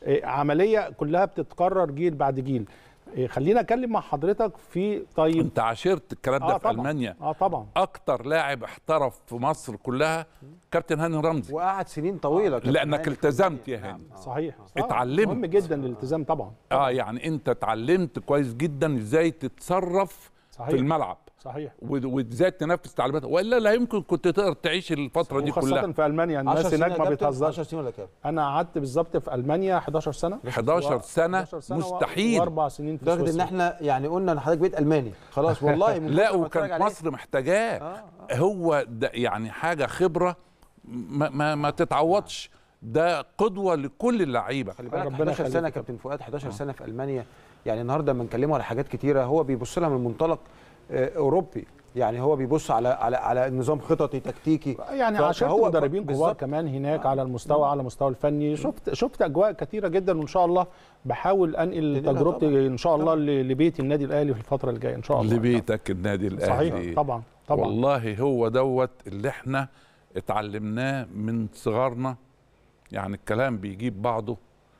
فعمليه كلها بتتكرر جيل بعد جيل آه، خلينا اتكلم مع حضرتك في طيب انت عاشرت الكلام ده اه في طبعا المانيا اه طبعا اكتر لاعب احترف في مصر كلها كابتن هاني رمزي وقعد سنين طويله كابتن لانك هاني. التزمت يا نعم. هاني صحيح آه، اتعلمت. مهم جدا الالتزام طبعا اه يعني انت اتعلمت كويس جدا ازاي تتصرف صحيح في الملعب صحيح و- وازاي تنفذ تعليمات والا لا يمكن كنت تقدر تعيش الفتره دي وخاصه كلها في المانيا 10 الناس سنين هناك يا ما كابتن؟ بتهزرش 10 سنين ولا كام؟ انا قعدت بالظبط في المانيا 11 سنه 11 سنه 11 سنه مستحيل واربع سنين في لدرجه ان سويسرا. احنا يعني قلنا ان حضرتك بقيت الماني خلاص والله من لا كتر ما اتفرج وكانت عليه. مصر محتاجاه آه، هو ده يعني حاجه خبره ما, ما, ما تتعوضش ده قدوه لكل اللعيبه خلي بالك ربنا 11 سنه يخليك. كابتن فؤاد 11 سنه في المانيا يعني النهارده لما نكلمه على حاجات كتيره هو بيبص لها من منطلق آه، اوروبي يعني هو بيبص على على على نظام خططي تكتيكي يعني ف- عشان فهو مدربين كبار بالظبط. كمان هناك على المستوى على المستوى الفني شفت شفت اجواء كثيره جدا وان شاء الله بحاول انقل تنقلها تجربتي طبعاً. ان شاء الله ل- لبيت النادي الاهلي في الفتره الجايه ان شاء الله لبيتك النادي الاهلي صحيح طبعا طبعا والله هو دوت اللي احنا اتعلمناه من صغارنا يعني الكلام بيجيب بعضه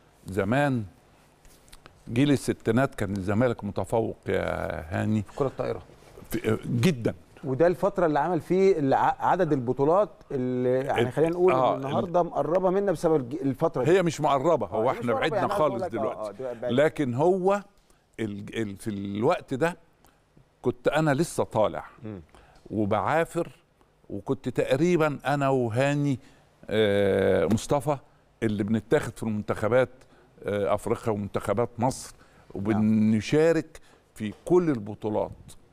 زمان جيل الستينات كان الزمالك متفوق يا هاني كره الطائره في جدا وده الفترة اللي عمل فيه اللي ع- عدد البطولات اللي يعني ال- خلينا نقول آه، ان النهارده مقربة منا بسبب الج- الفترة دي هي مش مقربه آه، هو هي مش احنا مقربة، بعدنا يعني عايز أقول خالص لك، آه، آه، دلوقتي دلوقتي بعد. لكن هو ال ال في الوقت ده كنت انا لسه طالع مم. وبعافر وكنت تقريبا انا وهاني آه، مصطفى اللي بنتاخد في المنتخبات آه، افريقيا ومنتخبات مصر وبنشارك في كل البطولات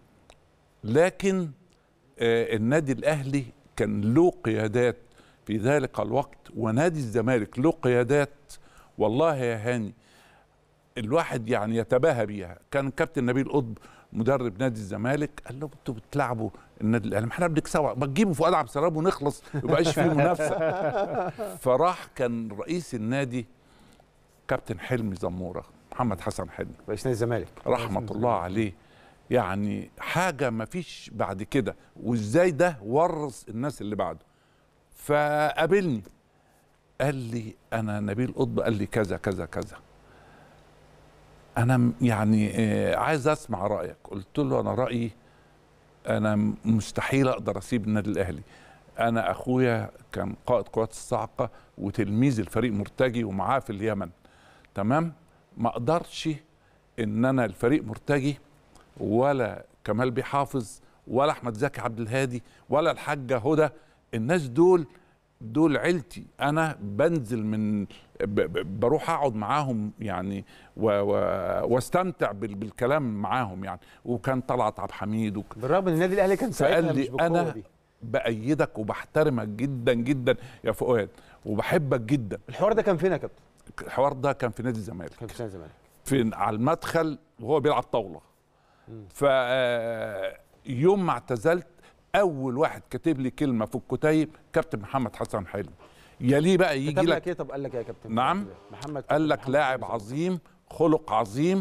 لكن آه، النادي الاهلي كان له قيادات في ذلك الوقت ونادي الزمالك له قيادات والله يا هاني الواحد يعني يتباهى بيها كان كابتن نبيل قطب مدرب نادي الزمالك قال له انتوا بتلعبوا النادي الاهلي ما احنا بنكسبه ما تجيبوا فؤاد عبد السلام ونخلص ما يبقاش فيه منافسه فراح كان رئيس النادي كابتن حلمي زموره محمد حسن حلمي رئيس نادي الزمالك رحمه الله عليه يعني حاجه ما فيش بعد كده وازاي ده ورث الناس اللي بعده فقابلني قال لي انا نبيل قطب قال لي كذا كذا كذا انا م- يعني آه، عايز اسمع رايك قلت له انا رايي انا م- مستحيل اقدر اسيب النادي الاهلي انا اخويا كان قائد قوات الصاعقه وتلميذ الفريق مرتجي ومعاه في اليمن تمام ما اقدرش ان انا الفريق مرتجي ولا كمال بيحافظ ولا احمد زكي عبد الهادي ولا الحاجه هدى الناس دول دول عيلتي انا بنزل من ب- ب- بروح اقعد معاهم يعني و و واستمتع بال- بالكلام معاهم يعني وكان طلعت عبد الحميد وك- بالرغم ان النادي الاهلي كان ساعتها فقال لي مش بالقوة انا دي بايدك وبحترمك جدا جدا يا فؤاد وبحبك جدا الحوار ده كان فين يا كابتن؟ الحوار ده كان في نادي الزمالك كان في نادي الزمالك في على المدخل وهو بيلعب طاوله ف آه، يوم ما اعتزلت اول واحد كاتب لي كلمه في الكتيب كابتن محمد حسن حلمي يليه بقى يجي كتب لك لك ايه طب قال لك ايه يا كابتن؟ نعم. محمد قال لك محمد لاعب حسن. عظيم خلق عظيم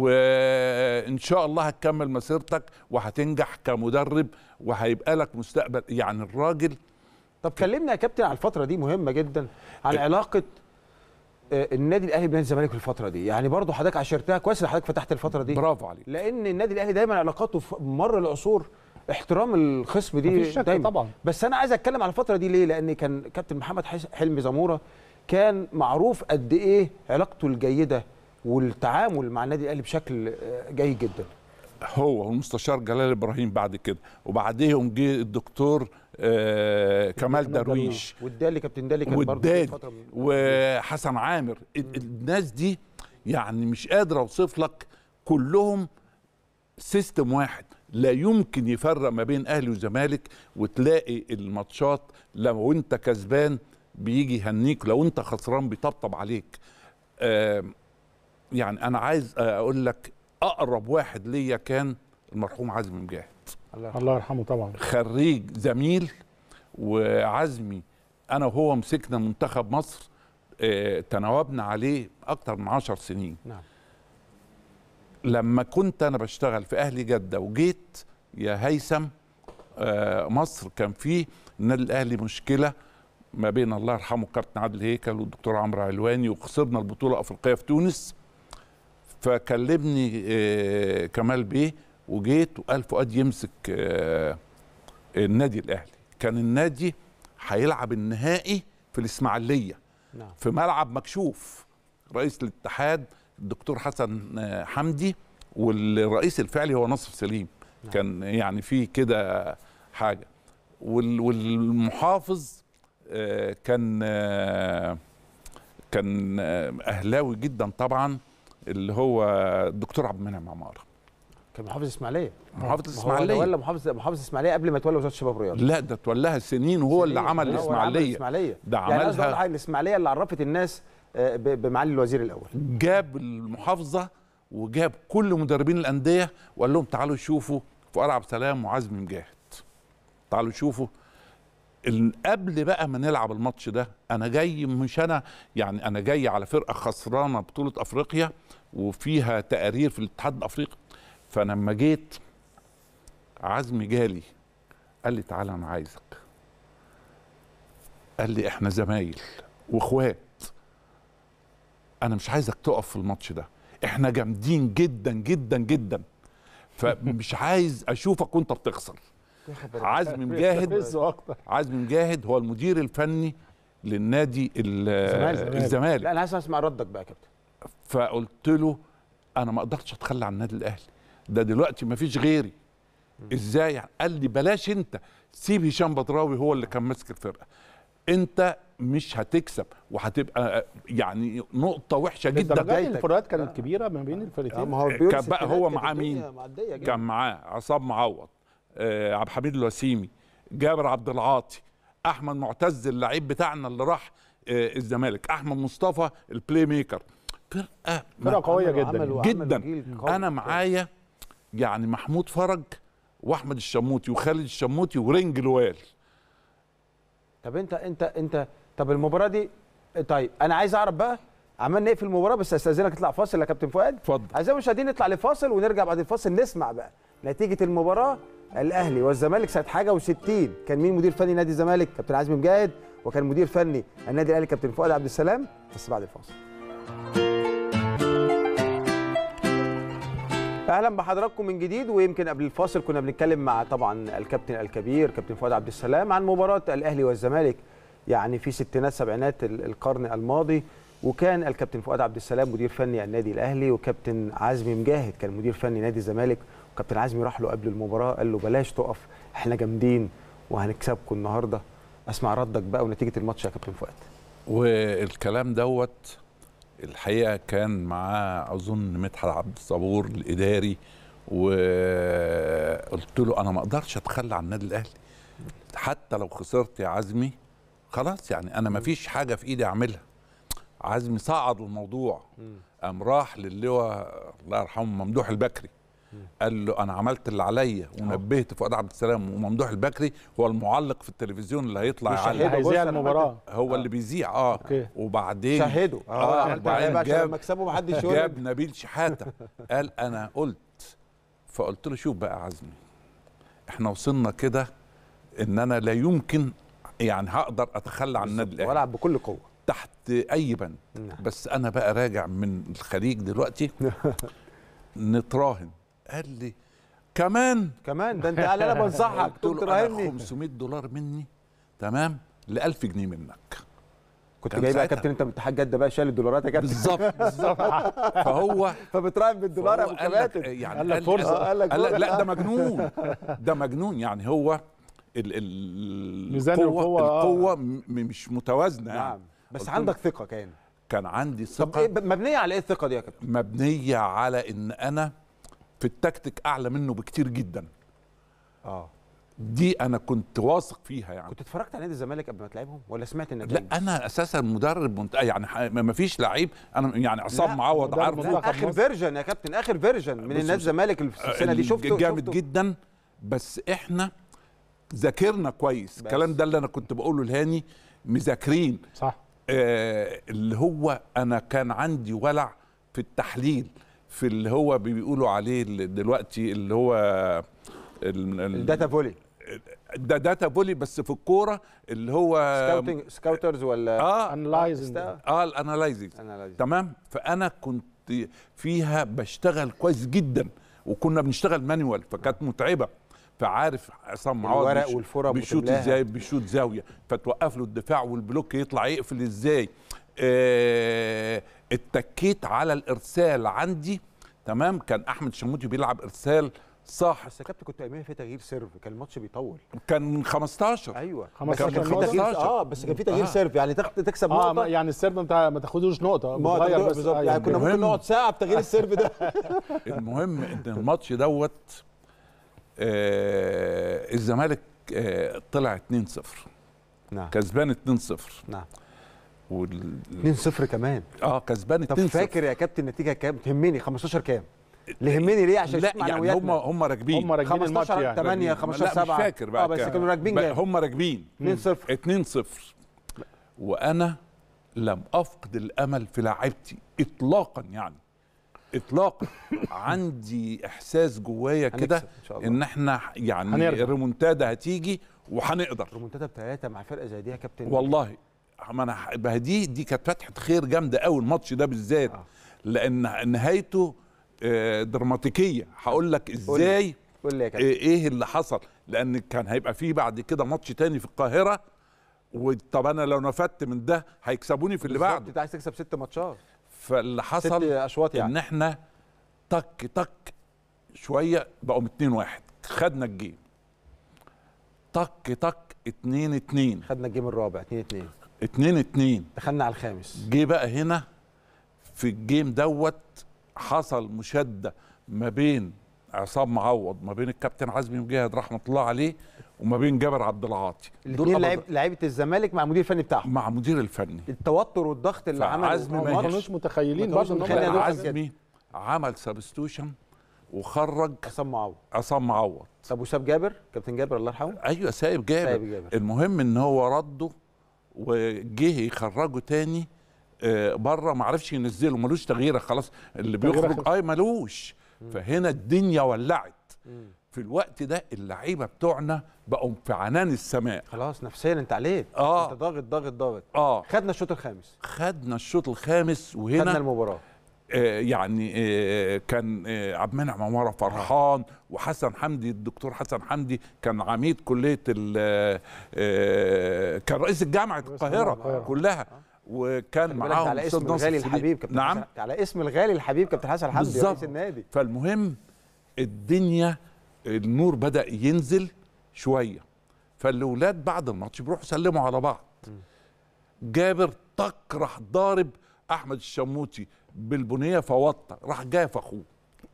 وان شاء الله هتكمل مسيرتك وهتنجح كمدرب وهيبقى لك مستقبل يعني الراجل طب كلمنا يا كابتن على الفتره دي مهمه جدا عن علاقه آه، النادي الاهلي بنادي الزمالك في الفتره دي يعني برضو حضرتك عشرتها كويس ان حضرتك فتحت الفتره دي برافو عليك لان النادي الاهلي دايما علاقاته في مر العصور احترام الخصم دي مفيش شك دايما طبعا. بس انا عايز اتكلم على الفتره دي ليه لان كان كابتن محمد حس- حلمي زموره كان معروف قد ايه علاقته الجيده والتعامل مع النادي الاهلي بشكل آه، جيد جدا هو والمستشار جلال ابراهيم بعد كده وبعديهم جه الدكتور آه كمال درويش والدالي كابتن دالي كان برضو والدالي فتره من- وحسن عامر ال- الناس دي يعني مش قادر اوصف لك كلهم سيستم واحد لا يمكن يفرق ما بين اهلي وزمالك وتلاقي الماتشات لو انت كسبان بيجي يهنيك لو انت خسران بيطبطب عليك آم، يعني انا عايز اقول لك اقرب واحد ليا كان المرحوم عزمي مجاهد الله يرحمه طبعا خريج زميل وعزمي انا وهو مسكنا منتخب مصر آه، تناوبنا عليه اكتر من عشر سنين نعم لما كنت انا بشتغل في اهلي جده وجيت يا هيثم آه، مصر كان فيه النادي الاهلي مشكله ما بين الله يرحمه كابتن عادل هيكل والدكتور عمرو علواني وخسرنا البطوله الافريقيه في تونس فكلمني آه، كمال بيه وجيت وقال فؤاد يمسك آه، النادي الاهلي كان النادي هيلعب النهائي في الاسماعيليه نعم في ملعب مكشوف رئيس الاتحاد الدكتور حسن آه، حمدي والرئيس الفعلي هو نصر سليم نعم. كان يعني في كده حاجه وال- والمحافظ آه، كان آه، كان آه، اهلاوي جدا طبعا اللي هو الدكتور عبد المنعم عماره كان محافظ اسماعيليه محافظ ما هو ده الاسماعيليه ولا محافظ محافظ اسماعيليه قبل ما يتولى وزاره الشباب والرياضه لا ده تولاها سنين وهو اللي سنين. عمل هو اللي عمل الاسماعيليه الاسماعيليه ده يعني قصدي أقول عملها حاجه الاسماعيليه اللي عرفت الناس آه، ب- بمعالي الوزير الاول جاب المحافظه وجاب كل مدربين الانديه وقال لهم تعالوا شوفوا فؤاد عبد السلام وعزمي مجاهد تعالوا شوفوا ال- قبل بقى ما نلعب الماتش ده انا جاي مش انا يعني انا جاي على فرقه خسرانه بطوله افريقيا وفيها تقارير في الاتحاد الافريقي فانا لما جيت عزمي جالي قال لي تعالى انا عايزك قال لي احنا زمايل واخوات انا مش عايزك تقف في الماتش ده احنا جامدين جدا جدا جدا فمش عايز اشوفك وانت بتخسر عزمي مجاهد بيستفزوا اكتر عزمي مجاهد هو المدير الفني للنادي ال- الزمالك. الزمالك لا انا عايز اسمع ردك بقى يا كابتن فقلت له انا ما اقدرش اتخلى عن النادي الاهلي ده دلوقتي ما فيش غيري ازاي يعني؟ قال لي بلاش انت سيب هشام بدراوي هو اللي كان ماسك الفرقه انت مش هتكسب وهتبقى يعني نقطه وحشه جدا الدرجات الفروقات كانت كبيره ما بين الفرقتين ما هو كان بقى هو معاه مين؟ معديه جدا كان معاه عصام معوض آه عبد الحميد الوسيمي جابر عبد العاطي احمد معتز اللعيب بتاعنا اللي راح آه الزمالك احمد مصطفى البلاي ميكر فرقه فرقه قويه عملوا- جدا عملوا- جدا. عملوا جيل قوي. انا معايا يعني محمود فرج واحمد الشموتي وخالد الشموتي ورينج لوال طب انت انت انت طب المباراه دي طيب انا عايز اعرف بقى عمال نقفل المباراه بس استاذنك اطلع فاصل يا كابتن فؤاد اتفضل اعزائي المشاهدين نطلع لفاصل ونرجع بعد الفاصل نسمع بقى نتيجه المباراه الاهلي والزمالك سنه حاجه و60 كان مين مدير فني نادي الزمالك كابتن عزمي مجاهد وكان مدير فني النادي الاهلي كابتن فؤاد عبد السلام بس بعد الفاصل اهلا بحضراتكم من جديد ويمكن قبل الفاصل كنا بنتكلم مع طبعا الكابتن الكبير كابتن فؤاد عبد السلام عن مباراه الاهلي والزمالك يعني في ستينات سبعينات ال- القرن الماضي وكان الكابتن فؤاد عبد السلام مدير فني النادي الاهلي وكابتن عزمي مجاهد كان مدير فني نادي الزمالك وكابتن عزمي راح له قبل المباراه قال له بلاش تقف احنا جامدين وهنكسبكم النهارده اسمع ردك بقى ونتيجه الماتش يا كابتن فؤاد والكلام دوت الحقيقه كان معاه اظن مدحت عبد الصبور الاداري وقلت له انا ما اقدرش اتخلى عن النادي الاهلي حتى لو خسرت يا عزمي خلاص يعني انا ما فيش حاجه في ايدي اعملها عزمي صعد الموضوع قام راح للواء الله يرحمه ممدوح البكري قال له انا عملت اللي عليا ونبهت فؤاد عبد السلام وممدوح البكري هو المعلق في التلفزيون اللي هيطلع بيشهده. يعلق اللي بص هيذيع أنا المباراه هو اللي بيذيع اه أوكي. وبعدين شهدوا اه عملت وبعدين عليه بقى عشان جاب لما اكسبه محدش يقول جاب نبيل شحاته قال انا قلت فقلت له شوف بقى يا عزمي احنا وصلنا كده ان انا لا يمكن يعني هقدر اتخلى عن النادي الاهلي والعب بكل قوه تحت اي بند نعم. بس انا بقى راجع من الخليج دلوقتي نتراهن قال لي كمان كمان ده انت قال انا بنصحك قلت تقول له انا تراهني 500 دولار مني تمام ل 1000 جنيه منك كنت كان جاي بقى يا ساعتها. كابتن انت من اتحاد جده بقى شايل الدولارات يا كابتن بالظبط بالظبط فهو فبتراهن بالدولار يا فهو ابو قال لك كباتن يعني قال لك قال فرصة. قال آه، قال لك قال لك فرصة. لا ده مجنون ده مجنون يعني هو ال ال ميزان القوة القوة، آه. القوة م- مش متوازنة يعني نعم بس قلت عندك ثقه كان كان عندي طب ايه ثقة ب- مبنيه على ايه الثقه دي يا كابتن مبنية على ان انا في التكتيك اعلى منه بكتير جدا اه دي انا كنت واثق فيها يعني كنت اتفرجت على نادي الزمالك قبل ما تلعبهم ولا سمعت انك لا انا اساسا مدرب منت... يعني ح- ما فيش لعيب انا يعني لا، عصام معوض مدرب عارفه منتخب اخر مصر. فيرجن يا كابتن اخر فيرجن من بص- النادي الزمالك السنه دي شفته جامد شفته؟ جدا بس احنا ذاكرنا كويس بس. الكلام ده اللي انا كنت بقوله لهاني مذاكرين صح آه اللي هو انا كان عندي ولع في التحليل في اللي هو بيقولوا عليه ال- دلوقتي اللي هو ال- ال- الداتا فولي ده داتا فولي بس في الكوره اللي هو سكاوتنج سكاوترز ولا اه انلايزنج اه الانالايزنج انا لازم. تمام فانا كنت فيها بشتغل كويس جدا وكنا بنشتغل مانوال فكانت متعبه فعارف عصام معوض الورق بيش- والفرق بيشوط وتملاها. ازاي بيشوط زاويه فتوقف له الدفاع والبلوك يطلع يقفل ازاي آه اتكيت على الارسال عندي تمام كان احمد شموتي بيلعب ارسال صح بس يا كابتن كنت ايامها في تغيير سيرف كان الماتش بيطول كان من 15 ايوه 15 بس كان في نقطة. تغيير 15. اه بس كان في تغيير آه. سيرف يعني تخ- تكسب اه نقطه ما- يعني السيرف انت ما تاخدوش نقطه ما بتغير تغير بس بالظبط آه، يعني كنا ممكن المهم- نقعد ساعه بتغيير السيرف ده المهم ان الماتش دوت آه الزمالك آه طلع 2-0 نعم كسبان 2-0 نعم وال... 2-0 كمان اه كسبان 2-0 طب فاكر يا كابتن النتيجه كام تهمني 15 كام اللي يهمني ليه عشان لا نشوف يعني هم معنوياتنا هم راكبين هم راكبين الماتش 15 يعني 8 راكبين. 15 لا 7 مش فاكر بقى اه بس كام. كانوا راكبين بقى جامد هم راكبين 2-0 2-0 وانا لم افقد الامل في لاعبتي اطلاقا يعني اطلاقا عندي احساس جوايا كده هنكسب إن شاء الله. ان احنا يعني هنرجع. الريمونتادا هتيجي وهنقدر ريمونتادا بثلاثه مع فرقه زي دي يا كابتن والله ما انا ح- ما هي دي دي كانت فتحه خير جامده قوي الماتش ده بالذات آه. لان نهايته آه، دراماتيكيه هقول لك قول لي. ازاي قول لي يا آه، كابتن ايه اللي حصل لان كان هيبقى فيه بعد كده ماتش تاني في القاهره وطب انا لو نفدت من ده هيكسبوني في اللي بالظبط، بعده انت عايز تكسب ست ماتشات فاللي ست حصل اشواط يعني ان احنا تك تك شويه بقوا 2 1 خدنا الجيم تك تك 2 2 خدنا الجيم الرابع 2 2 2 2 دخلنا على الخامس جه بقى هنا في الجيم دوت حصل مشاده ما بين عصام معوض ما بين الكابتن عزمي مجاهد رحمه الله عليه وما بين جابر عبد العاطي دول الاثنين أبدا- لعيب لعيبه الزمالك مع المدير الفني بتاعهم مع مدير الفني التوتر والضغط اللي عمله فعزمي ما ماشي. كانوش متخيلين ما برضه ان كانوش هم متخيلين يعملوا دول كده. عزمي عمل سبستوشن وخرج عصام معوض عصام معوض طب وساب جابر كابتن جابر الله يرحمه ايوه سايب جابر, سايب جابر. المهم ان هو رده وجه يخرجه تاني بره ما عرفش ينزله ملوش تغييره خلاص اللي تغييرة بيخرج خلص. اي ملوش فهنا الدنيا ولعت في الوقت ده اللعيبه بتوعنا بقوا في عنان السماء خلاص نفسيا انت عليت آه. انت ضاغط ضاغط ضاغط اه خدنا الشوط الخامس خدنا الشوط الخامس خدنا وهنا المباراه آه يعني آه كان آه عبد المنعم عماره فرحان وحسن حمدي الدكتور حسن حمدي كان عميد كليه ال- آه كان رئيس الجامعه القاهره القاهرة. كلها وكان خلي بالك معاهم على أستاذ اسم ناصر الغالي سليم. الحبيب كابتن نعم حسن على اسم الغالي الحبيب كابتن حسن حمدي بالظبط. رئيس النادي فالمهم الدنيا النور بدا ينزل شويه فالاولاد بعد الماتش بيروحوا يسلموا على بعض جابر طق راح ضارب احمد الشموتي بالبنيه فوطى راح جاي في اخوه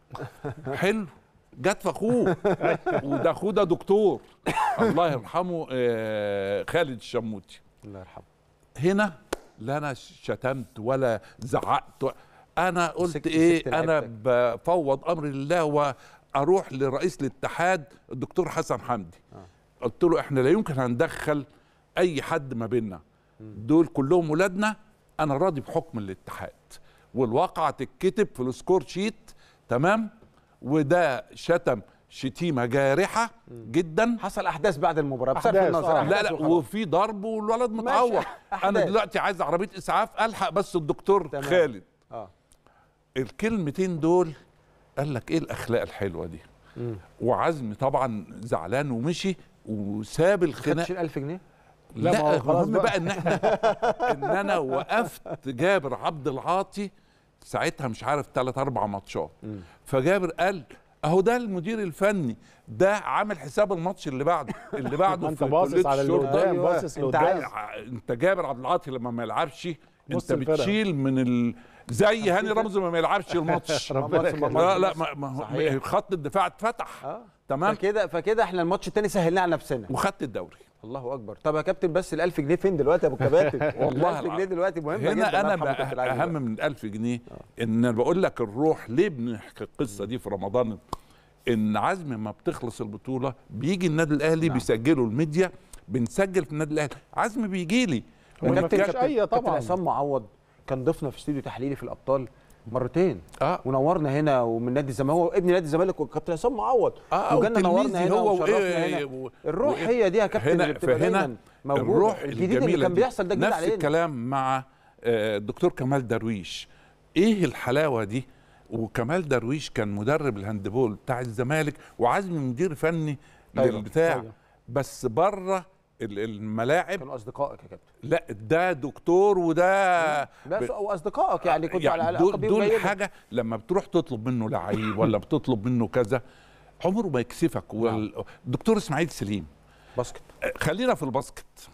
حلو جت في اخوه وده اخوه ده دكتور الله يرحمه آه، خالد الشموتي الله يرحمه هنا لا انا شتمت ولا زعقت انا قلت مسكت- ايه مسكت انا لعيبتك. بفوض امري لله واروح لرئيس الاتحاد الدكتور حسن حمدي قلت له احنا لا يمكن هندخل اي حد ما بيننا دول كلهم ولادنا انا راضي بحكم الاتحاد والواقعه تتكتب في السكور شيت تمام وده شتم شتيمه جارحه جدا حصل احداث بعد المباراه بصرف أحداث، النظر آه. لا أحداث لا وخلاص. وفي ضرب والولد متعور انا أحداث. دلوقتي عايز عربيه اسعاف الحق بس الدكتور تمام. خالد اه الكلمتين دول قال لك ايه الاخلاق الحلوه دي وعزمي طبعا زعلان ومشي وساب الخناق خدش ال 1000 جنيه لا، ما هو لا خلاص المهم بقى. بقى ان احنا ان انا وقفت جابر عبد العاطي ساعتها مش عارف ثلاث اربع ماتشات فجابر قال اهو ده المدير الفني ده عامل حساب الماتش اللي بعده اللي بعده انت في باصص كلية على اللي الشرطة. قدام أيوة. باصص أنت لقدام عايز- ع- انت جابر عبد العاطي لما ما يلعبش نص انت الفرقة. بتشيل من ال... زي هاني رمزي ما يلعبش الماتش ربنا ماتش- يخليك. لا لا ما ما هو صحيح. خط الدفاع اتفتح اه تمام فكده فكده احنا الماتش الثاني سهلناه على نفسنا وخدت الدوري الله اكبر طب يا كابتن بس ال 1000 جنيه فين دلوقتي يا ابو كباتن والله ال 1000 جنيه العظيم. دلوقتي مهمه جدا هنا الله انا يرحمه بقى كابتن علي اهم دلوقتي. من 1000 جنيه ان أنا بقول لك الروح ليه بنحكي القصه دي في رمضان ان عزم ما بتخلص البطوله بيجي النادي الاهلي نعم. بيسجلوا الميديا بنسجل في النادي الاهلي عزم بيجي لي ما كابتن فيش كابتن أي كابتن طبعاً. عصام معوض كان ضيفنا في استوديو تحليلي في الابطال مرتين اه ونورنا هنا ومن نادي الزمالك هو ابن نادي الزمالك والكابتن عصام معوض اه وجانا نورنا هنا هو وشرفنا وإيه- هنا و- الروح وإيه- هي دي يا كابتن هنا اللي بتبقى فهنا دايما موجوده الروح الجديد اللي الجميلة كان دي. بيحصل ده جديد نفس علينا الكلام مع آه، الدكتور كمال درويش ايه الحلاوه دي وكمال درويش كان مدرب الهاندبول بتاع الزمالك وعزمي مدير فني أيوة، للبتاع أيوة. بس بره ال- الملاعب كانوا اصدقائك يا كابتن لا ده دكتور وده بس واصدقائك يعني كنت على يعني علاقه دول, بيهم دول جيدة. حاجه لما بتروح تطلب منه لعيب ولا بتطلب منه كذا عمره ما يكسفك والدكتور اسماعيل سليم باسكت خلينا في الباسكت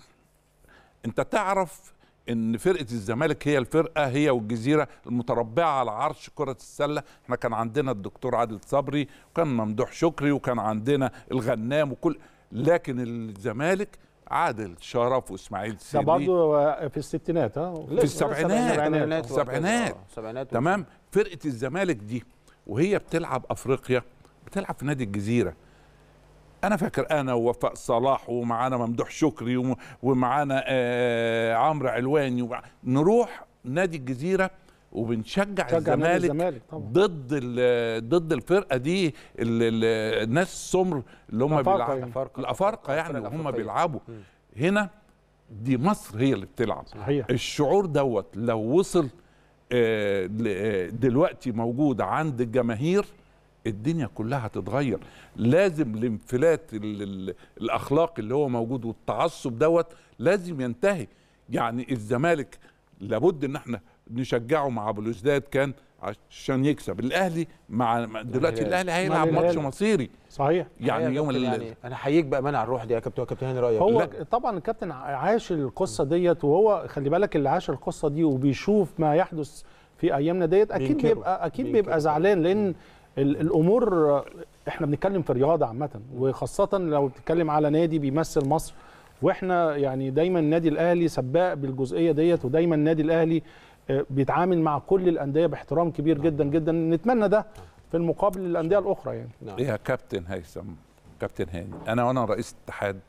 انت تعرف ان فرقه الزمالك هي الفرقه هي والجزيره المتربعه على عرش كره السله احنا كان عندنا الدكتور عادل صبري وكان ممدوح شكري وكان عندنا الغنام وكل لكن الزمالك عادل شرف واسماعيل ده سيدي برضه في الستينات ها في السبعينات. السبعينات السبعينات. السبعينات تمام فرقه الزمالك دي وهي بتلعب افريقيا بتلعب في نادي الجزيره انا فاكر انا ووفاء صلاح ومعانا ممدوح شكري وم- ومعانا آه عمرو علواني ومع- نروح نادي الجزيره وبنشجع شجع نادي الزمالك الزمالك طبعا ضد ال- ضد الفرقه دي ال- ال- الناس السمر اللي هم الأفارقة بيلعبوا يعني. الأفارقة. الافارقه يعني الفرق وهم الأفريقية. بيلعبوا هنا دي مصر هي اللي بتلعب صحيح الشعور دوت لو وصل آه، ل- آه، دلوقتي موجود عند الجماهير الدنيا كلها هتتغير لازم الانفلات ال- ال- الاخلاقي اللي هو موجود والتعصب دوت لازم ينتهي يعني الزمالك لابد ان احنا نشجعه مع بلوزداد كان عشان يكسب الاهلي مع مع- دلوقتي الاهلي هيلعب مع ماتش الهلال. مصيري صحيح يعني يوم ال- يعني انا احييك بامانه على الروح دي يا كابتن كابتن هاني رايك هو لا. طبعا الكابتن عاش القصه ديت وهو خلي بالك اللي عاش القصه دي وبيشوف ما يحدث في ايامنا ديت اكيد بينكره. بيبقى اكيد بينكره. بيبقى زعلان لان ال- الامور احنا بنتكلم في رياضه عامه وخاصه لو بتتكلم على نادي بيمثل مصر واحنا يعني دايما النادي الاهلي سباق بالجزئيه ديت ودايما النادي الاهلي آه، بيتعامل مع كل الانديه باحترام كبير جدا جدا نتمنى ده في المقابل للانديه الاخرى يعني نعم. يا كابتن هيثم كابتن هاني انا وانا رئيس اتحاد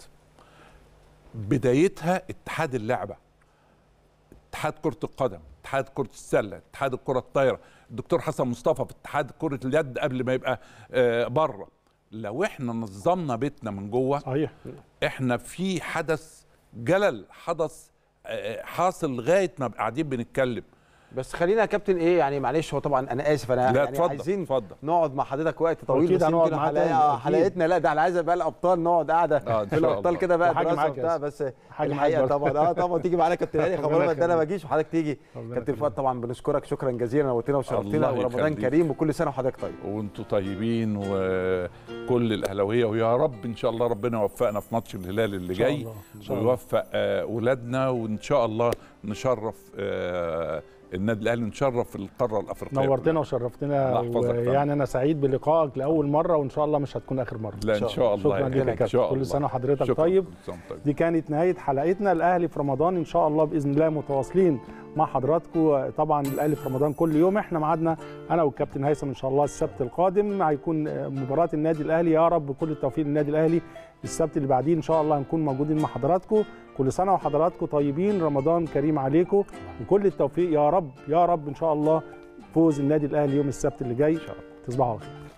بدايتها اتحاد اللعبه اتحاد كره القدم اتحاد كره السله اتحاد الكره الطايره الدكتور حسن مصطفى في اتحاد كره اليد قبل ما يبقى آه بره لو احنا نظمنا بيتنا من جوه صحيح احنا في حدث جلل حدث آه، حاصل لغايه ما قاعدين بنتكلم بس خلينا يا كابتن ايه يعني معلش هو طبعا انا اسف انا لا يعني اتفضل عايزين اتفضل نقعد مع حضرتك وقت طويل أكيد بس هنقعد يمكن معاه حلقة- تاني، أكيد. حلقتنا لا ده انا عايز بقى الابطال نقعد قاعده آه، إن في شاء الابطال الله. كده بقى وحاجة دراسه معاك يا وبتاع أسف. بس حاجة الحقيقه معاك طبعا اه طبعا تيجي معانا كابتن هاني ربنا خبرنا ده انا ما يخليك. اجيش وحضرتك تيجي ربنا كابتن يخليك. فؤاد طبعا بنشكرك شكرا جزيلا نورتنا وشرفتنا الله ورمضان يخليك. كريم وكل سنه وحضرتك طيب وانتم طيبين وكل الاهلاويه ويا رب ان شاء الله ربنا يوفقنا في ماتش الهلال اللي إن شاء جاي الله، إن شاء الله. ويوفق آه، اولادنا وان شاء الله نشرف آه، النادي الاهلي نشرف القاره الافريقيه نورتنا كلها. وشرفتنا الله يحفظك طبعا. ويعني انا سعيد بلقائك لاول مره وان شاء الله مش هتكون اخر مره لا ان شاء الله شكرا يا لك يا كابتن. كابتن. ان شاء كل الله سنة وحضرتك شكراً. طيب. كل سنة طيب دي كانت نهايه حلقتنا الاهلي في رمضان ان شاء الله باذن الله متواصلين مع حضراتكم طبعا الاهلي في رمضان كل يوم احنا ميعادنا انا والكابتن هيثم ان شاء الله السبت القادم هيكون مباراه النادي الاهلي يا رب كل التوفيق للنادي الاهلي السبت اللي بعديه ان شاء الله هنكون موجودين مع حضراتكم كل سنه وحضراتكم طيبين رمضان كريم عليكم وكل التوفيق يا رب يا رب ان شاء الله فوز النادي الاهلي يوم السبت اللي جاي تصبحوا على خير